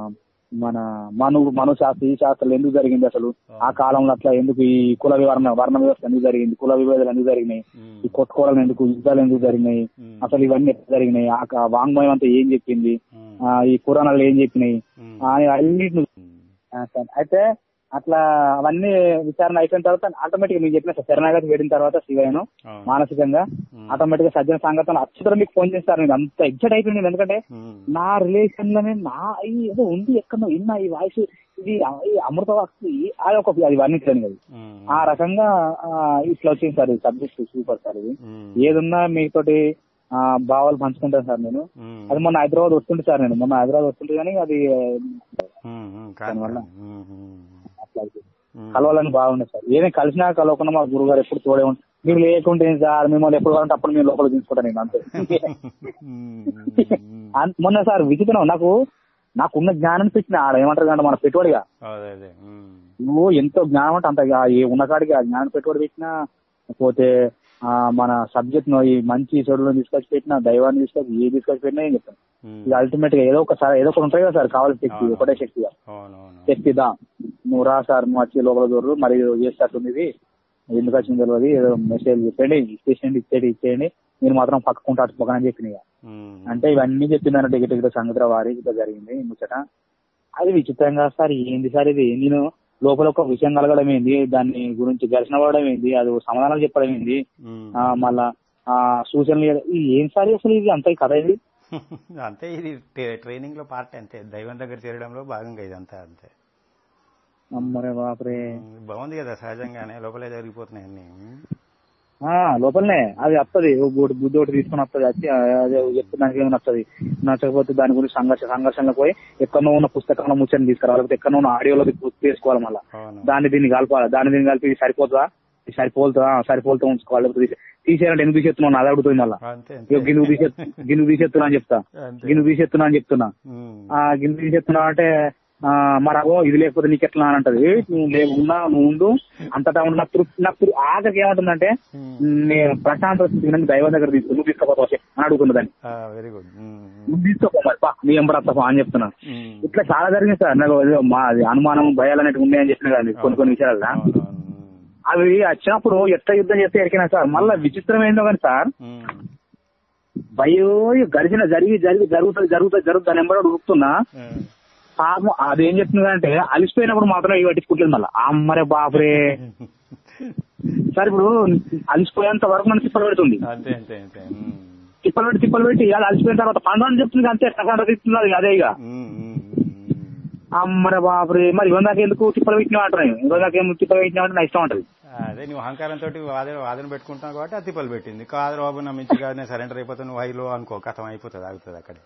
మన మను మను శాస్త్ర ఈ శాస్త్రాలు ఎందుకు జరిగింది అసలు ఆ కాలంలో అట్లా ఎందుకు ఈ కుల వివరణ వర్ణ వ్యవస్థ ఎందుకు జరిగింది కుల విభేదాలు ఎందుకు జరిగినాయి ఉమ్, ఈ కొట్టుకోవడం ఎందుకు యుద్ధాలు ఎందుకు జరిగినాయి ఉమ్, అసలు ఇవన్నీ ఎట్లా జరిగినాయి ఆ క- వాంగ్మయం అంతా ఏం చెప్పింది ఉమ్, ఆ, ఈ పురాణాలు ఏం చెప్పినాయి ఉమ్, ఆ, అన్నిటిని ఉమ్, ఆ, సార్. అయితే అట్లా అవన్నీ విచారణ అయిపోయిన తర్వాత ఆటోమేటిక్ మీకు చెప్పిన సార్ శరణాగతి వేడిన తర్వాత శివయ్యను అవును. మానసికంగా ఉమ్, ఆటోమేటిక్ గా సజ్జన సంగతం అచ్చుతరం మీకు ఫోన్ చేస్తారు నేను అంత ఎగ్జైట్ అయిపోయింది ఎందుకంటే ఉమ్, నా రిలేషన్ లోనే నా ఈ ఏదో ఉంది ఎక్కడో విన్నా ఈ వాయిస్ ఇది ఈ అమృత వాక్సి అది ఒక అది వర్ణించలేను కదా ఉమ్, ఆ రకంగా ఆ, ఇట్లా వచ్చింది సార్ సబ్జెక్ట్ సూపర్ సార్ ఇది ఉమ్, ఏదున్నా మీతోటి ఆ, భావాలు పంచుకుంటాను సార్ నేను ఉమ్, అది మొన్న హైదరాబాద్ వస్తుంటే సార్ నేను మొన్న హైదరాబాద్ వస్తుంటే కానీ అది ఉమ్, ఉమ్, కాదు, దానివల్ల? ఉమ్, ఉమ్, అట్లా అయిపోయింది. ఉమ్, కలవాలని బాగుంది సార్ ఏదైనా కలిసినా కలవకుండా మా గురువు గారు ఎప్పుడు తోడే ఉంటారు మీరు లేకుంటే ఏం సార్ మిమ్మల్ని ఎప్పుడు కావాలంటే అప్పుడు మీరు లోపల తీసుకుంటాను నేను అంతే ఉమ్, ఉమ్, అన్- మొన్న సార్ విచిత్రం నాకు నాకున్న జ్ఞానం తెచ్చిన ఆడ ఏమంటారు అంటే మన పెట్టుబడిగా అదే అదే ఉమ్, నువ్వు ఎంతో జ్ఞానం అంటే అంత ఇక ఏ ఉన్న కాడికి ఆ జ్ఞానం పెట్టుబడి పెట్టినా పోతే ఆ మన సబ్జెక్ట్ ను ఈ మంచి చెడులను తీసుకొచ్చి పెట్టినా దైవాన్ని తీసుకొచ్చి ఏ తీసుకొచ్చి పెట్టినా ఏం చెప్తాను ఉమ్, ఇది అల్టిమేట్ గా ఏదో ఒకసారి ఏదో ఒకటి ఉంటాయి కదా సార్ కావాల్సిన శక్తి అవును. ఒకటే శక్తిగా అవును అవును శక్తి దా నువ్వు రా సార్ నువ్వు వచ్చి లోపల దూరు మరి చేసేటట్టుంది ఇది ఎందుకు వచ్చింది తెలియదు ఏదో మెసేజ్ చెప్పండి ఇచ్చేసేయండి ఇచ్చేది ఇచ్చేయండి మీరు మాత్రం పక్కకుంటా అట్టుకోకని చెప్పిన ఇక. ఉమ్, అంటే ఇవన్నీ చెప్పిందని టికెట్ టికెట్ సంగతి వారి ఇట్లా జరిగింది ముచ్చట అది విచిత్రంగా సార్ ఏంది సార్ ఇది నేను లోపల ఒక విషయం కలగడం ఏంది దాన్ని గురించి ఘర్షణ పడడం ఏంది అది ఓ సమాధానాలు చెప్పడం ఏంది ఉమ్. ఆ, మళ్ళా ఆ సూచనలు ఇవ్వడం- ఇది ఏం సార్ అసలు ఇది అంత ఈ కథ ఇది అంతే ఇది ట్రే- ట్రైనింగ్ లో పార్ట్ అంతే దైవం దగ్గర చేరడంలో భాగంగా ఇదంతా అంతే అమ్మరే బాపరే ఉమ్, బాగుంది కదా సహజంగానే లోపలే జరిగిపోతున్నాయి అన్ని ఆ లోపలనే అది వస్తుంది బుద్ధి ఒకటి తీసుకుని వస్తుంది వచ్చి ఆ, అదే చెప్తున్నానికి ఏమైనా వస్తుంది నచ్చకపోతే దాని గురించి సంఘర్ష సంఘర్షణలో పోయి ఎక్కడో ఉన్న పుస్తకంలో ముచ్చని తీసుకురావాలి లేకపోతే ఎక్కడో ఉన్న ఆడియోలో తీసుకోవాలి మళ్ళీ అవును దాన్ని దీన్ని కలపాలి దాన్ని దీన్ని కలిపి ఇది సరిపోతుందా ఇది సరిపోతుందా సరిపోతూ ఉంచుకోవాలి లేకపోతే తీసే- తీసేయాలంటే ఎందుకు తీసేస్తున్నావు అది అడుగుతుంది మళ్ళీ అంతే ఇగో అంతే గిన్ను తీసే గిన్ను తీసేస్తున్నా అని చెప్తా అంతే గిన్ను తీసేస్తున్నా అని చెప్తున్నా ఉమ్, ఆ గిన్నె తీసేస్తున్నా అంటే ఆ మరి అగో ఇది లేకపోతే నీకు ఎట్లా అని అంటది "ఏయ్, నువ్వు లేకున్నా నువ్వు ఉండు అంతటా ఉండు నాకు తృప్తి నాకు తృప్తి ఆఖరికి ఏమంటుందంటే ఉమ్, నేను ప్రశాంత స్థితిని దైవం దగ్గర తీసుకు నువ్వు తీసుకోపోతావు అని అడుగుతున్నా దాన్ని వెరీ గుడ్ నువ్వు తీసుకోపో మరి పా నీ ఎంబడత్తపా అని చెప్తున్నా ఇట్లా చాలా జరిగింది సార్ నాకు ఏదో మా అది అనుమానం భయాలు అనేవి ఉన్నాయని చెప్పిన కదా మీకు కొన్ని కొన్ని విషయాలలో అవి వచ్చినప్పుడు ఎట్లా యుద్ధం చేస్తే ఎరికినా సార్ మళ్ళీ విచిత్రం ఏందో కానీ సార్ భయో గరిచిన జరిగి జరిగి జరుగుతుంది జరుగుతుంది జరుగుతుంది అని ఎంబడి ఉరుకుతున్నా పాపం అదేం చెప్తుంది అంటే అలిసిపోయినప్పుడు మాత్రం ఇవి పట్టించుకుంటుంది మళ్ళీ అమ్మరే బాబురే సార్ ఇప్పుడు అలిసిపోయేంత వరకు నన్ను తిప్పలు పెడుతుంది అంతే అంతే అంతే ఉమ్. తిప్పలు పెట్టి తిప్పలు పెట్టి ఇవాళ అలిసిపోయిన తర్వాత పండు అని చెప్తుంది అంతే ప్రశాంతత ఇస్తుంది అది అదే ఇక ఉమ్, ఉమ్, ఉమ్, ఉమ్. అమ్మరే బాబురే మరి ఇవన్న దాకా ఎందుకు తిప్పలు పెట్టినా అంటున్నాయి ఇవన్న దాకా ఏం తిప్పలు పెట్టినా అంటే నా ఇష్టం ఉంటది అదే నువ్వు అహంకారంతో వాదన వాదన పెట్టుకుంటున్నావు కాబట్టి అది తిప్పలు పెట్టింది కాదు బాబు నా మంచిగా నేను సరెండర్ అయిపోతాను నువ్వు హైలో అనుకో కథం అయిపోతుంది ఆగుతుంది అక్కడే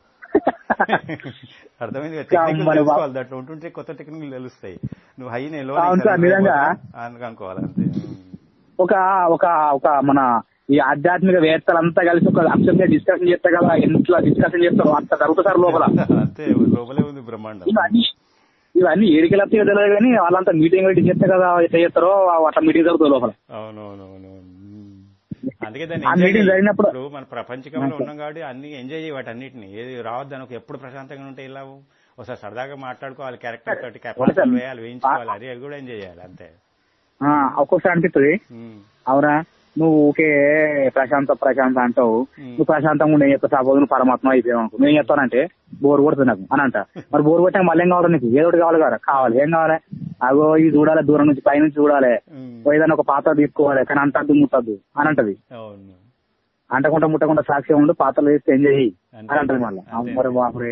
అర్థమైంది కదా? టెక్నిక్లు మరి బా- తెలుసుకోవాలి దాంట్లో ఉంటుంటే కొత్త టెక్నిక్లు తెలుస్తాయి నువ్వు హై నేను లో అవును సార్, నిజంగా. అనుకోవాలి అంతే ఉమ్. ఒక ఒక ఒక మన ఈ ఆధ్యాత్మిక వేత్తలంతా కలిసి ఒక అంశం మీద డిస్కషన్ చేస్తే కదా ఎంత డిస్కషన్ చేస్తారో అంత జరుగుతుంది సార్ లోపల అంతే లోపలే ఉంది బ్రహ్మాండం ఇవన్నీ ఇవన్నీ ఏడికి లప్తే తెలియదు కానీ వాళ్ళంతా మీటింగ్ పెట్టి చేస్తే కదా ఎట్లా చేస్తారో అట్లా మీటింగ్ జరుగుతుంది లోపల అవునవునవును అందుకే దాన్ని ఆ ఎంజాయ్ meeting చేయి. జరిగినప్పుడు- ఇప్పుడు మన ప్రపంచకంలో ఉన్నాం కాబట్టి అన్ని ఎంజాయ్ చేయి వాటి అన్నిటిని ఏది రావద్దు అనుకో ఎప్పుడు ప్రశాంతంగా ఉంటే ఇలా ఒకసారి సరదాగా మాట్లాడుకోవాలి క్యారెక్టర్ తోటి పాత్రలు వేయాలి వేయించుకోవాలి అది అది కూడా ఎంజాయ్ చేయాలి అంతే ఆ, ఒక్కొక్కసారి అనిపిస్తుంది ఉమ్, అవునా నువ్వు ఊకే ప్రశాంత ప్రశాంత అంటావు Hmm. నువ్వు ప్రశాంతంగా ఉండే చెప్తా సాబోదు నువ్వు పరమాత్మ అయిపోయావు అనుకో నేను చెప్తానంటే బోర్ కొడుతుంది నాకు అని అంట మరి బోర్ కొట్టాక మళ్ళీ ఏం కావాలి నీకు ఏదో ఒకటి కావాలి కదా కావాలి ఏం కావాలి అగో ఇది చూడాలి దూరం నుంచి పై నుంచి చూడాలి ఉమ్, ఓ ఏదైనా ఒక పాత్ర తీసుకోవాలి కానీ అంటద్దు ముట్టద్దు అని అంటది అవును అంటకుండా ముట్టకుండా సాక్ష్యం ఉండు పాత్రలు వేస్తే ఎంజాయ్ చెయ్యి అంతే. అని అంటది మళ్ళీ అంతే. మరి బాపురే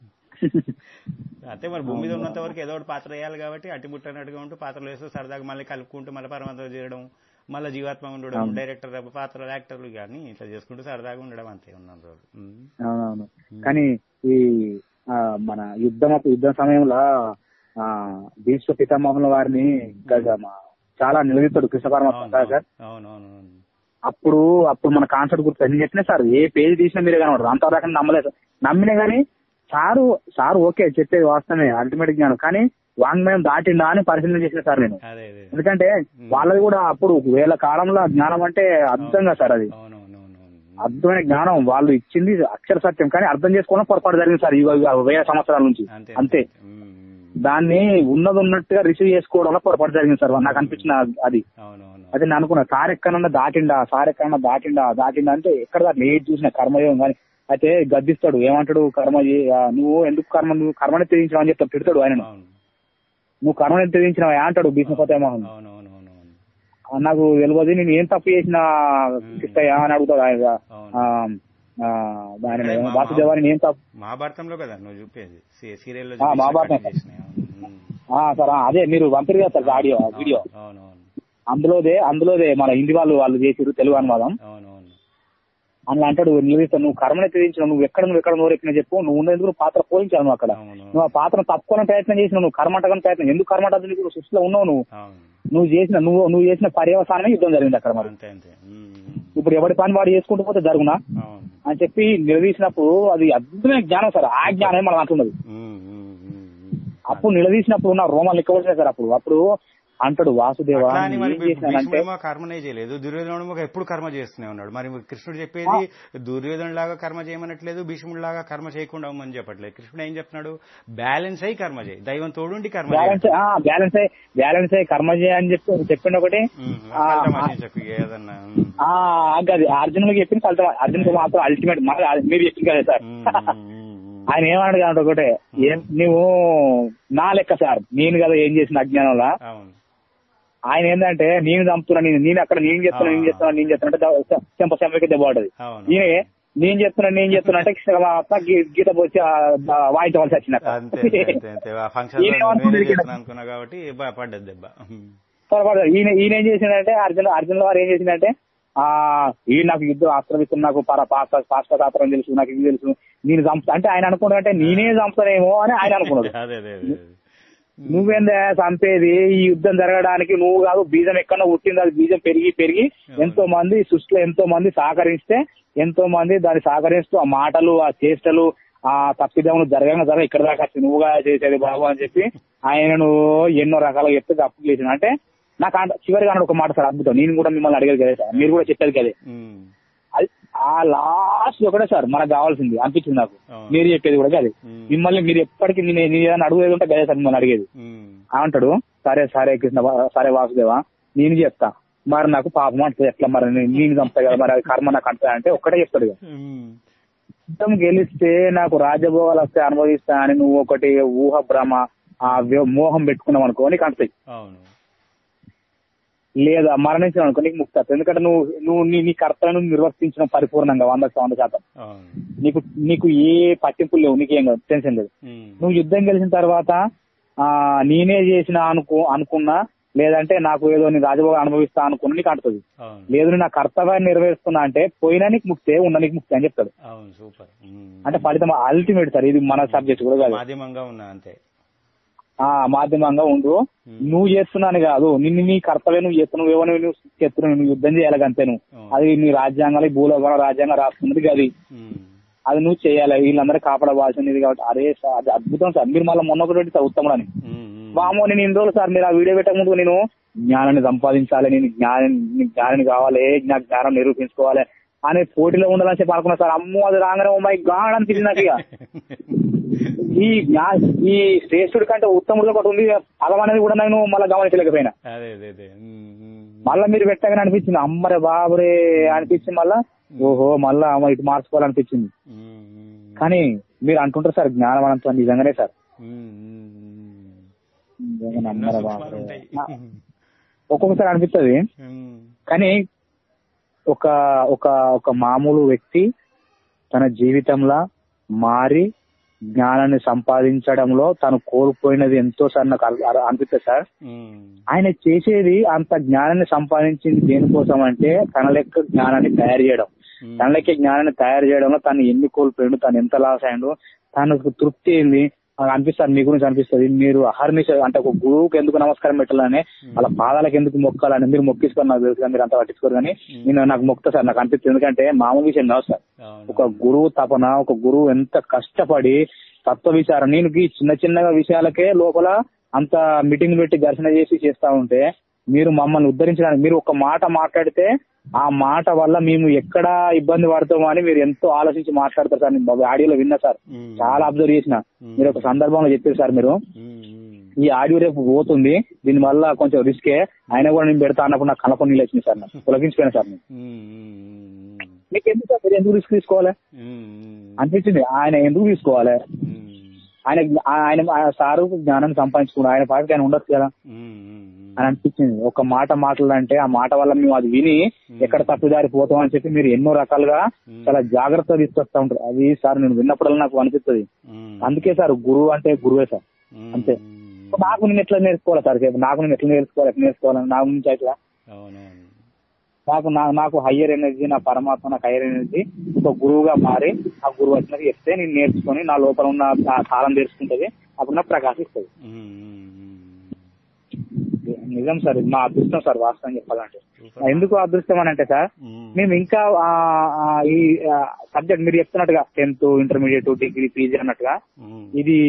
అంతే మరి భూమి మీద ఉన్నంత వరకు ఏదో ఒకటి పాత్ర వేయాలి కాబట్టి అట్టి ముట్టనట్టుగా ఉంటూ పాత్రలు వేస్తూ సరదాగా మళ్ళీ కలుపుకుంటూ మళ్ళీ పరమాత్మ చేయడం మళ్ళీ జీవాత్మ ఉండడం అవును. డైరెక్టర్ పాత్రలు యాక్టర్లు కానీ ఇట్లా చేసుకుంటూ సరదాగా ఉండడం అంతే ఉన్నాం రోజు ఉమ్, అవునవును కానీ ఈ ఆ, మన యుద్ధం అప్పుడు యుద్ధం సమయంలో ఆ భీష్మ పితామహుల వారిని గజ- మా- చాలా నిలదీస్తాడు కృష్ణ పరమాత్మ అవును, కదా సార్ అవును అవును అవును అప్పుడు అప్పుడు మన కాన్సెప్ట్ గుర్తు నేను చెప్పిన సార్ ఏ పేజ్ తీసినా మీరే కనబడరు అంతవరకు నమ్మలేదు నమ్మినా గానీ సారు సార్ ఓకే చెప్పేది వాస్తవమే అల్టిమేట్ జ్ఞానం కానీ వాంగ్మయం దాటిందా అని పరిశీలన చేసిన సార్ నేను అదే అదే ఎందుకంటే వాళ్ళది కూడా అప్పుడు వేల కాలంలో జ్ఞానం అంటే అద్భుతంగా సార్ అది అవునవునవును అర్థమైన జ్ఞానం వాళ్ళు ఇచ్చింది అక్షర సత్యం కానీ అర్థం చేసుకోవడం పొరపాటు జరిగింది సార్ ఇవి- ఇవి వేల సంవత్సరాల నుంచి అంతే అంతే ఉమ్, ఉమ్. దాన్ని ఉన్నది ఉన్నట్టుగా రిసీవ్ చేసుకోవడంలో పొరపాటు జరిగింది సార్ నాకు అనిపించిన అది అవునవును అదే నేను అనుకున్నా సార్ ఎక్కడన్నా దాటిండా సార్ ఎక్కడన్నా దాటిండా దాటిండా అంటే ఎక్కడ దాటి ఏది చూసిన కర్మయోగం కానీ అయితే గద్దిస్తాడు ఏమంటాడు కర్మ చే- ఆ, నువ్వు ఎందుకు కర్మ నువ్వు కర్మని తెగించినావు అని చెప్తాడు తిడతాడు ఆయన అవును నువ్వు కర్మని తెగించినావు అంటాడు భీష్మపతేమోహన్ అవునవునవునవును నాకు తెలియదు నేను ఏం తప్పు చేసిన కృష్ణయ్య అని అడుగుతాడు ఆయన అవును ఆ, ఆ, ఆయన అక్కడే మా- వాసుదేవా నేను ఏం తప్పు మహాభారతంలో కదా నువ్వు చూపేది సీరియల్లో ఆ, మహాభారతం. ఆ, సార్ ఆ, అదే మీరు పంపిరు కదా సార్ ఆడియో వీడియో అవునవును అందులోదే అందులోదే మన హిందీ వాళ్ళు వాళ్ళు చేసిరు తెలుగు అనువాదం అవునవును అని అంటాడు నిలదీస్తావు నువ్వు కర్మని తెగించినావు నువ్వు ఎక్కడ నువ్వు ఎక్కడ నోరెక్కినా చెప్పు నువ్వు ఉన్నందుకు నువ్వు పాత్ర పోయించావు నువ్వు అక్కడ అవును నువ్వు ఆ పాత్రను తప్పుకోవడం ప్రయత్నం చేసినావు నువ్వు కర్మటకం ప్రయత్నం ఎందుకు కర్మటకం నీకు సృష్టిలో ఉన్నావు నువ్వు అవును నువ్వు చేసిన నువ్వు నువ్వు చేసిన పర్యవసానమే యుద్ధం జరిగింది అక్కడ మరి అంతే అంతే ఉమ్, ఇప్పుడు ఎవరి పని వాడు చేసుకుంటూ పోతే జరుగునా అవును అని చెప్పి నిలదీసినప్పుడు అది అద్భుతమైన జ్ఞానం సార్ ఆ జ్ఞానం మనం అంటున్నది ఉమ్, ఉమ్, ఉమ్, ఉమ్. అప్పుడు నిలదీసినప్పుడు నా రోమాలు లెక్కవలసినాయి సార్ అప్పుడు అప్పుడు అంటాడు వాసుదేవ అట్లా అని మరి ఏం చేసినానంటే భీష్ముడేమో కర్మనే చేయలేదు దుర్యోధనుడేమో ఎప్పుడు కర్మ చేస్తూనే ఉన్నాడు మరి కృష్ణుడు చెప్పేది దుర్యోధను లాగా కర్మ చేయమనట్లేదు భీష్ముడు లాగా కర్మ చేయకుండా ఉండమని చెప్పట్లేదు కృష్ణుడు ఏం చెప్తున్నాడు బ్యాలెన్స్ అయ్యి కర్మ చేయి దైవం తోడుండి కర్మ బ్యాలెన్స్ చేయి బ్యాలెన్స్ అయ్యి బ్యాలెన్స్ అయ్యి కర్మ చేయ అని చెప్పి చెప్పిండు ఒకటి ఉమ్, ఆ, ఫలితం అది చెప్పు ఏదన్నా ఉమ్, ఆ అది అర్జునుడికి చెప్పింది ఫలితం అర్జునుడికి మాత్రం అల్టిమేట్ మన మీరు చెప్పింది కదా సార్ ఉమ్, ఉమ్, ఉమ్, ఉమ్. ఆయన ఏమన్నాడు అంటే ఒకటే ఏం నువ్వు నా లెక్క సార్ నేను కదా ఏం చేసిన అజ్ఞానంలో అవును ఆయన ఏంటంటే నేను చంపుతున్నా నేను నేను అక్కడ నేను చెప్తున్నా నేను చెప్తున్నా నేను చెప్తున్నా అంటే ద- చెంప చెంపకి దెబ్బ పడ్డది అవును ఈయన నేను చెప్తున్నా నేను చెప్తున్నా అంటే కృష్ణ పరమాత్మ గీ- గీత పోసి ఆ, ఆ, వాయించవలసి వచ్చింది అక్కడ. అంతే అంతే, అంతే అంతే ఆ ఫంక్షన్ ఈయన ఏమనుకుంది ఇక్కడ? చేస్తున్నా అనుకున్నా కాబట్టి బా- పడ్డది దెబ్బ ఉమ్, పొరపాటు ఈయన ఈయన ఏం చేసిందంటే అర్జున్ అర్జున్ వారు ఏం చేసిందంటే ఆ ఈ నాకు యుద్ధం ఆక్రమిస్తున్న నాకు పర పాస్త పాస్పతాత్రం తెలుసు నాకు ఇది తెలుసు నేను చంపుతా అంటే ఆయన అనుకున్నాడు అంటే నేనే చంపుతానేమో అని ఆయన అనుకున్నాడు అదే అదే అదే అదే. నువ్వేందా చంపేది ఈ యుద్ధం జరగడానికి నువ్వు కాదు బీజం ఎక్కడ పుట్టింది అది బీజం పెరిగి పెరిగి ఎంతో మంది సృష్టిలో ఎంతో మంది సహకరిస్తే ఎంతో మంది దాన్ని సహకరిస్తూ ఆ మాటలు ఆ చేష్టలు ఆ తప్పిదములు జరగగా జరగ ఇక్కడ దాకా వచ్చి నువ్వుగా చేసేది బాబు అని చెప్పి ఆయనను ఎన్నో రకాలుగా చెప్తే తప్పు చేసిన అంటే నాకు అంట- చివరిగా అన్నాడు ఒక మాట సార్ అద్భుతం నేను కూడా మిమ్మల్ని అడిగేది కదా సార్ మీరు కూడా చెప్పేది కదే ఉమ్, అది ఆ లాస్ట్ ఒకటే సార్ మనకు కావాల్సింది అనిపించింది నాకు అవును. మీరు చెప్పేది కూడా అదే ఉమ్, మిమ్మల్ని మీరు ఎప్పటికీ నేను నేను ఏదైనా అడుగుేది ఉంటే గదే సార్ మిమ్మల్ని అడిగేది ఉమ్, అంటాడు సరే సరే కృష్ణ వా- సరే వాసుదేవా నేను చెప్తా మరి నాకు పాపం అంటుంది ఎట్లా మరి నేను నేను చంపుతా కదా మరి అది కర్మ నాకు అంటా అంటే ఒక్కటే చెప్తాడు ఇక. ఉమ్, యుద్ధం గెలిస్తే నాకు రాజభోగాలు వస్తే అనుభవిస్తా అని నువ్వు ఒకటి ఊహ భ్రమ ఆ వ్య- మోహం పెట్టుకున్నావు అనుకో నీకు అంటాయి అవును లేదా మరణించిన అనుకో నీకు ముక్త ఎందుకంటే నువ్వు నువ్వు నీ నీ కర్తవ్యం నిర్వర్తించిన పరిపూర్ణంగా వంద వంద శాతం అవును నీకు నీకు ఏ పట్టింపులు లేవు నీకేం కాదు టెన్షన్ లేదు ఉమ్, నువ్వు యుద్ధం గెలిచిన తర్వాత ఆ నేనే చేసిన అనుకో అనుకున్నా లేదంటే నాకు ఏదో నీ రాజభోగం అనుభవిస్తా అనుకున్నా నీకు అంటుంది అవును లేదు నేను నా కర్తవ్యాన్ని నెరవేరుస్తున్నా అంటే పోయినా నీకు ముక్తే ఉన్న నీకు ముక్తే అని చెప్తాడు అవును సూపర్ ఉమ్. అంటే ఫలితం అల్టిమేట్ సార్ ఇది మన సబ్జెక్ట్ కూడా కాదు మాధ్యమంగా ఉన్నా అంతే ఆ మాధ్యమంగా ఉండు ఉమ్, నువ్వు చేస్తున్నాను కాదు నిన్ను నీ కర్తవ్యం నువ్వు చేస్తున్నావు ఏమో నువ్వు చేస్తున్నావు నువ్వు యుద్ధం చేయాలి అంతే నువ్వు అవును. అది నీ రాజ్యాంగాలు ఈ భూలోకంలో రాజ్యాంగం రాస్తున్నది అది ఉమ్, అది నువ్వు చేయాలి వీళ్ళందరూ కాపాడవలసింది కాబట్టి అరే సార్ అది అద్భుతం సార్ మీరు మళ్ళీ మొన్న ఒకటి సార్ ఉత్తముడు అని ఉమ్, ఉమ్. వామో నేను ఇన్ని రోజులు సార్ మీరు ఆ వీడియో పెట్టక ముందు నేను జ్ఞానాన్ని సంపాదించాలి నేను జ్ఞానం జ్ఞానాన్ని కావాలి నాకు జ్ఞానం నిరూపించుకోవాలి అనే పోటీలో ఉండాలని చెప్పి అనుకున్నా సార్ అమ్మో అది రాగానే ఓ మై గాడ్ అనిపించింది నాకు ఇక ఈ జ్ఞా- ఈ శ్రేష్ఠుడి కంటే ఉత్తముడు ఒకటి ఉంది పదం అనేది కూడా నేను మళ్ళీ గమనించలేకపోయినా అదే అదే అదే ఉమ్, ఉమ్, మళ్ళీ మీరు పెట్టగానే అనిపించింది అమ్మరే బాబురే అనిపించింది మళ్ళా ఓహో మళ్ళా అమ్మ ఇటు మార్చుకోవాలనిపించింది ఉమ్, ఉమ్, కానీ మీరు అంటుంటారు సార్ జ్ఞానం అనంతం నిజంగానే సార్ ఉమ్, ఉమ్, ఉమ్. నిజంగా ఎన్నో నమ్మరా సూక్ష్మాలు బాబురే. ఉంటాయి ఆ, ఒక్కొక్కసారి అనిపిస్తుంది ఉమ్, కానీ ఒక ఒక ఒక మామూలు వ్యక్తి తన జీవితంలో మారి జ్ఞానాన్ని సంపాదించడంలో తను కోల్పోయినది ఎంతో సార్ నాకు అర్- అర్- అనిపిస్తుంది సార్ ఉమ్, ఆయన చేసేది అంత జ్ఞానాన్ని సంపాదించింది దేనికోసం అంటే తన లెక్క జ్ఞానాన్ని తయారు చేయడం ఉమ్. తన లెక్క జ్ఞానాన్ని తయారు చేయడంలో తను ఎన్ని కోల్పోయాడు తను ఎంత లాస్ అయ్యాడు తనకు తృప్తి ఏంది నాకు అనిపిస్తుంది మీ గురించి అనిపిస్తుంది మీరు అహర్నిశ అంటే ఒక గురువుకి ఎందుకు నమస్కారం పెట్టాలని వాళ్ళ పాదాలకు ఎందుకు మొక్కాలని మీరు మొక్కిస్తారు నాకు తెలుసు కానీ మీరు అంత పట్టించుకోరు కానీ నేను నాకు మొక్తా సార్ నాకు అనిపిస్తుంది ఎందుకంటే మామూలు విషయం కాదు సార్ అవును. ఒక గురువు తపన ఒక గురువు ఎంత కష్టపడి తత్వ విచారం నేను ఈ చిన్న చిన్నగా విషయాలకే లోపల అంత మీటింగ్ పెట్టి ఘర్షణ చేసి చేస్తా ఉంటే మీరు మమ్మల్ని ఉద్ధరించడానికి మీరు ఒక మాట మాట్లాడితే ఆ మాట వల్ల మేము ఎక్కడ ఇబ్బంది పడతామో అని మీరు ఎంతో ఆలోచించి మాట్లాడతారు సార్ నేను ఆడియోలో విన్నా సార్ మ్మ్. చాలా అబ్జర్వ్ చేసిన మీరు ఒక సందర్భంలో చెప్పారు సార్ మీరు మ్మ్, మ్మ్. ఈ ఆడియో రేపు పోతుంది దీని వల్ల కొంచెం రిస్కే అయినా కూడా నేను పెడతా అన్నప్పుడు నాకు కనపడి నీళ్ళు వచ్చింది సార్ నాకు తొలగించిపోయినా సార్ నేను మ్మ్, మ్మ్, మీకు ఎందుకు సార్ మీరు ఎందుకు రిస్క్ తీసుకోవాలి మ్మ్, మ్మ్. అనిపించింది ఆయన ఎందుకు తీసుకోవాలి మ్మ్. ఆయన ఆయన ఆయన సారు జ్ఞానాన్ని సంపాదించుకున్నాడు ఆయన పాటికి ఆయన ఉండొచ్చు కదా మ్మ్, మ్మ్. అని అనిపించింది ఒక మాట మాట్లాడంటే ఆ మాట వల్ల మేము అది విని ఎక్కడ తప్పుదారి పోతాం అని చెప్పి మీరు ఎన్నో రకాలుగా చాలా జాగ్రత్తగా తీసుకొస్తా ఉంటారు అది సార్ నేను విన్నప్పుడల్లా నాకు అనిపిస్తుంది మ్మ్. అందుకే సార్ గురువు అంటే గురువే సార్ మ్మ్. అంతే. నాకు నేను ఎట్లా నేర్చుకోవాలి సార్ రేపు నాకు నేను ఎట్లా నేర్చుకోవాలి ఎట్లా నేర్చుకోవాలి నా నుంచి అట్లా అవునవును నాకు నా- నాకు హయ్యర్ ఎనర్జీ నా పరమాత్మ నాకు హయ్యర్ ఎనర్జీ ఒక గురువుగా మారి ఆ గురువు వచ్చినది చెప్తే నేను నేర్చుకొని నా లోపల ఉన్న ఆ కాలం తెలుసుకుంటది అప్పుడు నాకు ప్రకాశిస్తుంది మ్మ్, మ్మ్, నిజం సార్ ఇది మా అదృష్టం సార్ వాస్తవం చెప్పాలంటే సూపర్. ఎందుకు అదృష్టం అని అంటే సార్ మ్మ్. మేము ఇంకా ఆ, ఆ, ఈ సబ్జెక్ట్ మీరు చెప్తున్నట్టుగా టెన్త్ ఇంటర్మీడియట్ డిగ్రీ పీజీ అన్నట్టుగా మ్మ్. ఇది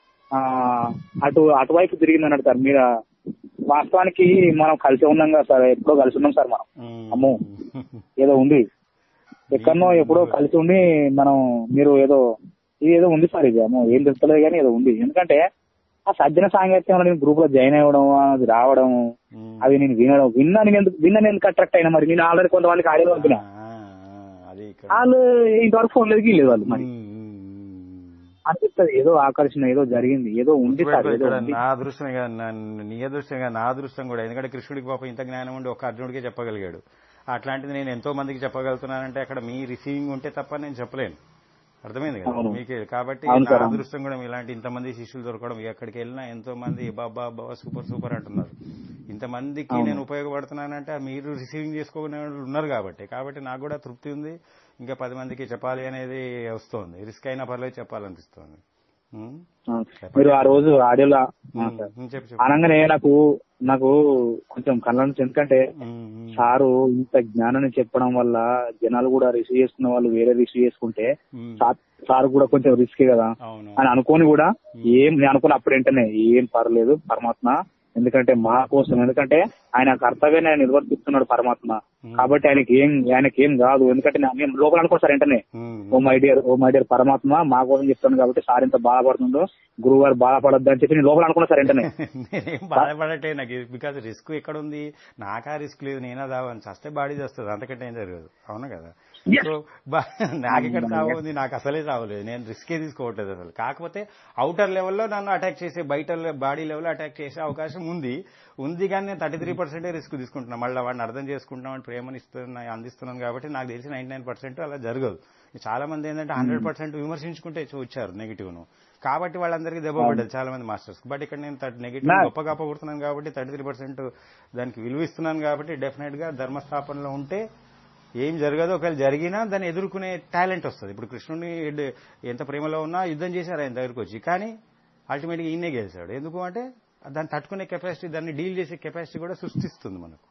ఆ అటు అటువైపు తిరిగింది అన్నట్టు సార్ మీరు వాస్తవానికి మనం కలిసి ఉన్నాం కదా సార్ ఎప్పుడో కలిసి ఉన్నాం సార్ మనం మ్మ్. అమ్మో. ఏదో ఉంది ఎక్కడనో ఎప్పుడో కలిసి ఉండి మనం మీరు ఏదో ఇది ఏదో ఉంది సార్ ఇది అమ్మో ఏం తెలుస్తలేదు కానీ ఏదో ఉంది ఎందుకంటే ఆ సజ్జన సాంగత్యంలో నేను గ్రూప్ లో జాయిన్ అవ్వడం అది రావడం మ్మ్. అవి నేను వినడం విన్నా నేను ఎందుకు విన్నా నేను అట్రాక్ట్ అయినా మరి నేను ఆల్రెడీ కొంతమందికి ఆడియో పంపిన ఆ, ఆ, అది ఇక్కడ వాళ్ళు ఇంతవరకు ఫోన్ లేదు లేదు వాళ్ళు మరి మ్మ్, మ్మ్. అనిపిస్తుంది ఏదో ఆకర్షణ ఏదో జరిగింది ఏదో ఉంది సార్ గుర్తుపెట్టుకో, ఏదో ఇక్కడ ఉంది నా అదృష్టమే కాదు నా- నీ అదృష్టమే కాదు నా అదృష్టం కూడా ఎందుకంటే కృష్ణుడికి పాపం ఇంత జ్ఞానం ఉండి ఒక అర్జునుడికే చెప్పగలిగాడు అట్లాంటిది నేను ఎంతో మందికి చెప్పగలుగుతున్నానంటే అక్కడ మీ రిసీవింగ్ ఉంటే తప్ప నేను చెప్పలేను అర్థమైంది కదా అవును. మీకే కాబట్టి అవును నా సార్. అదృష్టం కూడా ఇలాంటి ఇంతమంది శిష్యులు దొరకడం ఎక్కడికి వెళ్ళినా ఎంతో మంది బాబా బాబా సూపర్ సూపర్ అంటున్నారు ఇంతమందికి అవును. నేను ఉపయోగపడుతున్నానంటే మీరు రిసీవింగ్ చేసుకునే వాళ్ళు ఉన్నారు కాబట్టి కాబట్టి నాకు కూడా తృప్తి ఉంది ఇంకా పది మందికి చెప్పాలి అనేది వస్తోంది రిస్క్ అయినా పర్లేదు చెప్పాలనిపిస్తోంది ఉమ్? ఆ, మీరు ఆ రోజు ఆడియోలో ఆ, ఉమ్, సార్. ఉమ్, చెప్పు చెప్పు అనగానే నాకు నాకు కొంచెం కళ్ళ నుంచి ఎందుకంటే ఉమ్, ఉమ్. సారు ఇంత జ్ఞానాన్ని చెప్పడం వల్ల జనాలు కూడా రిసీవ్ చేసుకున్న వాళ్ళు వేరే రిసీవ్ చేసుకుంటే ఉమ్. సార్- సార్ కూడా కొంచెం రిస్క్ కదా అవును అని అనుకోని కూడా ఏం నేను అనుకున్న అప్పుడు ఏంటనే ఏం పర్లేదు పరమాత్మ ఎందుకంటే మా కోసం ఎందుకంటే ఆయన కర్తవ్యాన్ని ఆయన నిర్వర్తిస్తున్నాడు పరమాత్మ కాబట్టి ఆయనకి ఏం ఆయనకి ఏం కాదు ఎందుకంటే నా- నేను లోపల అనుకో సార్ వెంటనే um, oh my dear oh my dear పరమాత్మ మా కోసం చెప్తాను కాబట్టి సార్ ఎంత బాధపడుతుందో గురువు గారు బాధపడద్దు అని చెప్పి నేను లోపల అనుకున్నా సార్ వెంటనే నేనేం బాధపడటే నాకు బికాజ్ రిస్క్ ఎక్కడ ఉంది నాకా రిస్క్ లేదు నేనా దావని చస్తే బాడీ చేస్తుంది అంతకంటే ఏం జరగదు అవును కదా Yes. సో నాకు ఇక్కడ చావు ఉంది నాకు అసలే చావలేదు నేను రిస్కే తీసుకోవట్లేదు అసలు కాకపోతే అవుటర్ లెవెల్లో నన్ను అటాక్ చేసే బయట బాడీ లెవెల్లో అటాక్ చేసే అవకాశం ఉంది ఉంది కానీ నేను థర్టీ త్రీ పర్సెంటే రిస్క్ తీసుకుంటున్నాను మళ్ళీ వాడిని అర్థం చేసుకుంటున్నామని ప్రేమని ఇస్తున్నా అందిస్తున్నాను కాబట్టి నాకు తెలిసి నైన్టీ నైన్ పర్సెంట్ అలా జరగదు చాలా మంది ఏంటంటే హండ్రెడ్ పర్సెంట్ విమర్శించుకుంటే వచ్చారు నెగిటివ్ ను కాబట్టి వాళ్ళందరికీ దెబ్బ పడ్డది చాలా మంది మాస్టర్స్ బట్ ఇక్కడ నేను నెగిటివ్ నా- గొప్పగా పొగుడుతున్నాను కాబట్టి థర్టీ త్రీ పర్సెంట్ దానికి విలువ ఇస్తున్నాను కాబట్టి డెఫినెట్ గా ధర్మస్థాపనలో ఉంటే ఏం జరగదు ఒకవేళ జరిగినా దాన్ని ఎదుర్కొనే టాలెంట్ వస్తుంది ఇప్పుడు కృష్ణుడిని ఎడ్- ఎంత ప్రేమలో ఉన్నా యుద్ధం చేశారు ఆయన దగ్గరికి వచ్చి కానీ అల్టిమేట్గా ఈయనే గెలిచాడు ఎందుకు అంటే దాన్ని తట్టుకునే కెపాసిటీ దాన్ని డీల్ చేసే కెపాసిటీ కూడా సృష్టిస్తుంది మనకు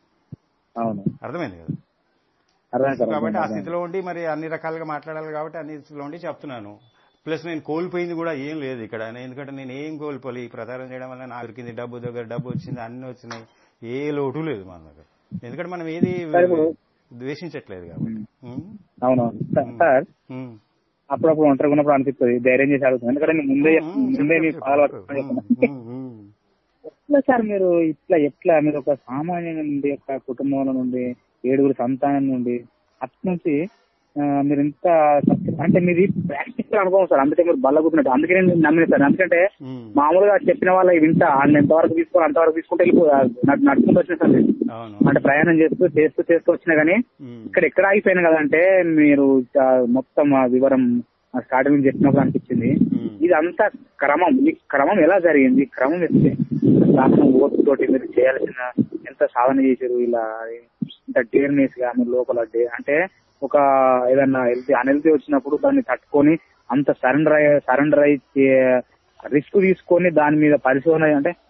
అవును అర్థమైంది కదా అర్థమైంది సార్, కాబట్టి ఆ అర్థమైంది. స్థితిలో ఉండి మరి అన్ని రకాలుగా మాట్లాడాలి కాబట్టి అన్ని స్థితిలో ఉండి చెప్తున్నాను ప్లస్ నేను కోల్పోయింది కూడా ఏం లేదు ఇక్కడ నేను- ఎందుకంటే నేను ఏం కోల్పోలే ఈ ప్రచారం చేయడం వల్ల నాకు దొరికింది డబ్బు దగ్గర డబ్బు వచ్చింది అన్ని వచ్చినాయి ఏ లోటు లేదు మన దగ్గర ఎందుకంటే మనం ఏది సార్, ఇప్పుడు- ద్వేషించట్లేదు కాబట్టి ఉమ్, అవును సార్, సార్ ఉమ్. అప్పుడప్పుడు ఒంటరిగా ఉన్నప్పుడు అనిపిస్తుంది ధైర్యం చేసి అడుగుతుంది ఎందుకంటే నేను ముందే ఉమ్, ముందే మీ చెప్పు, పాలు చెప్పు. పట్టుకొని ఉమ్, చెప్తున్నా. ఉమ్, ఉమ్. ఎట్లా సార్ మీరు ఇట్లా ఎట్లా మీరు ఒక సామాన్య నుండి ఒక కుటుంబంలో నుండి ఏడుగురు సంతానం నుండి అటు నుంచి ఆ, మీరు ఇంత success- అంటే మీది ప్రాక్టికల్ అనుభవం సార్ అందుకే మీరు బల్ల కూర్చున్నట్టు అందుకే నేను నమ్మిన సార్ ఎందుకంటే ఉమ్. మామూలుగా చెప్పిన వాళ్ళ వింటా ఆయన ఎంతవరకు తీసుకోవాలి అంతవరకు తీసుకుంటే వెళ్ళిపో నడు- నడుచుకుంటూ వచ్చిన సార్ నేను. అవును అంటే ప్రయాణం చేస్తూ చేస్తూ చేస్తూ వచ్చినా గానీ ఉమ్. ఇక్కడ ఎక్కడ ఆగిపోయాను కదంటే మీరు ఆ మొత్తం ఆ వివరం స్టార్టింగ్ నుంచి చెప్పినప్పుడు అనిపించింది ఉమ్. ఇది అంతా క్రమం ఈ క్రమం ఎలా జరిగింది క్రమం ఎత్తే శాసనం ఓర్పుతోటి మీరు చేయాల్సిన ఎంత సాధన చేశారు ఇలా ఇంత డేర్నెస్ గా మీరు లోపల డే- అంటే ఒక ఏదన్నా హెల్తీ అన్హెల్తీ వచ్చినప్పుడు దాన్ని తట్టుకొని అంత సరెండర్ అయ్యే సరెండర్ అయ్యి రిస్క్ తీసుకొని దాని మీద పరిశోధన అంటే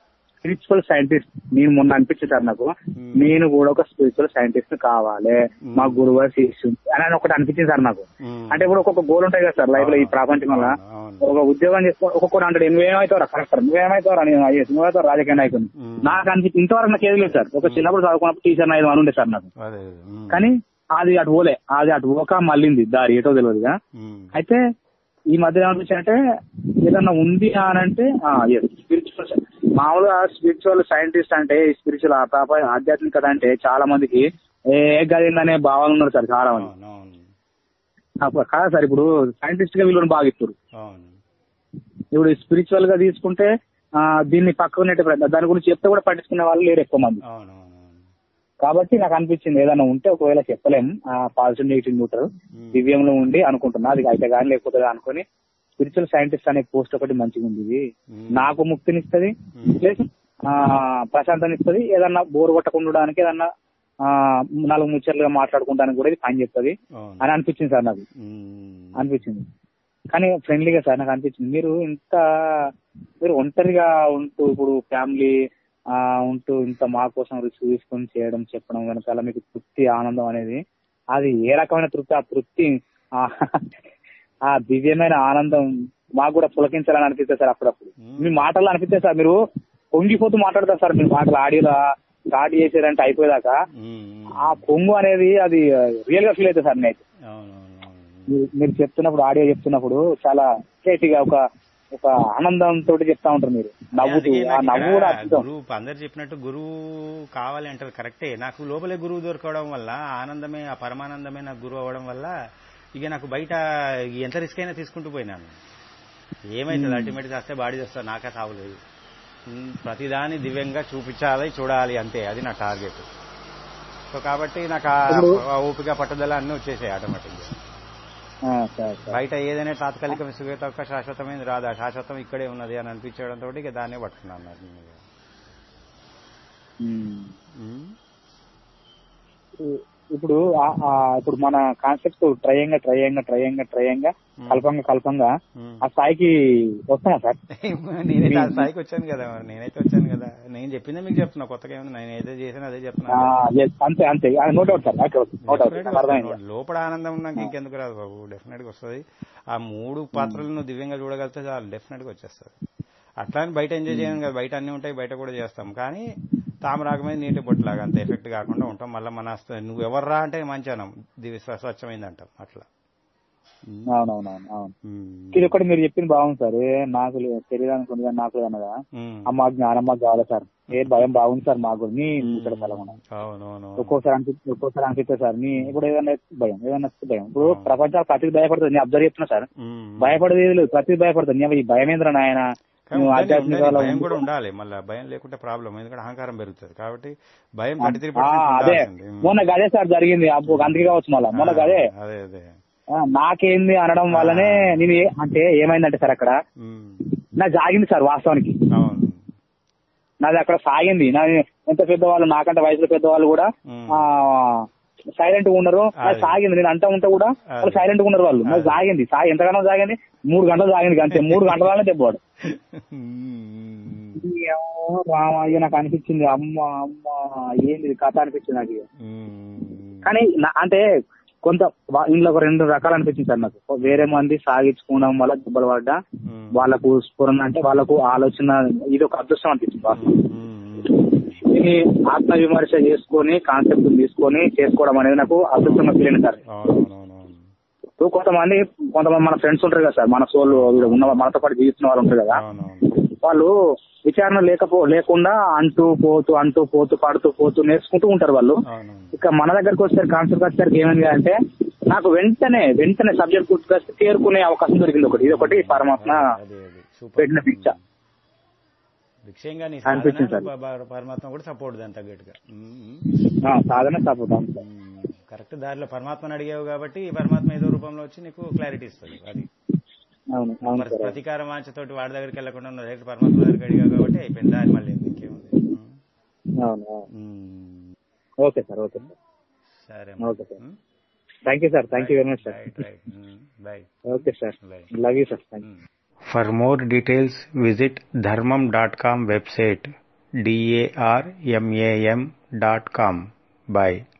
స్పిరిచువల్ సైంటిస్ట్ నేను మొన్న అనిపించింది సార్ నాకు Hmm. నేను కూడా ఒక స్పిరిచువల్ సైంటిస్ట్ కావాలి Hmm. మా గురువు గారు శిష్యుడు అని ఒకటి అనిపించింది సార్ నాకు ఉమ్. అంటే ఇప్పుడు ఒక్కొక్క గోల్ ఉంటాయి కదా సార్ లైఫ్ లో ఈ ప్రపంచం వల్ల అవును, అవును. ఒక ఉద్యోగం చేసుకో ఒక్కొక్కటి అంటాడు నువ్వేమవుతావు కలెక్టర్ నువ్వేమవుతావు నేను ఐఎస్ నువ్వేమవుతావు రాజకీయ నాయకుని ఉమ్. నాకు అనిపించి ఇంతవరకు నాకు ఏది లేదు సార్ ఒక చిన్నప్పుడు చదువుకున్నప్పుడు టీచర్ నాయకు అని ఉండే సార్ నాకు అదే అదే. ఉమ్. కానీ అది అటు పోలే అది అటు పోక మళ్ళింది దారి ఏటో తెలియదుగా ఉమ్. అయితే ఈ మధ్య ఏమనిపించిందంటే ఏదన్నా ఉంది అని అంటే స్పిరిచువల్ మామూలుగా స్పిరిచువల్ సైంటిస్ట్ అంటే స్పిరిచువల్ ఆధ్యాత్మికత అంటే చాలా మందికి ఏ గదిందనే భావాలు ఉన్నారు సార్ చాలా మంది అవును అవును అప్పుడు కాదు సార్ ఇప్పుడు సైంటిస్ట్ గా వీళ్ళని బాగా ఇస్తారు అవును ఇప్పుడు స్పిరిచువల్ గా తీసుకుంటే ఆ, దీన్ని పక్కన నెట్టే ప్రయత్నం దాని గురించి చెప్తే కూడా పట్టించుకునే వాళ్ళు లేరు ఎక్కువ మంది అవును అవును అవును కాబట్టి నాకు అనిపించింది ఏదైనా ఉంటే ఒకవేళ చెప్పలేం పాజిటివ్ నెగిటివ్ న్యూట్రల్ ఉమ్. దివ్యంలో ఉండి అనుకుంటున్నా అది అయితే కానీ లేకపోతే అనుకుని స్పిరిచువల్ సైంటిస్ట్ అనే పోస్ట్ ఒకటి మంచిగా ఉంది ఇది ఉమ్. నాకు ముక్తినిస్తుంది ఉమ్. ప్లస్ ప్రశాంతనిస్తుంది ఏదన్నా బోర్ కొట్టకుండా ఉండడానికి ఏదన్నా ఆ, నాలుగు ముచ్చట్లుగా మాట్లాడుకుంటానికి కూడా ఇది పని చెప్తుంది అవును అని అనిపించింది సార్ నాకు ఉమ్. అనిపించింది కానీ ఫ్రెండ్లీగా సార్ నాకు అనిపించింది మీరు ఇంత మీరు ఒంటరిగా ఉంటూ ఇప్పుడు ఫ్యామిలీ ఆ ఉంటూ ఇంత మా కోసం రిస్క్ తీసుకొని చేయడం చెప్పడం వెనకాల మీకు తృప్తి ఆనందం అనేది అది ఏ రకమైన తృప్తి ఆ తృప్తి ఆ ఆ దివ్యమైన ఆనందం మాకు కూడా పులకించాలని అనిపిస్తుంది సార్ అప్పుడప్పుడు మీ మాటల్లో అనిపిస్తుంది సార్ మీరు పొంగిపోతూ మాట్లాడతారు సార్ మీ మాటలు ఆడియోలో స్టార్ట్ చేసేదంటే అయిపోయేదాకా ఉమ్. ఆ పొంగు అనేది అది రియల్ గా ఫీల్ అవుతుంది సార్ నేను అవును అవును అవును మీరు- మీరు చెప్తున్నప్పుడు ఆడియో చెప్తున్నప్పుడు చాలా స్ట్రేట్గా ఒక ఒక ఆనందంతో చెప్తా ఉంటారు మీరు నవ్వుతూ అందుకే ఆ నాకు నవ్వు ఇక్కడ కూడా అద్భుతం గురువు అందరు చెప్పినట్టు గురువు కావాలి అంటారు కరెక్టే నాకు లోపలే గురువు దొరకడం వల్ల ఆనందమే ఆ పరమానందమే నాకు గురువు అవ్వడం వల్ల ఇక నాకు బయట ఎంత రిస్క్ అయినా తీసుకుంటూ పోయినాను ఏమైతుంది అల్టిమేట్ చేస్తే బాడీ చేస్తా నాకే సావలేదు ఉమ్, ప్రతిదాన్ని దివ్యంగా చూపించాలి చూడాలి అంతే అది నా టార్గెట్ సో కాబట్టి నాకు ఆ- ఇప్పుడు- ఆ ఓపిక పట్టుదల అన్నీ వచ్చేసాయి ఆటోమేటిక్గా ఆ, సరే, సరే. బయట ఏదైనా తాత్కాలిక సుఖ తక్కువ శాశ్వతమైనది రాదు ఆ శాశ్వతం ఇక్కడే ఉన్నది అని అనిపించడంతో ఇక దాన్నే పట్టుకున్నాను నాకు. ఉమ్. ఉమ్. ఇ- ఇప్పుడు ఆ- ఆ ఇప్పుడు మన కాన్సెప్ట్ ట్రయంగా ట్రయంగా ట్రయంగా ట్రయంగా కల్పంగా కల్పంగా ఉమ్. ఆ స్థాయికి వస్తామా సార్ నేనైతే ఆ స్థాయికి వచ్చాను కదా మరి నేనైతే వచ్చాను కదా నేను చెప్పిందే మీకు చెప్తున్నా కొత్తగా ఏముంది నేను ఏదైతే చేసాను అదే ఆ, చెప్తున్నా yes, అంతే అంతే note out sir note out Definitely నాకు అర్థమైంది వస్తుంది. లోపల ఆనందం ఉన్నాక ఇంకెందుకు రాదు బాబు డెఫినెట్ గా వస్తుంది ఆ మూడు పాత్రలు నువ్వు దివ్యంగా చూడగలిగితే చాలు డెఫినెట్ గా వచ్చేస్తుంది అట్లా అని బయట ఎంజాయ్ చేయను కదా బయట అన్ని ఉంటాయి బయట కూడా చేస్తాం కానీ తామరాగమైన నీటి బొట్టులాగా అంత ఎఫెక్ట్ కాకుండా ఉంటాం మళ్ళీ మన అస్త- నువ్వు ఎవర్రా అంటే మంచి అనం దివ్య స్వ- స్వచ్ఛమైంది అంటాం అట్లా అవునవునవును అవును ఉమ్. ఇది ఒకటి మీరు చెప్పింది బాగుంది సార్ ఏ నాకు లే- శరీరానికి ఉంది కానీ నాకు అన్నదా ఉమ్. అమ్మ జ్ఞానం మాకు కావాలి సార్ ఏ భయం బాగుంది సార్ మాకు నీ ఇక్కడ కలగడం అవునవును ఒక్కోసారి అనిపి ఒక్కోసారి అనిపిస్తుంది సార్ నీ ఇప్పుడు ఏదైనా ఎత్తు భయం ఏదైనా ఎత్తు భయం ఇప్పుడు ప్రపంచాలు ప్రతిది భయపడుతుంది నేను అబ్జర్వ్ చేస్తున్నా సార్ ఉమ్. భయపడేది ఏది లేదు ప్రతిది భయపడుతుంది నీ ఈ భయం ఏంద్ర నాయన కానీ నువ్వు ఉండాలి, ఆధ్యాత్మిక ఉండాలి. వాళ్ళ భయం ఉండి- కూడా ఉండాలి మళ్ళీ భయం లేకుంటే ప్రాబ్లం ఎందుకంటే అహంకారం పెరుగుతుంది కాబట్టి భయం థర్టీ త్రీ ఆ, అదే మొన్న గదే సార్ జరిగింది అబ్బో అందుకే కావచ్చు మళ్ళా మొన్న గదే అదే అదే ఆ, నాకేంది అనడం వల్లనే నేను ఏ- అంటే ఏమైందంటే సార్ అక్కడ ఉమ్. నా జాగింది సార్ వాస్తవానికి అవును నాది అక్కడ సాగింది నా ఎంత పెద్దవాళ్ళు నాకంటే వయసులో పెద్దవాళ్ళు కూడా ఉమ్. ఆ సైలెంట్ గా ఉన్నారు అదే. అది సాగింది నేను అంటా ఉంటే కూడా వాళ్ళు అదే. సైలెంట్ గా ఉన్నారు వాళ్ళు నాకు అదే. సాగింది సాగి ఎంతగానో సాగింది మూడు గంటలు సాగింది అంతే మూడు గంటలనే దెబ్బవాడు ఉమ్. ఏమో రామయ్య నాకు అనిపించింది అమ్మ అమ్మ ఏంది ఇది కథ అనిపించింది నాకు ఇక. ఉమ్. కానీ నా- అంటే కొంత వా- ఇందులో ఒక రెండు రకాలు అనిపించింది సార్ నాకు వేరే మంది సాగించుకోవడం వల్ల దెబ్బలు పడ్డా ఉమ్. వాళ్ళకు స్ఫురణ అంటే వాళ్ళకు ఆలోచన ఇది ఒక అదృష్టం అనిపించింది వాస్తవం. ఉమ్. దీన్ని ఆత్మ విమర్శ చేసుకొని కాన్సెప్ట్ తీసుకొని చేసుకోవడం అనేది నాకు అదృష్టంగా ఫీల్ అయింది సార్ అవునవునవునవును ఇప్పుడు కొంతమంది కొంతమంది మన ఫ్రెండ్స్ ఉంటారు కదా సార్ మన సోళ్ళు వీళ్ళు ఉన్న మనతో పాటు జీవిస్తున్న వాళ్ళు ఉంటారు కదా అవునవును వాళ్ళు విచారణ లేకపో లేకుండా అంటూ పోతూ అంటూ పోతూ పడుతూ పోతూ నేర్చుకుంటూ ఉంటారు వాళ్ళు అవునవును ఇక మన దగ్గరకు వచ్చేసరికి కాన్సెప్ట్ వచ్చేసరికి ఏమైంది అంటే నాకు వెంటనే వెంటనే సబ్జెక్ట్ గుర్తుకొస్తే తేరుకునే అవకాశం దొరికింది ఒకటి ఇది ఒకటి పరమాత్మ అదే అదే సూపర్ పెట్టిన భిక్ష విషయంగా నీ అనిపించింది సాధన సార్. ప- పరమాత్మ కూడా సపోర్ట్ దాని తగ్గట్టుగా ఉమ్. ఆ, సాధన సపోర్ట్ అవును సార్. ఉమ్. కరెక్ట్ దారిలో పరమాత్మని అడిగావు కాబట్టి ఈ పరమాత్మ ఏదో రూపంలో వచ్చి నీకు క్లారిటీ ఇస్తుంది అది అవును అవును మరి సార్ ప్రతీకారం వాంచతోటి వాడి దగ్గరికి వెళ్ళకుండా నువ్వు డైరెక్ట్ పరమాత్మ దగ్గరికి అడిగావు కాబట్టి అయిపోయింది దారి మళ్ళీ ఇంకేముంది ఉమ్. అవును అవును um. Okay sir okay sir సరే okay sir thank you sir thank you very much sir right right bye okay sir bye love you sir thank you For more details, visit dharmam.com website D A R M A M dot com bye